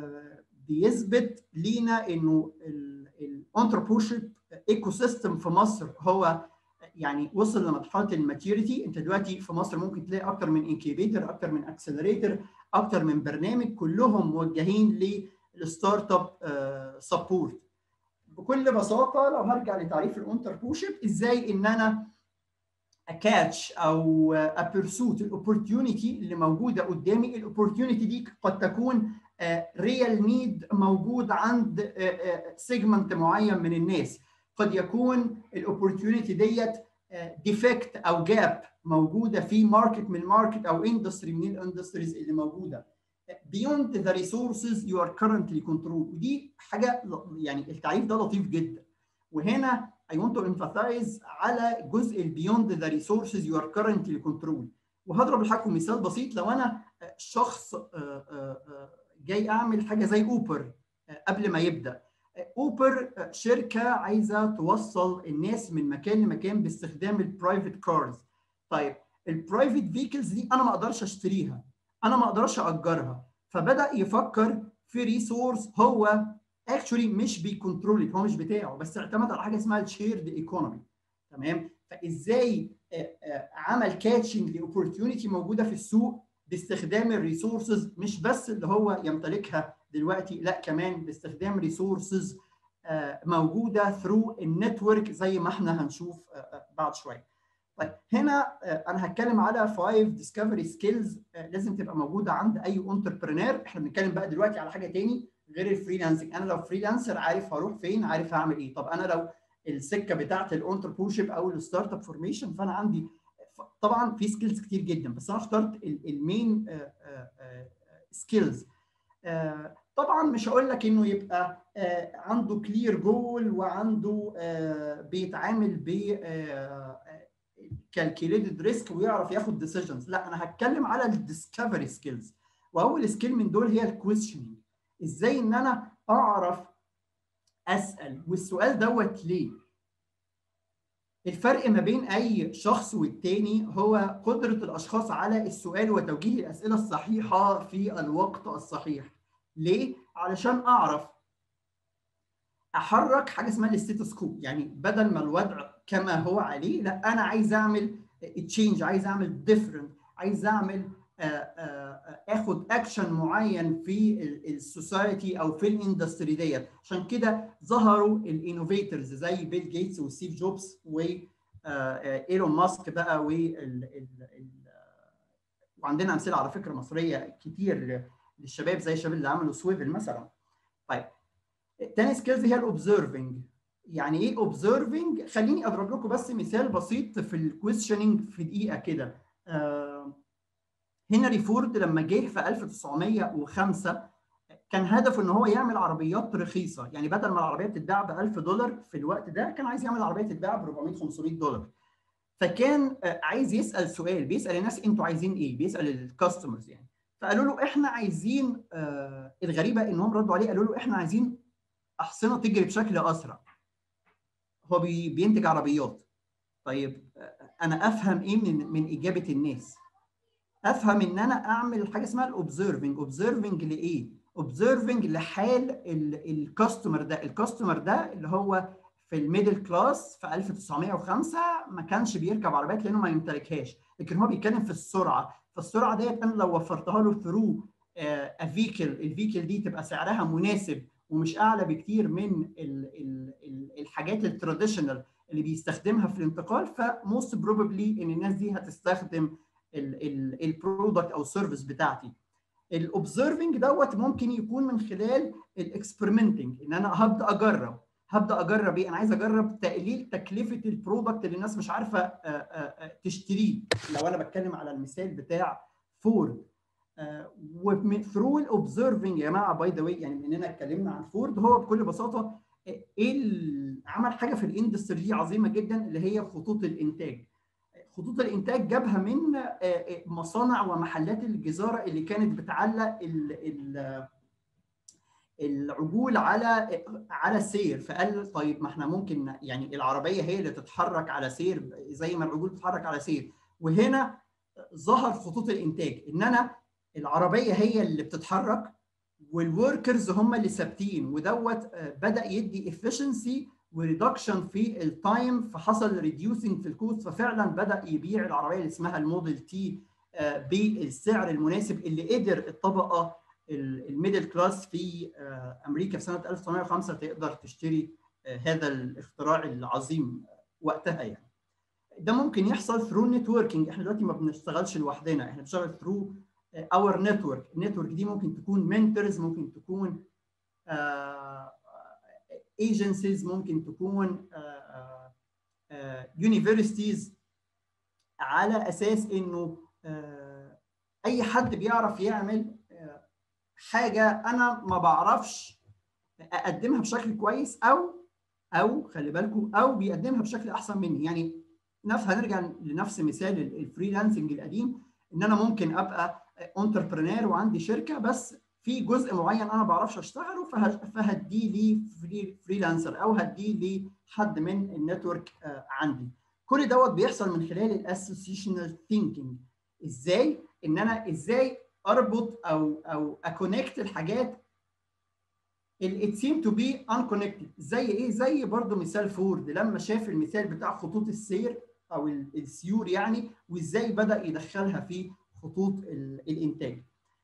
بيثبت لينا انه الانتربروشيب ايكو سيستم في مصر هو يعني وصل لمرحله الماتيوريتي انت دلوقتي في مصر ممكن تلاقي اكتر من انكيبيتر اكتر من اكسلريتر اكتر من برنامج كلهم موجهين للستارت اب سبورت بكل بساطه لو هرجع لتعريف الانتربوشيب ازاي ان انا اكاتش او ابرسوت الاوبورتيونيتي اللي موجوده قدامي الاوبورتيونيتي دي قد تكون ريال نيد موجود عند سيجمنت معين من الناس قد يكون الاوبورتيونيتي ديت ديفكت او جاب موجوده في ماركت من الماركت او اندستري من الاندستريز اللي موجوده beyond the resources you are currently control ودي حاجه يعني التعريف ده لطيف جدا وهنا I want to emphasize على جزء beyond the resources you are currently control وهضرب لحضراتكم مثال بسيط لو انا شخص جاي اعمل حاجه زي اوبر قبل ما يبدا اوبر شركه عايزه توصل الناس من مكان لمكان باستخدام البرايفت كارز طيب البرايفت فيكلز دي انا ما اقدرش اشتريها انا ما اقدرش اجرها فبدا يفكر في ريسورس هو اكشولي مش بيكنترول هو مش بتاعه بس اعتمد على حاجه اسمها الشيرد ايكونومي تمام فازاي عمل كاتشنج لاوبورتيونيتي موجوده في السوق باستخدام الريسورسز مش بس اللي هو يمتلكها دلوقتي لا كمان باستخدام ريسورسز موجوده ثرو النتورك زي ما احنا هنشوف بعد شويه. طيب هنا انا هتكلم على 5 ديسكفري سكيلز لازم تبقى موجوده عند اي انتربرينور احنا بنتكلم بقى دلوقتي على حاجه تاني غير الفريلانسنج انا لو فريلانسر عارف هروح فين عارف هعمل ايه طب انا لو السكه بتاعت الانتربرشيب او الستارت اب فورميشن فانا عندي طبعا في سكيلز كتير جدا بس انا اخترت المين سكيلز طبعا مش هقول لك انه يبقى عنده كلير جول وعنده بيتعامل ب كالكيليتد ريسك ويعرف ياخد ديسيجنز لا انا هتكلم على الديسكفري سكيلز واول سكيل من دول هي الكويشننج ازاي ان انا اعرف اسال والسؤال دوت ليه الفرق ما بين اي شخص والتاني هو قدره الاشخاص على السؤال وتوجيه الاسئله الصحيحه في الوقت الصحيح ليه علشان اعرف احرك حاجه اسمها الستيتس كو يعني بدل ما الوضع كما هو عليه لا انا عايز اعمل تشينج عايز اعمل ديفرنت عايز اعمل اخد اكشن معين في السوسايتي او في الاندستري ديت عشان كده ظهروا الانوفيتورز زي بيل جيتس وستيف جوبز و ايلون ماسك بقى و وعندنا امثله على فكره مصريه كتير للشباب زي الشباب اللي عملوا سويفل مثلا طيب تاني سكيلز هي الاوبزرفنج يعني ايه اوبزرفنج خليني اضرب لكم بس مثال بسيط في الكويشننج في دقيقه كده آه هنري فورد لما جه في 1905 كان هدفه ان هو يعمل عربيات رخيصه يعني بدل ما العربيه بتتباع ب 1000 دولار في الوقت ده كان عايز يعمل عربيه تتباع ب 400 500 دولار فكان عايز يسال سؤال بيسال الناس انتوا عايزين ايه بيسال الكاستمرز يعني فقالوا له احنا عايزين آه الغريبه انهم ردوا عليه قالوا له احنا عايزين احصنه تجري بشكل اسرع هو بي بينتج عربيات طيب انا افهم ايه من من اجابه الناس افهم ان انا اعمل حاجه اسمها الاوبزرفنج اوبزرفنج لايه اوبزرفنج لحال الكاستمر ده الكاستمر ده اللي هو في الميدل كلاس في 1905 ما كانش بيركب عربيات لانه ما يمتلكهاش لكن هو بيتكلم في السرعه فالسرعه ديت انا لو وفرتها له ثرو افيكل الفيكل دي تبقى سعرها مناسب ومش اعلى بكتير من ال ال ال الحاجات التراديشنال اللي بيستخدمها في الانتقال فموست بروبلي ان الناس دي هتستخدم البرودكت او السيرفيس بتاعتي الاوبزرفنج دوت ممكن يكون من خلال الاكسبيرمنتنج ان انا هبدا اجرب هبدا اجرب ايه انا عايز اجرب تقليل تكلفه البرودكت اللي الناس مش عارفه تشتريه لو انا بتكلم على المثال بتاع فورد وثرو الاوبزرفنج يا جماعه باي ذا واي يعني مننا اتكلمنا عن فورد هو بكل بساطه ايه عمل حاجه في الاندستري دي عظيمه جدا اللي هي خطوط الانتاج خطوط الانتاج جابها من مصانع ومحلات الجزاره اللي كانت بتعلق ال ال العجول على على سير فقال طيب ما احنا ممكن يعني العربيه هي اللي تتحرك على سير زي ما العجول بتتحرك على سير وهنا ظهر خطوط الانتاج ان انا العربيه هي اللي بتتحرك والوركرز هم اللي ثابتين ودوت بدا يدي افشنسي وريدكشن في التايم فحصل ريديوسنج في الكوست ففعلا بدا يبيع العربيه اللي اسمها الموديل تي بالسعر المناسب اللي قدر الطبقه الميدل كلاس في امريكا في سنه 1905 تقدر تشتري هذا الاختراع العظيم وقتها يعني ده ممكن يحصل ثرو نتوركينج احنا دلوقتي ما بنشتغلش لوحدنا احنا بنشتغل ثرو اور نتورك النتورك دي ممكن تكون منتورز ممكن تكون ايجنسيز ممكن تكون يونيفرسيتيز على اساس انه اي حد بيعرف يعمل حاجه انا ما بعرفش اقدمها بشكل كويس او او خلي بالكم او بيقدمها بشكل احسن مني يعني نفس هنرجع لنفس مثال الفريلانسنج القديم ان انا ممكن ابقى انتربرينور وعندي شركه بس في جزء معين انا ما بعرفش اشتغله فهديه لي فري فريلانسر او هديه لي حد من النتورك عندي كل دوت بيحصل من خلال الاسوسيشنال ثينكينج ازاي ان انا ازاي اربط او او اكونكت الحاجات it seemed to be unconnected زي ايه زي برضو مثال فورد لما شاف المثال بتاع خطوط السير او السيور يعني وازاي بدا يدخلها في خطوط الانتاج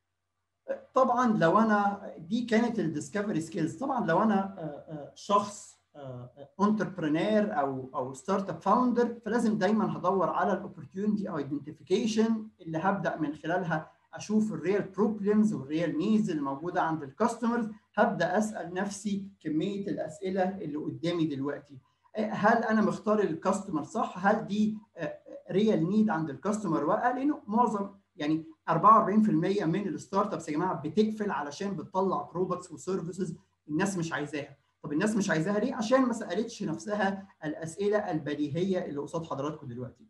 طبعا لو انا دي كانت الديسكفري سكيلز طبعا لو انا شخص انتربرينور او او ستارت اب فاوندر فلازم دايما هدور على الاوبورتيونيتي او ايدنتيفيكيشن اللي هبدا من خلالها اشوف الريال بروبلمز والريال نيدز اللي موجوده عند الكاستمرز هبدا اسال نفسي كميه الاسئله اللي قدامي دلوقتي هل انا مختار الكاستمر صح هل دي ريال نيد عند الكاستمر ولا لانه معظم يعني 44% من الستارت ابس يا جماعه بتقفل علشان بتطلع برودكتس وسيرفيسز الناس مش عايزاها طب الناس مش عايزاها ليه عشان ما سالتش نفسها الاسئله البديهيه اللي قصاد حضراتكم دلوقتي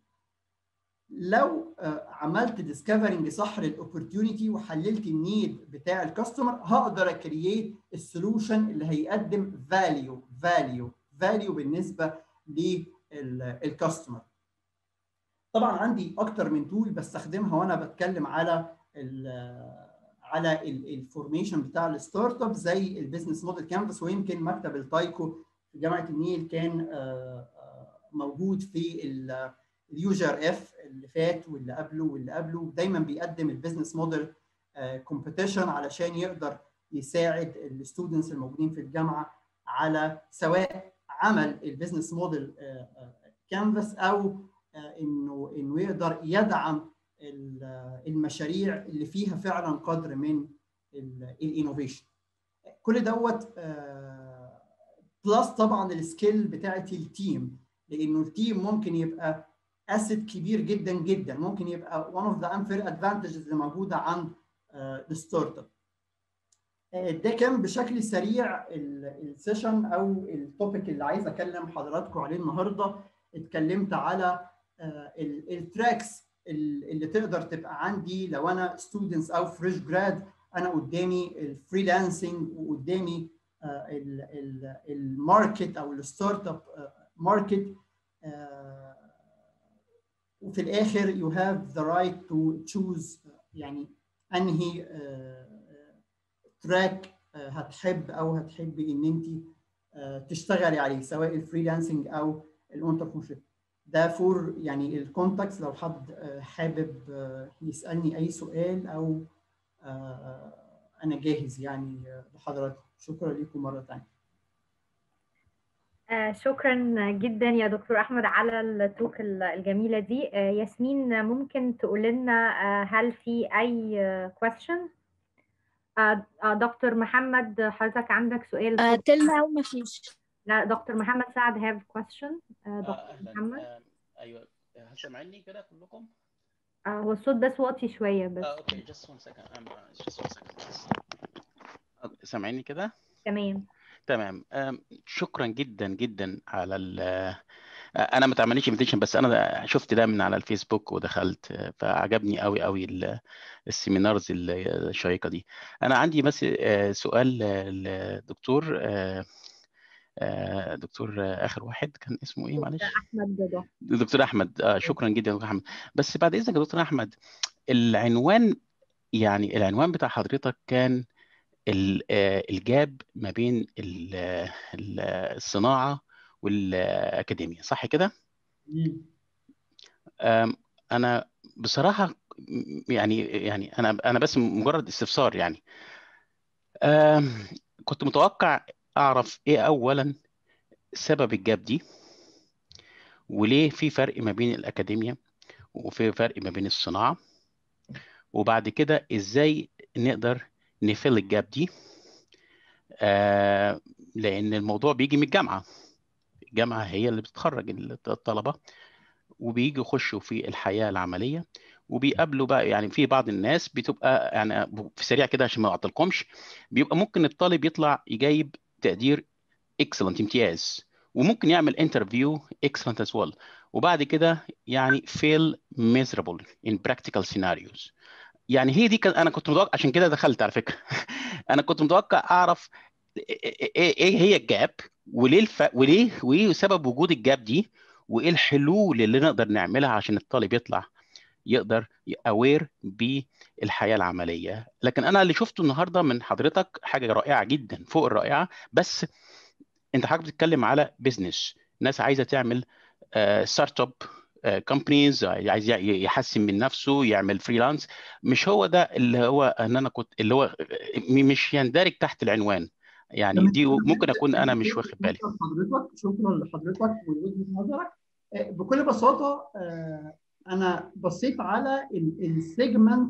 لو عملت ديسكفرنج صح للاوبورتيونيتي وحللت النيد بتاع الكاستمر هقدر اكرييت السولوشن اللي هيقدم فاليو فاليو فاليو بالنسبه للكاستمر طبعا عندي اكتر من تول بستخدمها وانا بتكلم على ال على الفورميشن بتاع الستارت اب زي البيزنس موديل كانفاس ويمكن مكتب التايكو في جامعه النيل كان موجود في اليوجر اف اللي فات واللي قبله واللي قبله دايما بيقدم البيزنس موديل كومبيتيشن علشان يقدر يساعد الستودنتس الموجودين في الجامعه على سواء عمل البيزنس موديل كانفاس او انه انه يقدر يدعم المشاريع اللي فيها فعلا قدر من الانوفيشن كل دوت بلس طبعا السكيل بتاعت التيم لانه التيم ممكن يبقى اسيت كبير جدا جدا ممكن يبقى one of the unfair advantages اللي موجوده عند الستارت اب ده كان بشكل سريع السيشن او التوبيك اللي عايز اكلم حضراتكم عليه النهارده اتكلمت على التراكس اللي تقدر تبقى عندي لو انا ستودنتس او فريش جراد انا قدامي الفريلانسنج وقدامي الماركت او الستارت اب ماركت وفي الاخر يو هاف ذا رايت تو تشوز يعني انهي تراك هتحب او هتحبي ان انت تشتغلي عليه سواء الفريلانسنج او الانتربرنور ده فور يعني الكونتاكتس لو حد حابب يسالني اي سؤال او انا جاهز يعني لحضراتكم شكرا لكم مره ثانيه آه شكرا جدا يا دكتور احمد على التوك الجميله دي آه ياسمين ممكن تقول لنا آه هل في اي كويستشن دكتور محمد حضرتك عندك سؤال تل ناو ما فيش لا دكتور محمد سعد have question دكتور أهلاً. محمد آه، ايوه هل سامعني كده كلكم؟ هو الصوت بس واطي شويه بس اه اوكي just one second um, just one second أوكي، سامعيني كده؟ تمام تمام آم، شكرا جدا جدا على ال آه، انا ما اتعمليش انفيتيشن بس انا شفت ده من على الفيسبوك ودخلت آه، فعجبني قوي قوي ال- السيمينارز الشيقه دي انا عندي بس آه، سؤال للدكتور آه، آه، دكتور آه، اخر واحد كان اسمه ايه معلش احمد ده دكتور احمد آه شكرا جدا دكتور احمد بس بعد اذنك يا دكتور احمد العنوان يعني العنوان بتاع حضرتك كان ال- آه، الجاب ما بين ال- ال- الصناعه والاكاديميا صح كده آم، انا بصراحه م- يعني يعني انا انا بس مجرد استفسار يعني آم، كنت متوقع اعرف ايه اولا سبب الجاب دي وليه في فرق ما بين الأكاديمية وفي فرق ما بين الصناعة وبعد كده إزاي نقدر نفل الجاب دي آه لأن الموضوع بيجي من الجامعة الجامعة هي اللي بتخرج الطلبة وبيجوا يخشوا في الحياة العملية وبيقابلوا بقى يعني في بعض الناس بتبقى يعني في سريع كده عشان ما اعطلكمش بيبقى ممكن الطالب يطلع يجيب تقدير اكسلنت امتياز وممكن يعمل انترفيو اكسلنت as well وبعد كده يعني fail miserable in practical scenarios يعني هي دي كان انا كنت متوقع عشان كده دخلت على فكره انا كنت متوقع اعرف ايه إيه هي الجاب وليه الف... وليه وايه سبب وجود الجاب دي وايه الحلول اللي نقدر نعملها عشان الطالب يطلع يقدر اوير بالحياه العمليه لكن انا اللي شفته النهارده من حضرتك حاجه رائعه جدا فوق الرائعه بس انت حضرتك بتتكلم على بزنس ناس عايزه تعمل ستارت اب كومبانيز عايز يحسن من نفسه يعمل فريلانس مش هو ده اللي هو ان انا كنت اللي هو مش يندرج تحت العنوان يعني دي ممكن اكون انا مش واخد بالي حضرتك شكرا لحضرتك ووجهه نظرك بكل بساطه انا بصيت على السيجمنت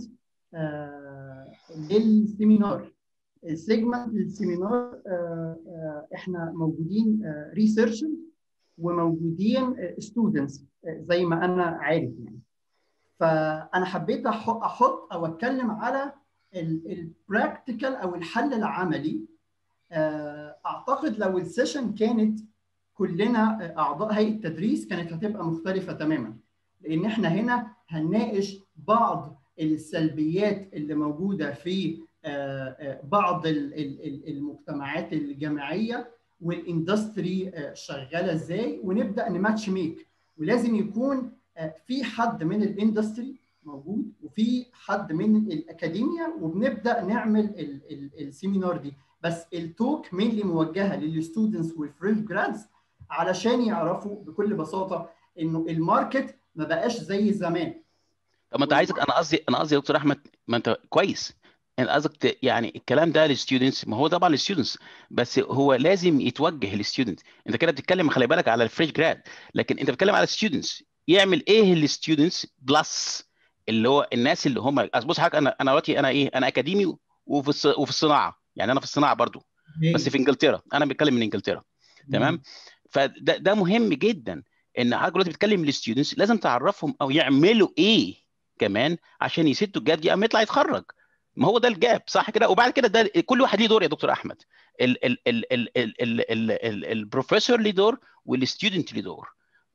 للسيمينار السيجمنت للسيمينار احنا موجودين ريسيرشر وموجودين ستودنتس زي ما انا عارف يعني فانا حبيت احط او اتكلم على البراكتيكال او الحل العملي اعتقد لو السيشن كانت كلنا اعضاء هيئه التدريس كانت هتبقى مختلفه تماما لان احنا هنا هنناقش بعض السلبيات اللي موجوده في بعض المجتمعات الجامعيه والاندستري شغاله ازاي ونبدا نماتش ميك ولازم يكون في حد من الاندستري موجود وفي حد من الاكاديميا وبنبدا نعمل السيمينار دي بس التوك مينلي موجهه للستودنتس والفريش جرادز علشان يعرفوا بكل بساطه انه الماركت ما بقاش زي زمان طب ما انت عايزك انا قصدي انا قصدي يا دكتور احمد ما انت كويس انت قصدك يعني الكلام ده للستودنتس ما هو طبعا للستودنتس بس هو لازم يتوجه للستودنت انت كده بتتكلم خلي بالك على الفريش جراد لكن انت بتتكلم على الستودنتس يعمل ايه الستودنتس بلس اللي هو الناس اللي هم بص حضرتك انا انا دلوقتي انا ايه انا اكاديمي وفي وفي الصناعه يعني انا في الصناعه برضو بس في انجلترا انا بتكلم من انجلترا تمام فده ده مهم جدا ان حضرتك دلوقتي بتتكلم للستودنتس لازم تعرفهم او يعملوا ايه كمان عشان يسدوا الجاب دي اما يطلع يتخرج ما هو ده الجاب صح كده وبعد كده ده كل واحد ليه دور يا دكتور احمد ال ال ال ال ال ال ال ال البروفيسور ليه دور والستودنت ليه دور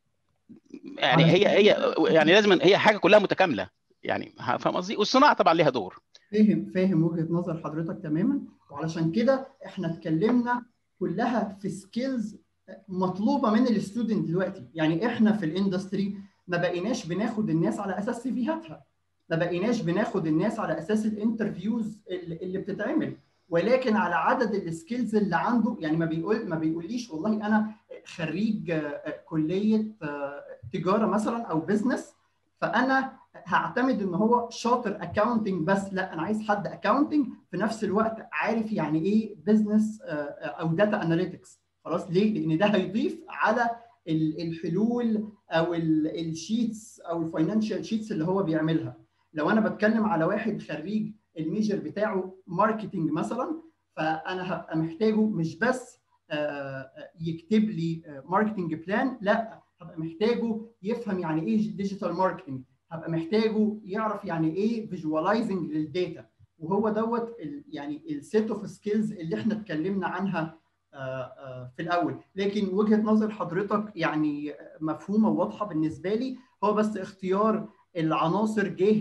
يعني هي هي يعني لازم هي حاجه كلها متكامله يعني فاهم قصدي والصناعه طبعا ليها دور فاهم فاهم وجهه نظر حضرتك تماما وعلشان كده احنا اتكلمنا كلها في سكيلز مطلوبه من الستودنت دلوقتي يعني احنا في الاندستري ما بقيناش بناخد الناس على اساس سيفيهاتها ما بقيناش بناخد الناس على اساس الانترفيوز اللي بتتعمل ولكن على عدد السكيلز اللي عنده يعني ما بيقول ما بيقوليش والله انا خريج كليه تجاره مثلا او بزنس فانا هعتمد ان هو شاطر اكاونتنج بس لا انا عايز حد اكاونتنج في نفس الوقت عارف يعني ايه بزنس او داتا اناليتكس خلاص ليه؟ لان ده هيضيف على الحلول او الشيتس او الفاينانشال شيتس اللي هو بيعملها لو انا بتكلم على واحد خريج الميجر بتاعه ماركتنج مثلا فانا هبقى محتاجه مش بس يكتب لي ماركتنج بلان لا هبقى محتاجه يفهم يعني ايه ديجيتال ماركتنج هبقى محتاجه يعرف يعني ايه فيجواليزنج للداتا وهو دوت يعني السيت اوف سكيلز اللي احنا اتكلمنا عنها في الاول لكن وجهه نظر حضرتك يعني مفهومه وواضحه بالنسبه لي هو بس اختيار العناصر جه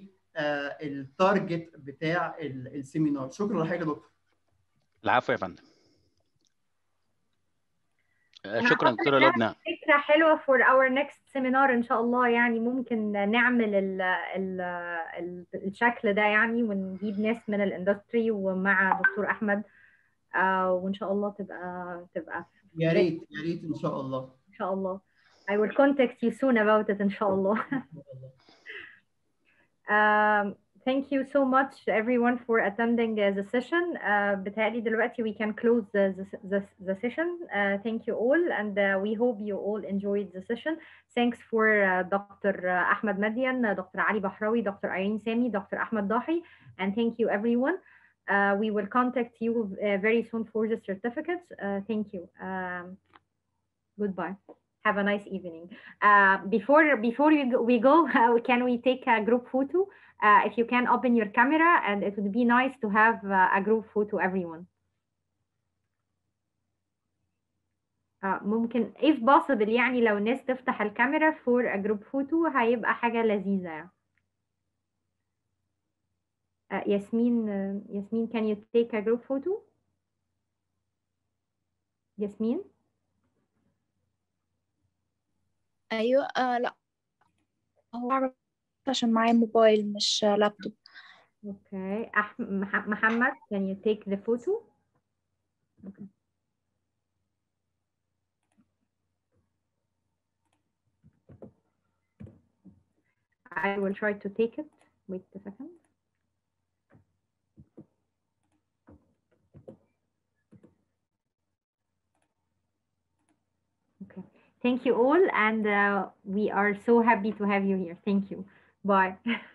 للتارجت بتاع السيمينار شكرا لحضرتك يا دكتور العفو يا فندم شكرا دكتوره لبنى فكره حلوه for our next seminar ان شاء الله يعني ممكن نعمل ال ال ال الشكل ده يعني ونجيب ناس من الاندستري ومع دكتور احمد آه وان شاء الله تبقى تبقى يا ريت يا ريت ان شاء الله ان شاء الله I will contact you soon about it ان شاء الله um, thank you so much everyone for attending uh, the session uh, بتهيألي دلوقتي we can close the, the, the session uh, thank you all and uh, we hope you all enjoyed the session thanks for uh, Dr. Ahmed Madian, Dr. Ali Bahrawi, Dr. Irene Sami, Dr. Ahmed Dahi and thank you everyone uh, we will contact you uh, very soon for the certificates. Uh, thank you. Um, goodbye. Have a nice evening. before before we go, we go can we take a group photo? if you can open your camera, and it would be nice to have a group photo, everyone. ممكن if possible يعني لو الناس تفتح الكاميرا for a group photo هيبقى حاجة لذيذة يعني. Uh, Yasmin, uh, Yasmin, can you take a group photo? Yasmin? أيوة آه لا هو عشان معايا موبايل مش لابتوب Okay. أح- Mah- Muhammad, can you take the photo? Okay. I will try to take it. Wait a second. Okay. Thank you all, and uh, we are so happy to have you here. Thank you. Bye.